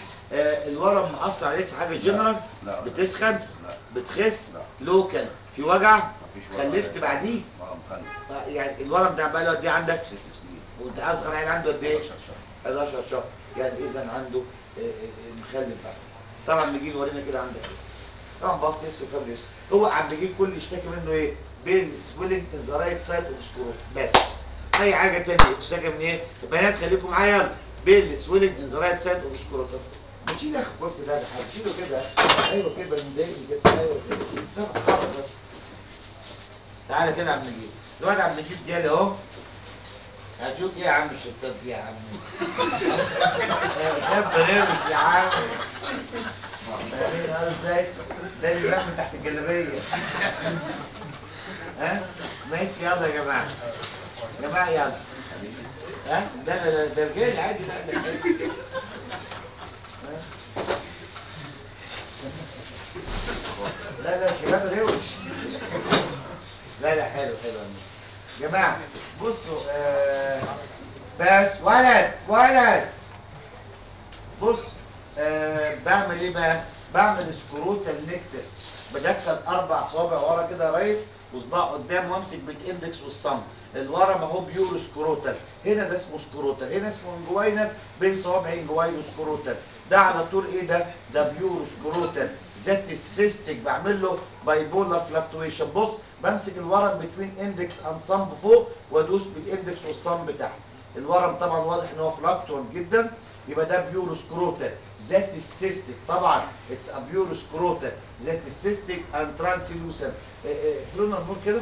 آه الورم مأثر عليك في حاجه جنرال لا. بتسخن لا بتخس لا. لوكال في وجع مفيش وجع. خلفت بعديه ما مخلف آه، يعني الورم ده بقى له قد ايه عندك ست سنين وانت اصغر عيل عنده قد ايه 11 شهر 11 شهر يعني اذا عنده آه، آه، مخلف بقى طبعا بيجي ورينا كده عندك ايه طبعا باص يس وفابريس هو عم بيجي كل يشتكي منه ايه بين سويلنج ان ذا رايت سايد اوف سكروت بس اي حاجه ثانيه تشتكي من ايه البنات خليكم معايا يلا بين سويلنج ان ذا رايت سايد اوف سكروت بتشيل يا اخي الكرسي ده ده هتشيله كده ايوه كده مضايقني كده ايوه كده ده حاضر بس تعالى كده يا عم نجيب الواد عم نجيب جالي اهو هشوف ايه يا عم الشطات دي يا عم شاب روش يا عم فاهمين قال ازاي ده اللي لف تحت الجلابيه ها ماشي يلا يا جماعه يا جماعه يلا ها ده ده ده رجال عادي لا ده رجال. ها؟ لا لا شباب روش لا لا حلو حلو يا أمين. جماعه بصوا آه بس ولد ولد بص آه بعمل ايه بقى بعمل سكروتال نيك تيست بدخل اربع صوابع ورا كده يا ريس وصباع قدام وامسك بالاندكس والصم الورا ما هو بيورو سكروتال هنا ده اسمه سكروتال هنا اسمه انجوينال بين صوابع انجوين وسكروتال ده على طول ايه ده ده بيورو سكروتال ذات السيستيك بعمل له بايبولار فلكتويشن بص بمسك الورم بتوين اندكس اند صم فوق وادوس بالاندكس والصم تحت الورم طبعا واضح ان هو فلاكتورم جدا يبقى ده بيورو سكروتال ذات السيستيك طبعا اتس ا بيورو سكروتال ذات السيستيك اند ترانسلوسن فلونا النور كده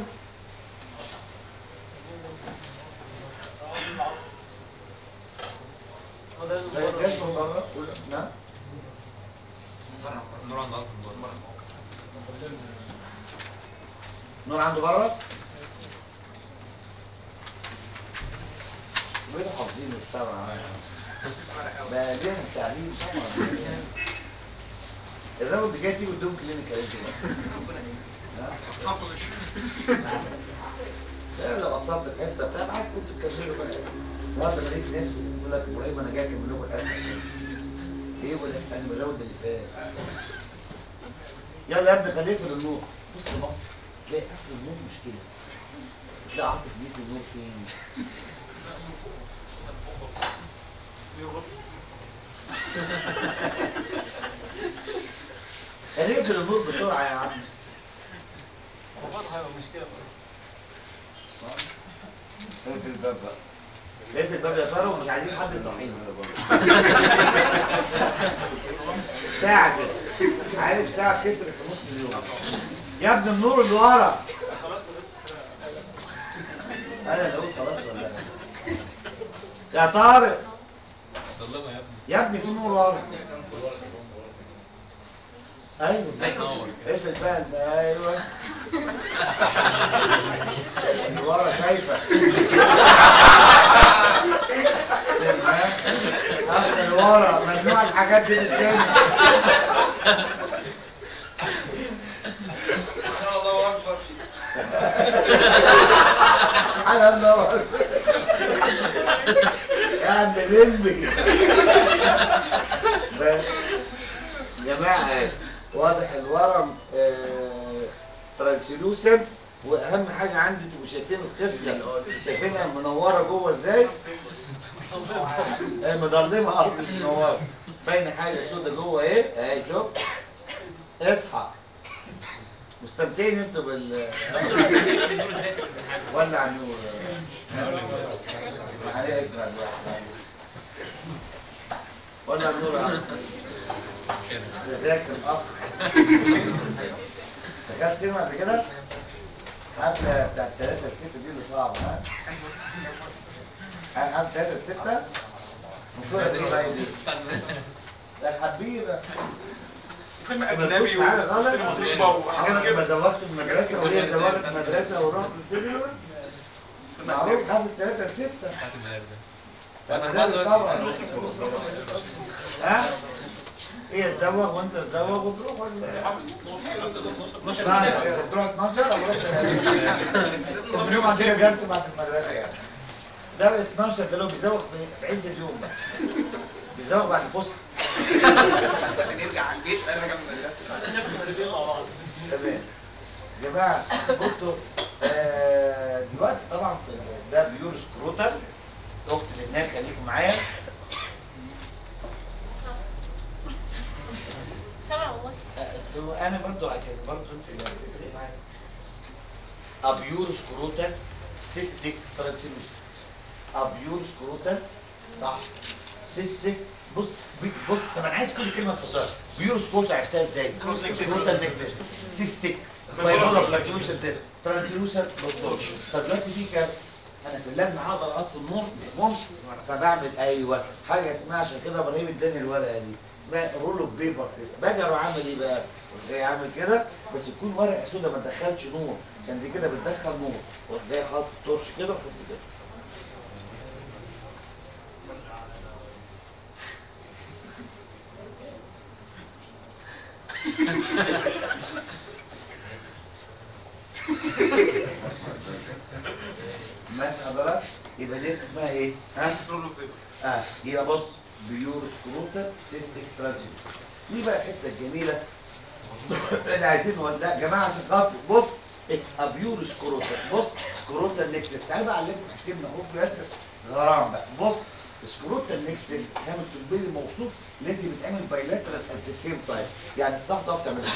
جت من بره قول- نعم نور عنده بره بقيتوا حافظين السبعة بقى ليه مساعدين طبعا الراوند اللي جاي تيجي قدام كلينيكال انت بقى لا لو وصلت الحصه بتاعتك كنت تكملوا بقى النهارده لقيت نفسي بقول لك ابراهيم انا جاي اكمل لكم الحصه ايه ولا انا من الراوند اللي فات يلا يا ابني خليه يقفل النور بص مصر تلاقي قفل النور مشكله تلاقي عاطف نسي النور فين خليه يقفل النور بسرعه يا عم اقفل الباب بقى اقفل الباب يا ترى ومش عايزين حد يصحينا ساعة كده عارف ساعة بتفرق في نص اليوم يا ابني النور اللي ورا انا اللي قلت خلاص ولا لا يا طارق يا ابني في نور ورا ايوه اقفل بقى الب- ايوه اللي ورا شايفه اخد اللي ورا ممنوع الحاجات دي بالسن الله اكبر على الله يعني لمبي بس يا جماعه واضح الورم ترانسلوسنت واهم حاجه عندي تبقوا شايفين الخصيه شايفينها منوره جوه ازاي هي مضلمه قصدي مش منوره باينه حاجه سودا جوه ايه اهي شوف اصحى مستمتعين انتوا بال ولع النور عليه اسمع الواحد ولع النور يا عم تذاكر الاخ دخلت سينما قبل كده حفله بتاعت 3 ل 6 دي اللي صعبه ها حفله 3 ل 6 مشهوره دي بقى دي ده الحبيبه فيلم بص اجنبي على غلط وسينما وحاجات عمرك كده ما زوجت المدرسه وهي زوجت مدرسه ورحت السينما معروف حفله 3 ل 6 المدارس طبعا ها هي تزوج وانت تزوج وتروح ولا لا تروح 12 او رحت كل يوم عندنا درس بعد المدرسه يعني ده بقى 12 ده لو بيزوج في في عز اليوم بقى بيزوج بعد الفسحه عشان يرجع على البيت ارجع من المدرسه تمام يا جماعه بصوا آه، دلوقتي طبعا في ال- ده بيور سكروتال اخت الاناث خليكم معايا آه، انا برضو عشان برضو انت اللي هتفرق معايا ابيور سكروتال سيستيك ترانسلوس ابيور سكروتال صح سيستيك بص بي- بص طب انا عايز كل كلمه تفسرها بيور سكروتال عرفتها ازاي؟ سكروتال نيك تيست سيستيك بايبولار فلاكتويشن تيست ترانسلوسال دكتور طب دلوقتي في كارثه انا في اللجنه هقدر اطفي النور مش ممكن فبعمل ايوه حاجه اسمها عشان كده ابراهيم اداني الورقه دي اسمها رول اوف بيبر تيست باجي اروح اعمل ايه بقى؟ أروح جاي اعمل كده بس يكون ورقه سودا ما تدخلش نور عشان دي كده بتدخل نور واروح جاي حاطط التورش كده واحط كده ماشي حضرتك يبقى دي اسمها ايه؟ ها؟ اه يبقى بص بيور سكروتا سيستيك ترانسيت دي بقى الحته الجميله اللي عايزين ولا يا جماعه عشان خاطر بص اتس ا بيور سكروتا بص سكروتا النكتس تعالى بقى اعلمكم حاجتين من اخوك ياسر غرام بقى بص سكروتا النكتس هامل البيلي موصوف لازم يتعمل بايلاترال ات ذا سيم تايم يعني الصح ده تعملها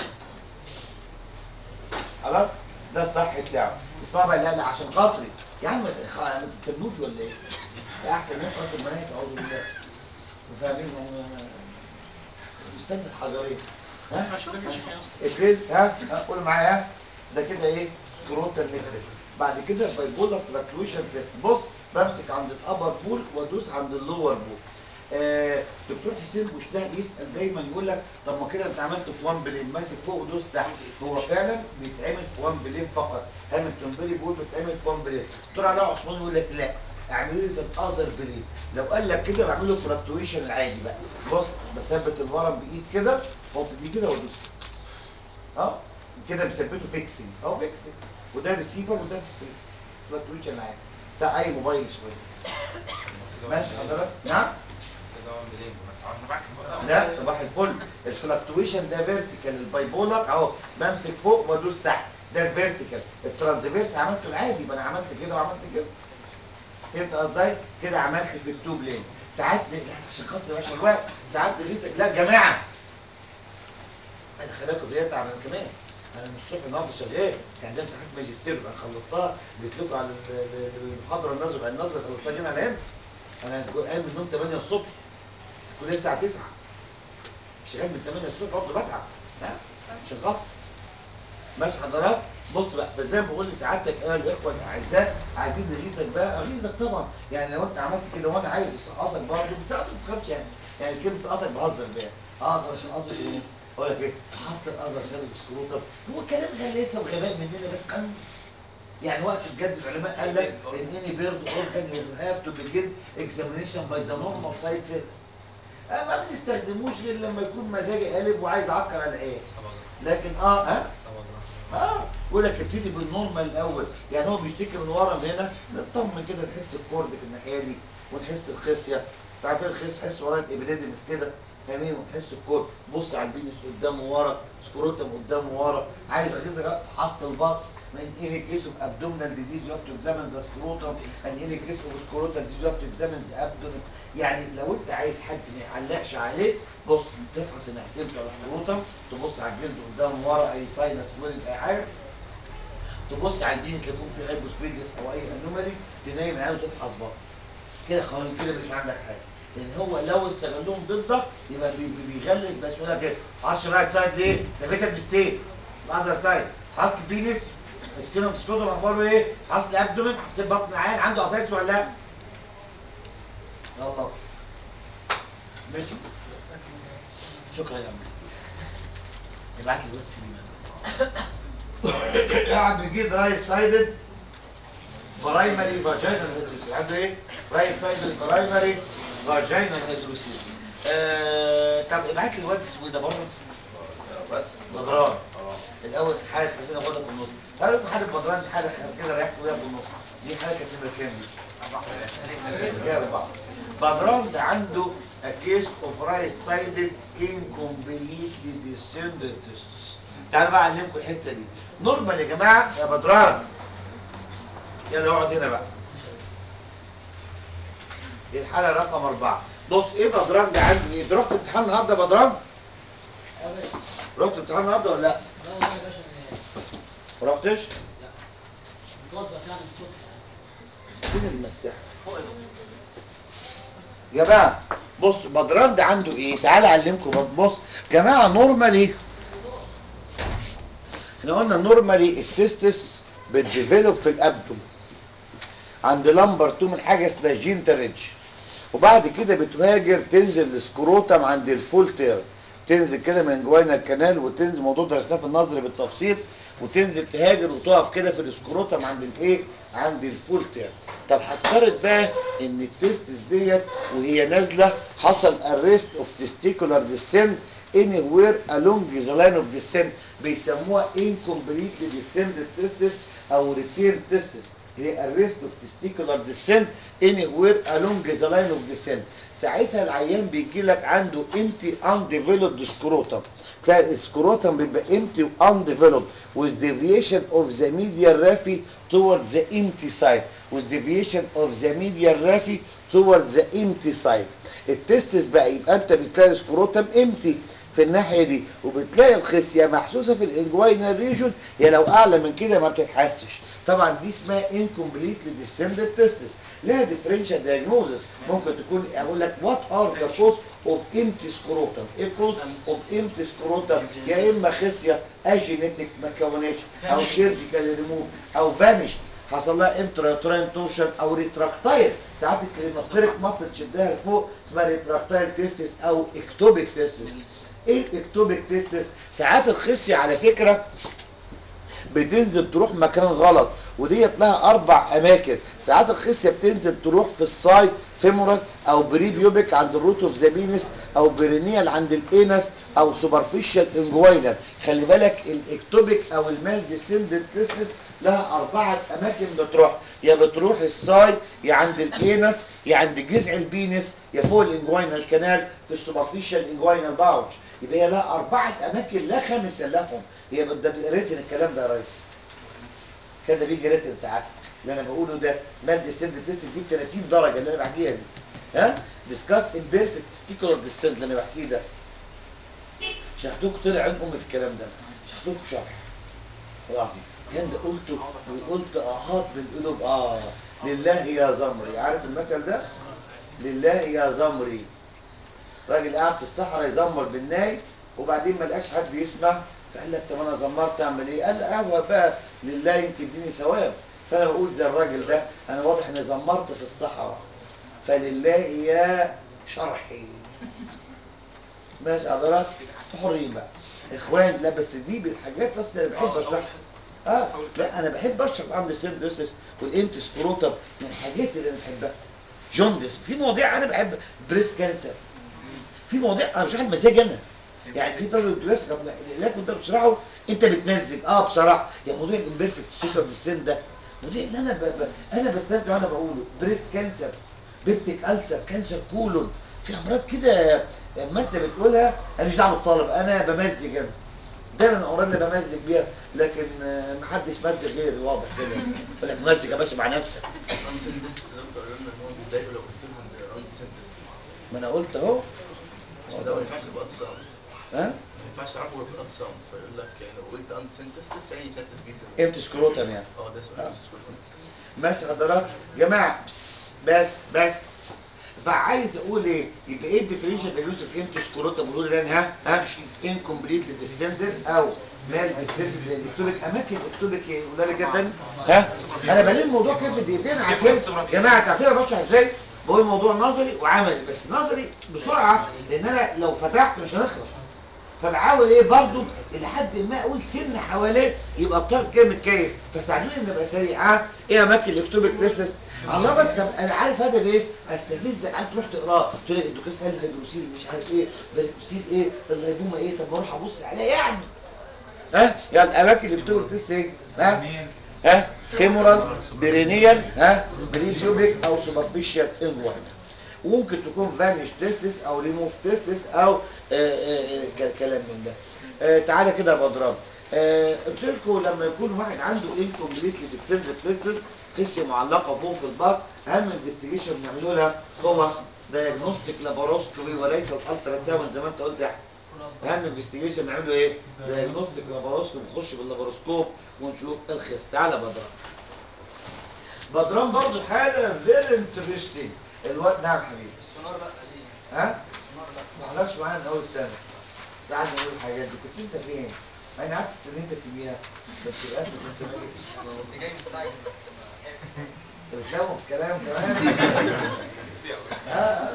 خلاص ده الصح بتاعه اسمع بقى لا لا عشان خاطري يا عم خ- ما تتكلموش ولا ايه؟ ده احسن ناس خاطر المناهج اعوذ بالله فاهمين هم مستني الحجرين ها؟ الكريز ها؟ ها قول معايا ها؟ ده كده ايه؟ سكروتال نيكلس بعد كده بايبولار فلكتويشن تيست بص بمسك عند الابر بول وادوس عند اللور بول آه دكتور حسين بوشناق يسال دايما يقول لك طب ما كده انت عملت في وان بلين ماسك فوق ودوس تحت هو فعلا بيتعمل في وان بلين فقط هاملتون بيلي بول بيتعمل في وان بلين دكتور علاء عثمان يقول لك لا اعملوا لي في الاذر بلين لو قال لك كده بعمله فلكتويشن العادي بقى بص بثبت الورم بايد كده احط دي كده وادوس اه كده مثبته فيكسنج اهو فيكسنج وده ريسيفر وده سبيس فلكتويشن عادي بتاع اي موبايل شويه ماشي حضرتك نعم لا صباح الفل الفلكتويشن ده فيرتيكال البايبولر اهو بمسك فوق وادوس تحت ده الفيرتيكال الترانزفيرس عملته العادي يبقى انا عملت كده وعملت كده فهمت قصدي كده عملت في التوب لين ساعات لا عشان خاطر يا باشا الوقت ساعات ريسك لا يا جماعه انا خلي بالكم ديت على كمان انا من الصبح النهارده شغال كان عندي امتحانات ماجستير انا خلصتها جيت لكم على ال- ال- المحاضره النظر على النظر خلصتها جينا على هنا انا قايم من النوم 8 الصبح في الكليه الساعه 9 شغال من 8 الصبح برضه بتعب ها عشان خاطر ماشي حضرتك بص بقى فزي ما بقول لسعادتك ايها الاخوه الاعزاء عايزين نغيظك بقى اغيظك طبعا يعني لو انت عملت كده وانا عايز اسقطك برضه بتساعدك ما تخافش يعني يعني كلمه اسقطك بهزر بيها اقدر عشان اقدر ايه اقول لك ايه حصل الاذر سبب سكروتر هو كلام غلاسه وغباء مننا بس قانون يعني وقت بجد العلماء قال لك ان اني بيرد اورجان يو هاف تو بيجن اكزامينيشن باي ذا نورمال سايد فيرست ما بنستخدموش غير لما يكون مزاجي قالب وعايز اعكر على العيال لكن اه ها اه يقول لك ابتدي بالنورمال الاول يعني هو بيشتكي من ورم هنا نطمن كده نحس الكورد في الناحيه دي ونحس الخصيه انت عارفين الخصيه تحس ورا الابيديدمس كده فاهمين ونحس الكورد بص على البينس قدام وورا سكروتم قدام وورا عايز اغيظك بقى في حصه البطن من any case of abdominal disease you have to examine the scrotum and any case of scrotal disease you have to examine the abdomen يعني لو انت عايز حد ما يعلقش عليك بص تفحص الناحيتين بتوع السكروتم تبص على الجلد قدام ورا اي ساينس ويلنج اي حاجه تبص على البينس اللي يكون فيه هايبوسبيديس او اي انومالي تنام العيال وتفحص بطن كده قانون كده مش عندك حاجه لان هو لو استغلهم ضدك يبقى بي- بي- بيغلس بس يقول لك ايه فحصش الرايت سايد ليه؟ ده فيتال ميستيك الاذر سايد فحص البينس مسكينه مسكوته اخباره ايه؟ فحص الابدومن حسيت بطن العيان عنده اسايتس ولا لا؟ يلا ماشي شكرا يا عم ابعت لي الواتس لي قاعد بيجيب رايت سايدد برايمري فاجينال هيدروسيس عنده ايه؟ رايت سايدد برايمري فاجينال هيدروسيس آه طب ابعت لي الواد اسمه ايه ده بره بدران الاول حاله خفيفه خدها في النص تعرف في حاله بدران دي حاله كده ريحت وهي في النص دي حاله كانت نمره كام دي؟ هي اربعه بدران ده عنده a case of right sided incompletely descended testis تعالوا بقى اعلمكم الحته دي نورمال يا جماعه يا بدران يلا اقعد هنا بقى دي الحاله رقم اربعه بص ايه بدران ده عنده ايه؟ أنت رحت امتحان النهارده يا بدران؟ رحت امتحان النهارده ولا لا؟ لا والله يا باشا ما رحتش؟ متوظف يعني الصبح فين المساحه؟ يا جماعه بص بدران ده عنده ايه؟ تعالى اعلمكم بص جماعه نورمالي احنا قلنا نورمالي التستس بتديفلوب في الابدوم عند لمبر 2 من حاجه اسمها جينتريدج وبعد كده بتهاجر تنزل السكروتم عند الفول تيرم تنزل كده من جوانا الكنال وتنزل موضوع درسناه في النظر بالتفصيل وتنزل تهاجر وتقف كده في السكروتم عند الايه عند الفول تيرم طب هفترض بقى ان التستس ديت وهي نازله حصل اريست اوف تستيكولار ديسنت anywhere along the line of descent بيسموها incompletely descended testis او return testis هي arrest of testicular descent anywhere along the line of descent ساعتها العيان بيجي لك عنده empty undeveloped scrotum تلاقي السكروتم بيبقى empty و undeveloped with deviation of the medial raphe towards the empty side with deviation of the medial raphe towards the empty side التستس بقى يبقى انت بتلاقي السكروتم empty في الناحيه دي وبتلاقي الخصيه محسوسه في الانجوينال ريجون هي لو اعلى من كده ما بتتحسش طبعا دي اسمها incompletely descended testis لها differential diagnosis ممكن تكون اقول لك what are the cause of empty scrotum ايه cause of empty scrotum يا اما خصيه اجينيتك ما كونتش او سيرجيكال ريموف او فانيشد حصل لها انتراتورين توشن او ريتراكتايل ساعات الكريماستريك مصل تشدها لفوق اسمها ريتراكتايل تيستس او اكتوبيك تيستس ايه الاكتوبيك تيستس ساعات الخصيه على فكره بتنزل تروح مكان غلط وديت لها اربع اماكن ساعات الخصيه بتنزل تروح في الساي فيمورال او بريبيوبيك عند الروت اوف ذا بينس او برينيال عند الانس او سوبرفيشال انجوينال خلي بالك الاكتوبيك او المال ديسندد تيستس لها أربعة أماكن بتروح يا بتروح الساي يا عند الإينس يا عند جذع البينس يا فوق الإنجوينال كانال في السوبرفيشال إنجوينال باوتش يبقى هي لها أربعة أماكن لا خامس لهم هي ده ريتن الكلام ده يا ريس كده بيجي ريتن ساعات اللي أنا بقوله ده مال ديسند تيست دي ب 30 درجة اللي أنا بحكيها دي ها ديسكاس امبيرفكت ستيكولار ديسند اللي أنا بحكيه ده شرحتوك طلع عين أمي في الكلام ده شرحتوك شرح العظيم كان ده قلته وقلت اهات بالقلوب اه لله يا زمري عارف المثل ده لله يا زمري راجل قاعد في الصحراء يزمر بالناي وبعدين ما لقاش حد يسمع فقال لك طب انا زمرت اعمل ايه قال قهوه بقى لله يمكن يديني ثواب فانا بقول زي الراجل ده انا واضح اني زمرت في الصحراء فلله يا شرحي ماشي حضرتك حرين بقى اخوان لا بس دي بالحاجات اصلا انا بحب اشرحها اه لا انا بحب اشرح عن السيردوسس والامت سكروتم من الحاجات اللي انا بحبها جوندس في مواضيع انا بحب بريس كانسر في مواضيع انا بشرح المزاج انا يعني في طالب دراسه طب العلاج وانت بتشرحه انت بتمزج اه بصراحه يا موضوع الامبيرفكت سيكر ديسين ده الموضوع اللي انا ب... ب... انا بستمتع وانا بقوله بريست كانسر بيبتيك السر كانسر كولون في امراض كده لما انت بتقولها انا مش دعوه بالطالب انا بمزج انا ده من الامراض اللي بمزج بيها لكن آه، محدش مزج غيري واضح كده يقول لك مزج يا باشا مع نفسك انسنتس دكتور قالوا لنا ان هو بيتضايقوا لو قلت لهم انسنتس ما انا قلت اهو عشان ده ما ينفعش تبقى ساوند ها ما ينفعش تعرفوا غير بقى ساوند فيقول لك يعني لو قلت انسنتس يعني يتنفس جدا امتى سكروتم يعني اه ده سؤال بس ماشي حضرتك جماعه بس بس بس فعايز اقول ايه يبقى ايه الديفرنشال دايجنوستيك امتى سكروتم بنقول ده ها ها انكمبليت ديستنسر او مال ديستنسر الاكتوبيك اماكن الاكتوبيك قلنا لي كده ها انا بلم الموضوع كده في دقيقتين عشان يا جماعه تعرفين انا بشرح ازاي بقول موضوع نظري وعملي بس نظري بسرعه لان انا لو فتحت مش هنخلص فبحاول ايه برضو لحد ما اقول سن حواليه يبقى الطالب كده متكيف فساعدوني ان ابقى سريع ها ايه اماكن الاكتوبيك تيستس الله بس طب انا عارف هذا ايه استفز العيال تروح تقراه تقول لك الدكتور قال هيدروسيل مش عارف ايه فاليكوسيل ايه اللايبوما ايه طب بروح ابص عليها يعني ها يعني اماكن الاكتوبيك تيستس ايه ها ها فيمورال برينيال ها بريبيوبيك او سوبرفيشال انجوينال وممكن تكون فانيش تيستس او ريموف تيستس او آه، آه، آه، كلام من ده آه، تعالى كده يا بدران آه، قلت لكم لما يكون واحد عنده انكمبليتلي بالسيلف تيستس خصيه معلقه فوق في البطن اهم انفستيجيشن بنعمله لها هو دايجنوستيك لاباروسكوبي وليس الالتراساوند زي ما انت قلت يا احمد اهم انفستيجيشن بنعمله ايه دايجنوستيك لاباروسكوبي نخش باللاباروسكوب ونشوف الخص تعالى بدران بدران برضو حاله فيري انترستنج الوقت نعم حبيبي السونار لا ليه؟ ها السونار لا ما حضرتش معانا من اول سنه ساعات نقول الحاجات دي كنت انت فين؟ ما انا قعدت سنين في الكيمياء بس للاسف انت ما جيتش كنت جاي مستعجل بس ما انت بتلوم في الكلام كمان اه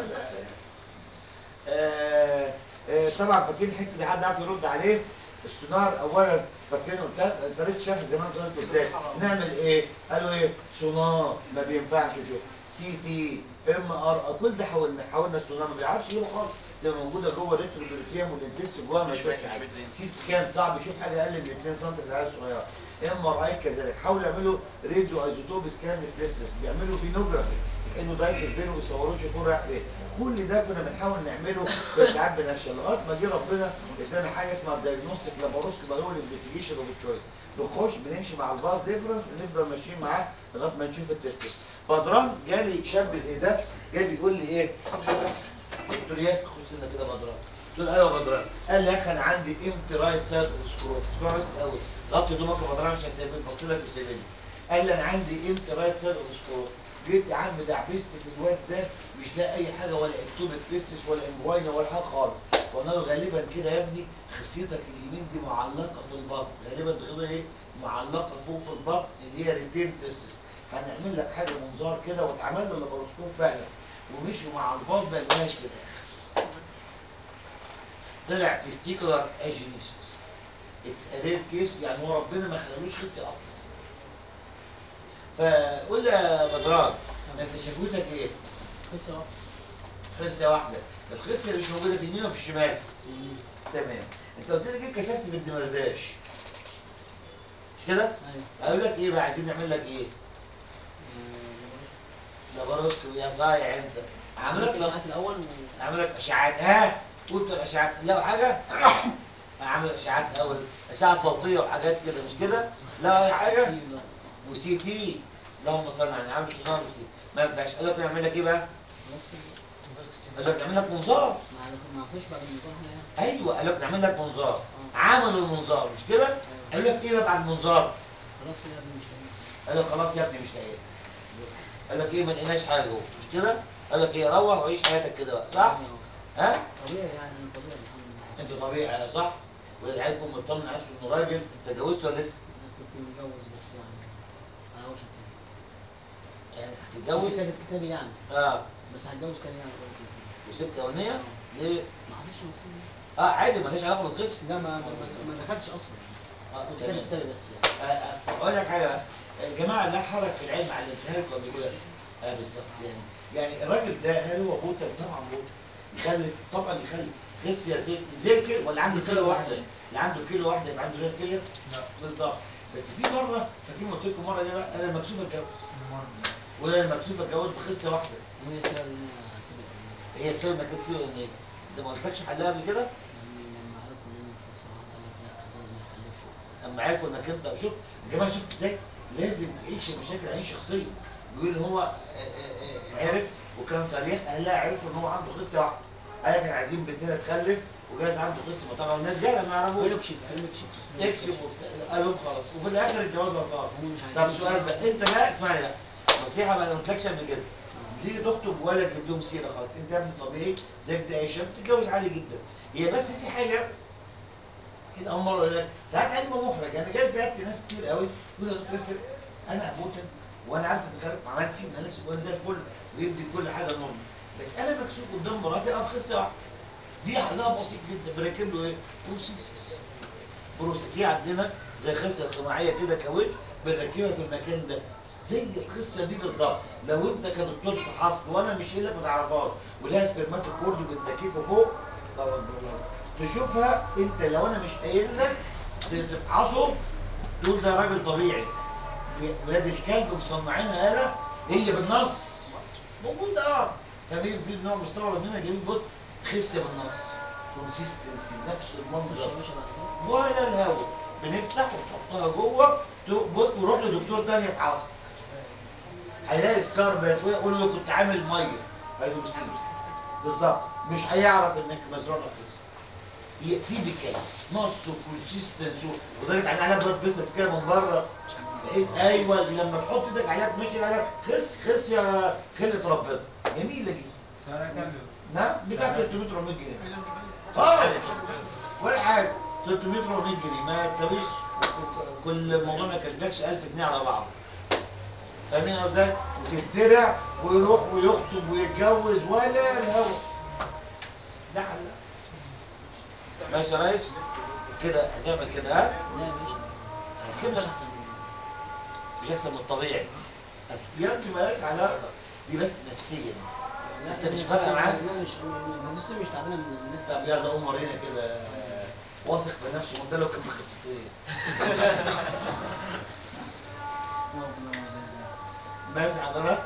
طبعا فاكرين الحته دي حد عارف يرد عليه السونار اولا فاكرين قلت طريقه شرح زي ما انت قلت ازاي نعمل ايه قالوا ايه سونار ما بينفعش شوف سي تي ام ار كل ده حاولنا حاولنا السونار ما بيعرفش يجيبه خالص زي موجوده جوه الريتروبريكيوم والانتست جوه ما يشوفش حاجه سيت سكان صعب يشوف حاجه اقل من 2 سم في العيال الصغيره ام ار اي كذلك حاولوا يعملوا راديو ايزوتوب سكان للبريستس بيعملوا فينوجرافي انه ده في الفين ويصوروه يشوفوه رايح فين كل ده كنا بنحاول نعمله بس ساعات بنفشل لغايه ما جه ربنا ادانا حاجه اسمها الدايجنوستيك لاباروسكوب اللي هو الانفستيجيشن اوف تشويس بنخش بنمشي مع الباص ديفرنس ونفضل ماشيين معاه لغايه ما نشوف التست بدران جالي شاب زي ده جاي بيقول لي ايه قلت له ياس خد سنه كده بدران قلت له ايوه بدران قال لي يا اخي انا عندي امتي رايت سايد سكروت اسمع بس الاول غطي دمك يا بدران عشان تسيبني بص لك وسيبني قال لي انا عندي امتي رايت سايد سكروت جيت يا عم دعبست في الواد ده مش لاقي اي حاجه ولا اكتوبك بيستس ولا امبواينا ولا حاجه خالص قلنا له غالبا كده يا ابني خصيتك اليمين دي معلقه في البطن غالبا بتقول ايه معلقه فوق في البطن اللي هي ريتين بيستس هنعمل لك حاجه منظار كده واتعمل له لاباروسكوب فعلا ومشوا مع الباص ما لقاش في الاخر طلع تستيكولار اجينيسيس اتس ارير كيس يعني هو ربنا ما خلالوش خصي اصلا فقول لي يا بدران انت شكوتك ايه؟ لسه واحد خصيه واحده الخصيه اللي مش موجوده في اليمين وفي الشمال تمام انت قلت لي جيت كشفت في الدمرداش مش كده؟ ايوه اقول لك ايه بقى عايزين نعمل لك ايه؟ لاباروسكوب يا صايع انت عامل لك الاشعاعات الاول و... عامل لك اشعاعات ها قلت الاشعاعات لا حاجه عامل اشعاعات الاول اشعه صوتيه وحاجات كده مش كده لا اي حاجه في- لا. وسي تي اللهم صل على عامل سونار وسي ما ينفعش قال لك نعمل لك ايه بقى؟ خلاص كده. قال لك نعمل لك منظار ما ما فيش بعد النظام حاجه يعني ايوه قال لك نعمل لك منظار عملوا المنظار مش كده؟ قال لك ايه بقى بعد المنظار؟ خلاص كده يا ابني مش لاقي قال لك خلاص يا ابني مش لاقي قال لك ايه ما لقيناش حاجه جوه مش كده؟ قال لك ايه روح وعيش حياتك كده بقى صح؟ ها؟ طبيعي يعني انا طبيعي الحمد لله انت طبيعي صح؟ والعيال يكون مطمن عارف انه راجل انت اتجوزت ولا لسه؟ انا كنت متجوز بس يعني على وشك كده يعني جوز هتتجوز؟ كانت كتابي يعني اه بس هتجوز تاني يعني قريب بإذن الله. وست الاولانيه؟ ليه؟ ما حدش نصيب اه عادي مالهاش علاقه بالخصم لا ما ما, ما دخلتش اصلا اه كنت تمام. كاتب كتابي بس يعني آه، آه، اقول لك حاجه بقى الجماعه لا حرج في العلم علمتها لكم قبل كده اه بالظبط يعني يعني الراجل ده هل هو بوتر طبعا بوتر يخلف طبعا يخلف خس يا ست ذاكر ولا عنده كيلو واحده اللي عنده كيلو واحده يبقى عنده ريال فيلر لا بالظبط بس في مره فاكرين قلت لكم مره ايه بقى انا مكسوف اتجوز مرة وانا مكسوف اتجوز بخسه واحده وهي السبب ان انا اسيب الأولاد. هي السبب انك تسيب ان انت ما قلتلكش حلها قبل كده يعني لما عرفوا ان انا قصه واحده قال لك لا خلاص ما تخلفش وبتاع. اما عرفوا انك انت شوف يا جماعه شفت ازاي لازم تعيش مشاكل عين شخصيه بيقول ان هو آه، آه، آه، عرف وكان صريح اهلها عرفوا ان هو عنده خصه واحده قال كان عايزين بنتنا تخلف وجات عنده خصه طبعا الناس جايه ما يعرفوش قالوا اكشف قالوا اكشف اكشف وبتاع. قالوا خلاص وفي الاخر الجواز غلطان هم مش عايزين طب سؤال بقى انت بقى اسمعني بقى نصيحه بقى انا ما قلتلكش قبل كده تيجي تخطب ولا تجيب لهم سيره خالص انت يا ابني طبيعي زيك زي اي شاب تتجوز عادي جدا هي بس في حاجه كده اول مره اقول لك ساعات علم محرج انا جاي في عيادتي ناس كتير قوي يقول لي يا دكتور ياسر انا ابوتن وانا عارف ان خارج عملت سين انا وانا زي الفل ويدي كل حاجه نورمال بس انا مكسوف قدام مراتي ابقى خسه واحده دي حلها بسيط جدا بركب له ايه؟ بروسيسس بروسيس في عندنا زي خصه صناعيه كده كاوتش بنركبها في المكان ده زي الخصه دي بالظبط لو انت كدكتور في حصر وانا مش قايل لك ما تعرفهاش ولها سبرماتوكورد بتركبه فوق لا والله. تشوفها انت لو انا مش قايل لك تفحصه تقول ده راجل طبيعي ولاد الكلب مصنعينها آلة هي بالنص موجودة اه فاهمين في نوع مستورد منها جايبين بص خسة بالنص كونسيستنسي نفس مصر المنظر الشباشة بعد كده ولا الهوا بنفتح ونحطها جوه تقبض وروح لدكتور تاني يفحصها هيلاقي سكار بس ويقول له كنت عامل ميه هيدروسيس بالظبط مش هيعرف انك مزروع نفس يأتي بك نص وكونسيستنس ودرجة عليها بلاد فيسلز كده من بره بحيث ايوه لما تحط ايدك عليها تمشي عليها خس خس يا خلة ربنا جميلة جدا سنة كام نعم بتاع 300 400 جنيه خالص ولا حاجه 300 400 جنيه ما تساويش كل موضوع ما يكلفكش 1000 جنيه على بعض فاهمين ازاي؟ وتتزرع ويروح ويخطب ويتجوز ولا الهوا ده حل ماشي يا ريس كده هتعمل كده ها لا يا باشا كده مش احسن من مش احسن من الطبيعي يا ابني مالك علاقه دي بس نفسيا لا أنت مش فارقة معاك؟ لا مش بص مش تعبانه من النت طب يلا قوم ورينا كده واثق بنفسه وده لو كان بخصتين ماشي حضرتك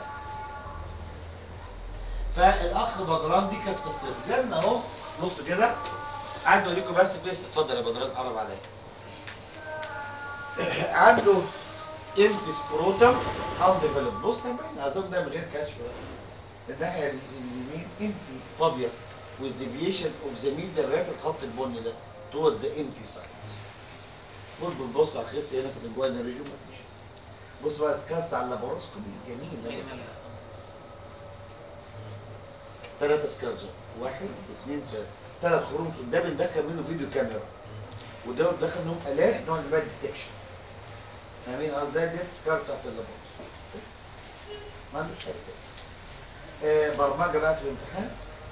فالاخ بدران دي كانت قصته جالنا اهو بصوا كده عنده ليكم بس بس اتفضل يا بدران قرب عليا عنده امتي سكروتم انديفلوب بص يا باين اظن ده من غير كشف الناحيه اليمين امتي فاضيه with deviation of the middle رايح الخط البني ده toward the empty side فول بنبص على الخس هنا في الانجوال ريجون مفيش بص بقى سكارت على اللاباروسكوبي جميل ده بص. ثلاثة سكارجر واحد اثنين ثلاثة ثلاث خروم ده بندخل منه فيديو كاميرا وده بندخل منهم آلات نوع اللي بقى ديسكشن فاهمين قصدي ده دي سكار بتاعت اللاباروسكوبي ما عندوش حاجة تاني. آه برمجة بقى في الامتحان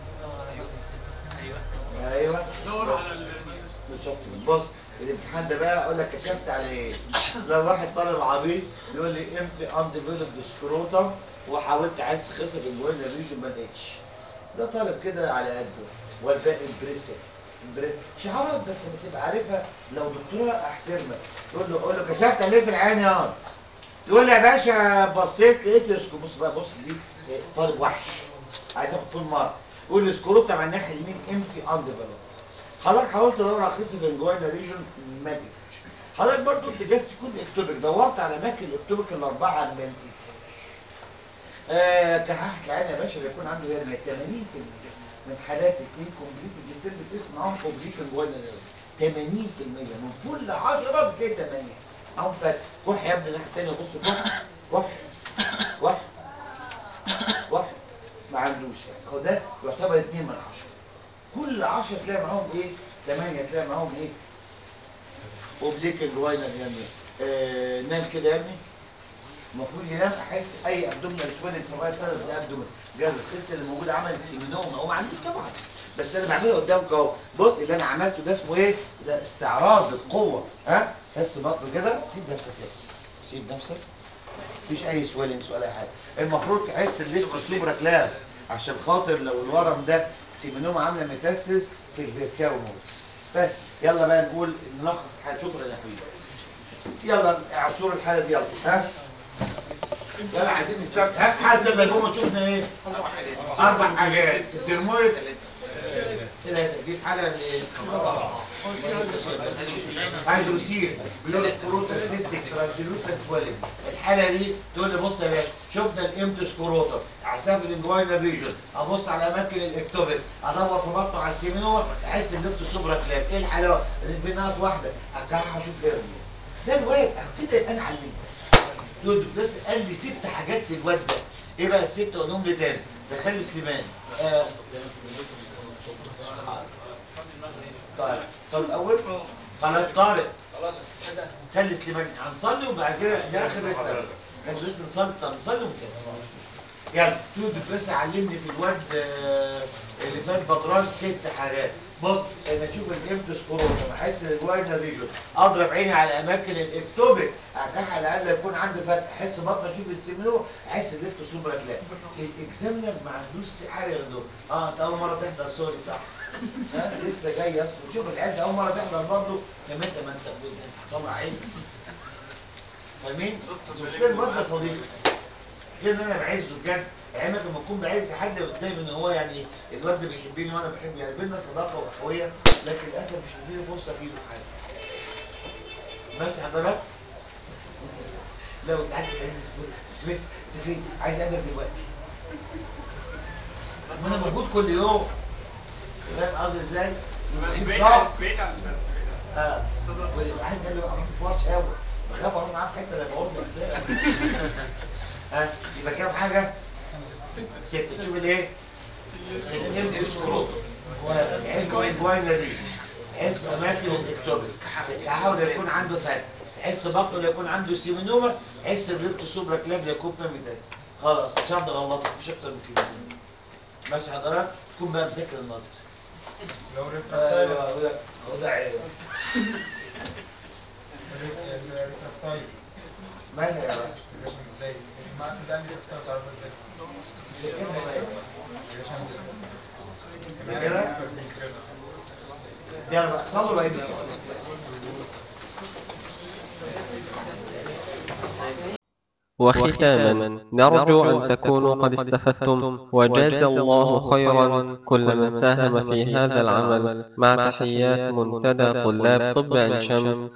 ايوه ايوه دور على بالظبط بص الامتحان ده بقى اقول لك كشفت على ايه لو واحد طالب عبيط يقول لي امتى انديفلوبد سكروتم وحاولت عايز خسر في الجوين الريجن ما لقيتش ده طالب كده على قده والباقي امبريسيف شعارات بس بتبقى عارفها لو دكتوره احترمك تقول له قول له كشفت عليه في العين يا تقول له يا باشا بصيت لقيت يسكو بص بقى بص دي طالب وحش عايز اخد فول مارك قول لي سكروتم على الناحيه اليمين امتي انديفلوبد حضرتك حاولت تدور على قصه الجوانا ريجن ما لقيتهاش حضرتك برضو انت جايز تكون اكتوبك دورت على اماكن الاكتوبك الاربعه ما لقيتهاش آه كححت العين يا باشا بيكون عنده هرنيا 80% من حالات الانكمبليت ديسيرد اسمهم اوبليك جوانا ريجن 80% من كل 10 بتلاقي 8 اهو فات كح يا ابني الناحيه الثانيه بص كح كح كح كح ما عندوش هو ده يعتبر 2 من 10 كل 10 تلاقي معاهم ايه 8 تلاقي معاهم ايه اوبليك الجواينر يعني آه نام كده يا ابني المفروض ينام احس اي ابدومينال سويلنج في الرايت سايد زي ابدومين جهاز الخس اللي موجود عملت سيمينوما هو ما عندوش طبعا بس انا بعمله قدامك اهو بص اللي انا عملته ده اسمه ايه ده استعراض للقوه ها حس بطنه كده سيب نفسك كده سيب نفسك مفيش اي سويلنجز ولا أي حاجه المفروض تحس الليفت سوبرا كلاف عشان خاطر لو الورم ده سيمينوما عامله ميتاسيس في الفيركاونوس بس يلا بقى نقول نلخص حاجه شكرا يا حبيبي يلا عصور الحاله دي يلا ها يلا عايزين نستمتع ها حاله اللي شفنا ايه اربع حاجات الترمويد ثلاثه دي الحاله اللي هيدروسيل بلورسكروتال سيستيك ترانسلوسنت سويلنج الحاله دي تقول لي بص يا باشا شفنا الامت سكروتال عساف الانجوينا ريجن ابص على اماكن الاكتوبيك ادور في بطنه على السيمينور احس الليفت سوبرا كلاب ايه الحلاوه اللي في ناقص واحده اكحها اشوف هيرمي ده الواد كده يبقى انا علمته دول بس قال لي ست حاجات في الواد ده ايه بقى الست قولهم لي تاني دخل سليمان آه. طيب صلي الاول خلاص طارق خلي سليمان هنصلي وبعد كده ده اخر رساله لما بس نصلي طب نصلي ونكمل يلا تود بس علمني في الواد آه، اللي فات بدران ست حاجات بص لما اشوف الامتوس كورونا احس الجواينا ريجون اضرب عيني على اماكن الاكتوبيك اكح على الاقل يكون عندي فتح احس بطني اشوف السيمينو احس الليفت سوبر كلاب الاكزامنر ما عندوش حاجه غير دول اه انت اول مره تحضر سوري صح ها لسه جاي اصلا شوف العز اول مره تحضر برضه كمان انت ما انت انت هتطلع عين فاهمين؟ بس مشكله الواد ده صديقي غير ان انا بعزه بجد يعني لما اكون بعز حد قدامي ان هو يعني الواد ده بيحبني وانا بحبه يعني بينا صداقه واخويه لكن للاسف مش مديني فرصه فيه في حاجه ماشي حضرتك؟ لو ساعات بتكلمني تقول بس انت فين؟ عايز اقابلك دلوقتي ما انا موجود كل يوم فاهم قصدي ازاي؟ بجيب شهر بعيد عن الدرس اه واللي عايز اقابله اروح في ورش قوي بخاف اروح معاه في حته لا بقول ها يبقى كام حاجه؟ ستة شوف الايه؟ الامس سكروت تحس الجواينا دي تحس اماكن الاكتوبيك تحاول يكون عنده فتح تحس بطنه يكون عنده سيمينوما تحس الريبت سوبرا كلاب يكون فيها ميتاس خلاص مش هقدر اغلطك مفيش اكتر من كده ماشي حضرتك تكون بقى مذاكر النظر لو ريتراكتايل ايوه ده هو ده عيب الريتراكتايل مالها يا رب ازاي؟ ما ده اللي بتاع تعرف ازاي؟ سكنها بقى عشان سكنها يلا بقى صلوا بقى يدي وختاما نرجو أن تكونوا قد استفدتم وجاز الله خيرا كل من ساهم في هذا العمل مع تحيات منتدى طلاب طب عين شمس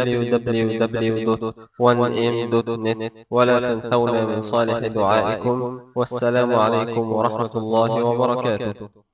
www.1m.net ولا تنسونا من صالح دعائكم والسلام عليكم ورحمة الله وبركاته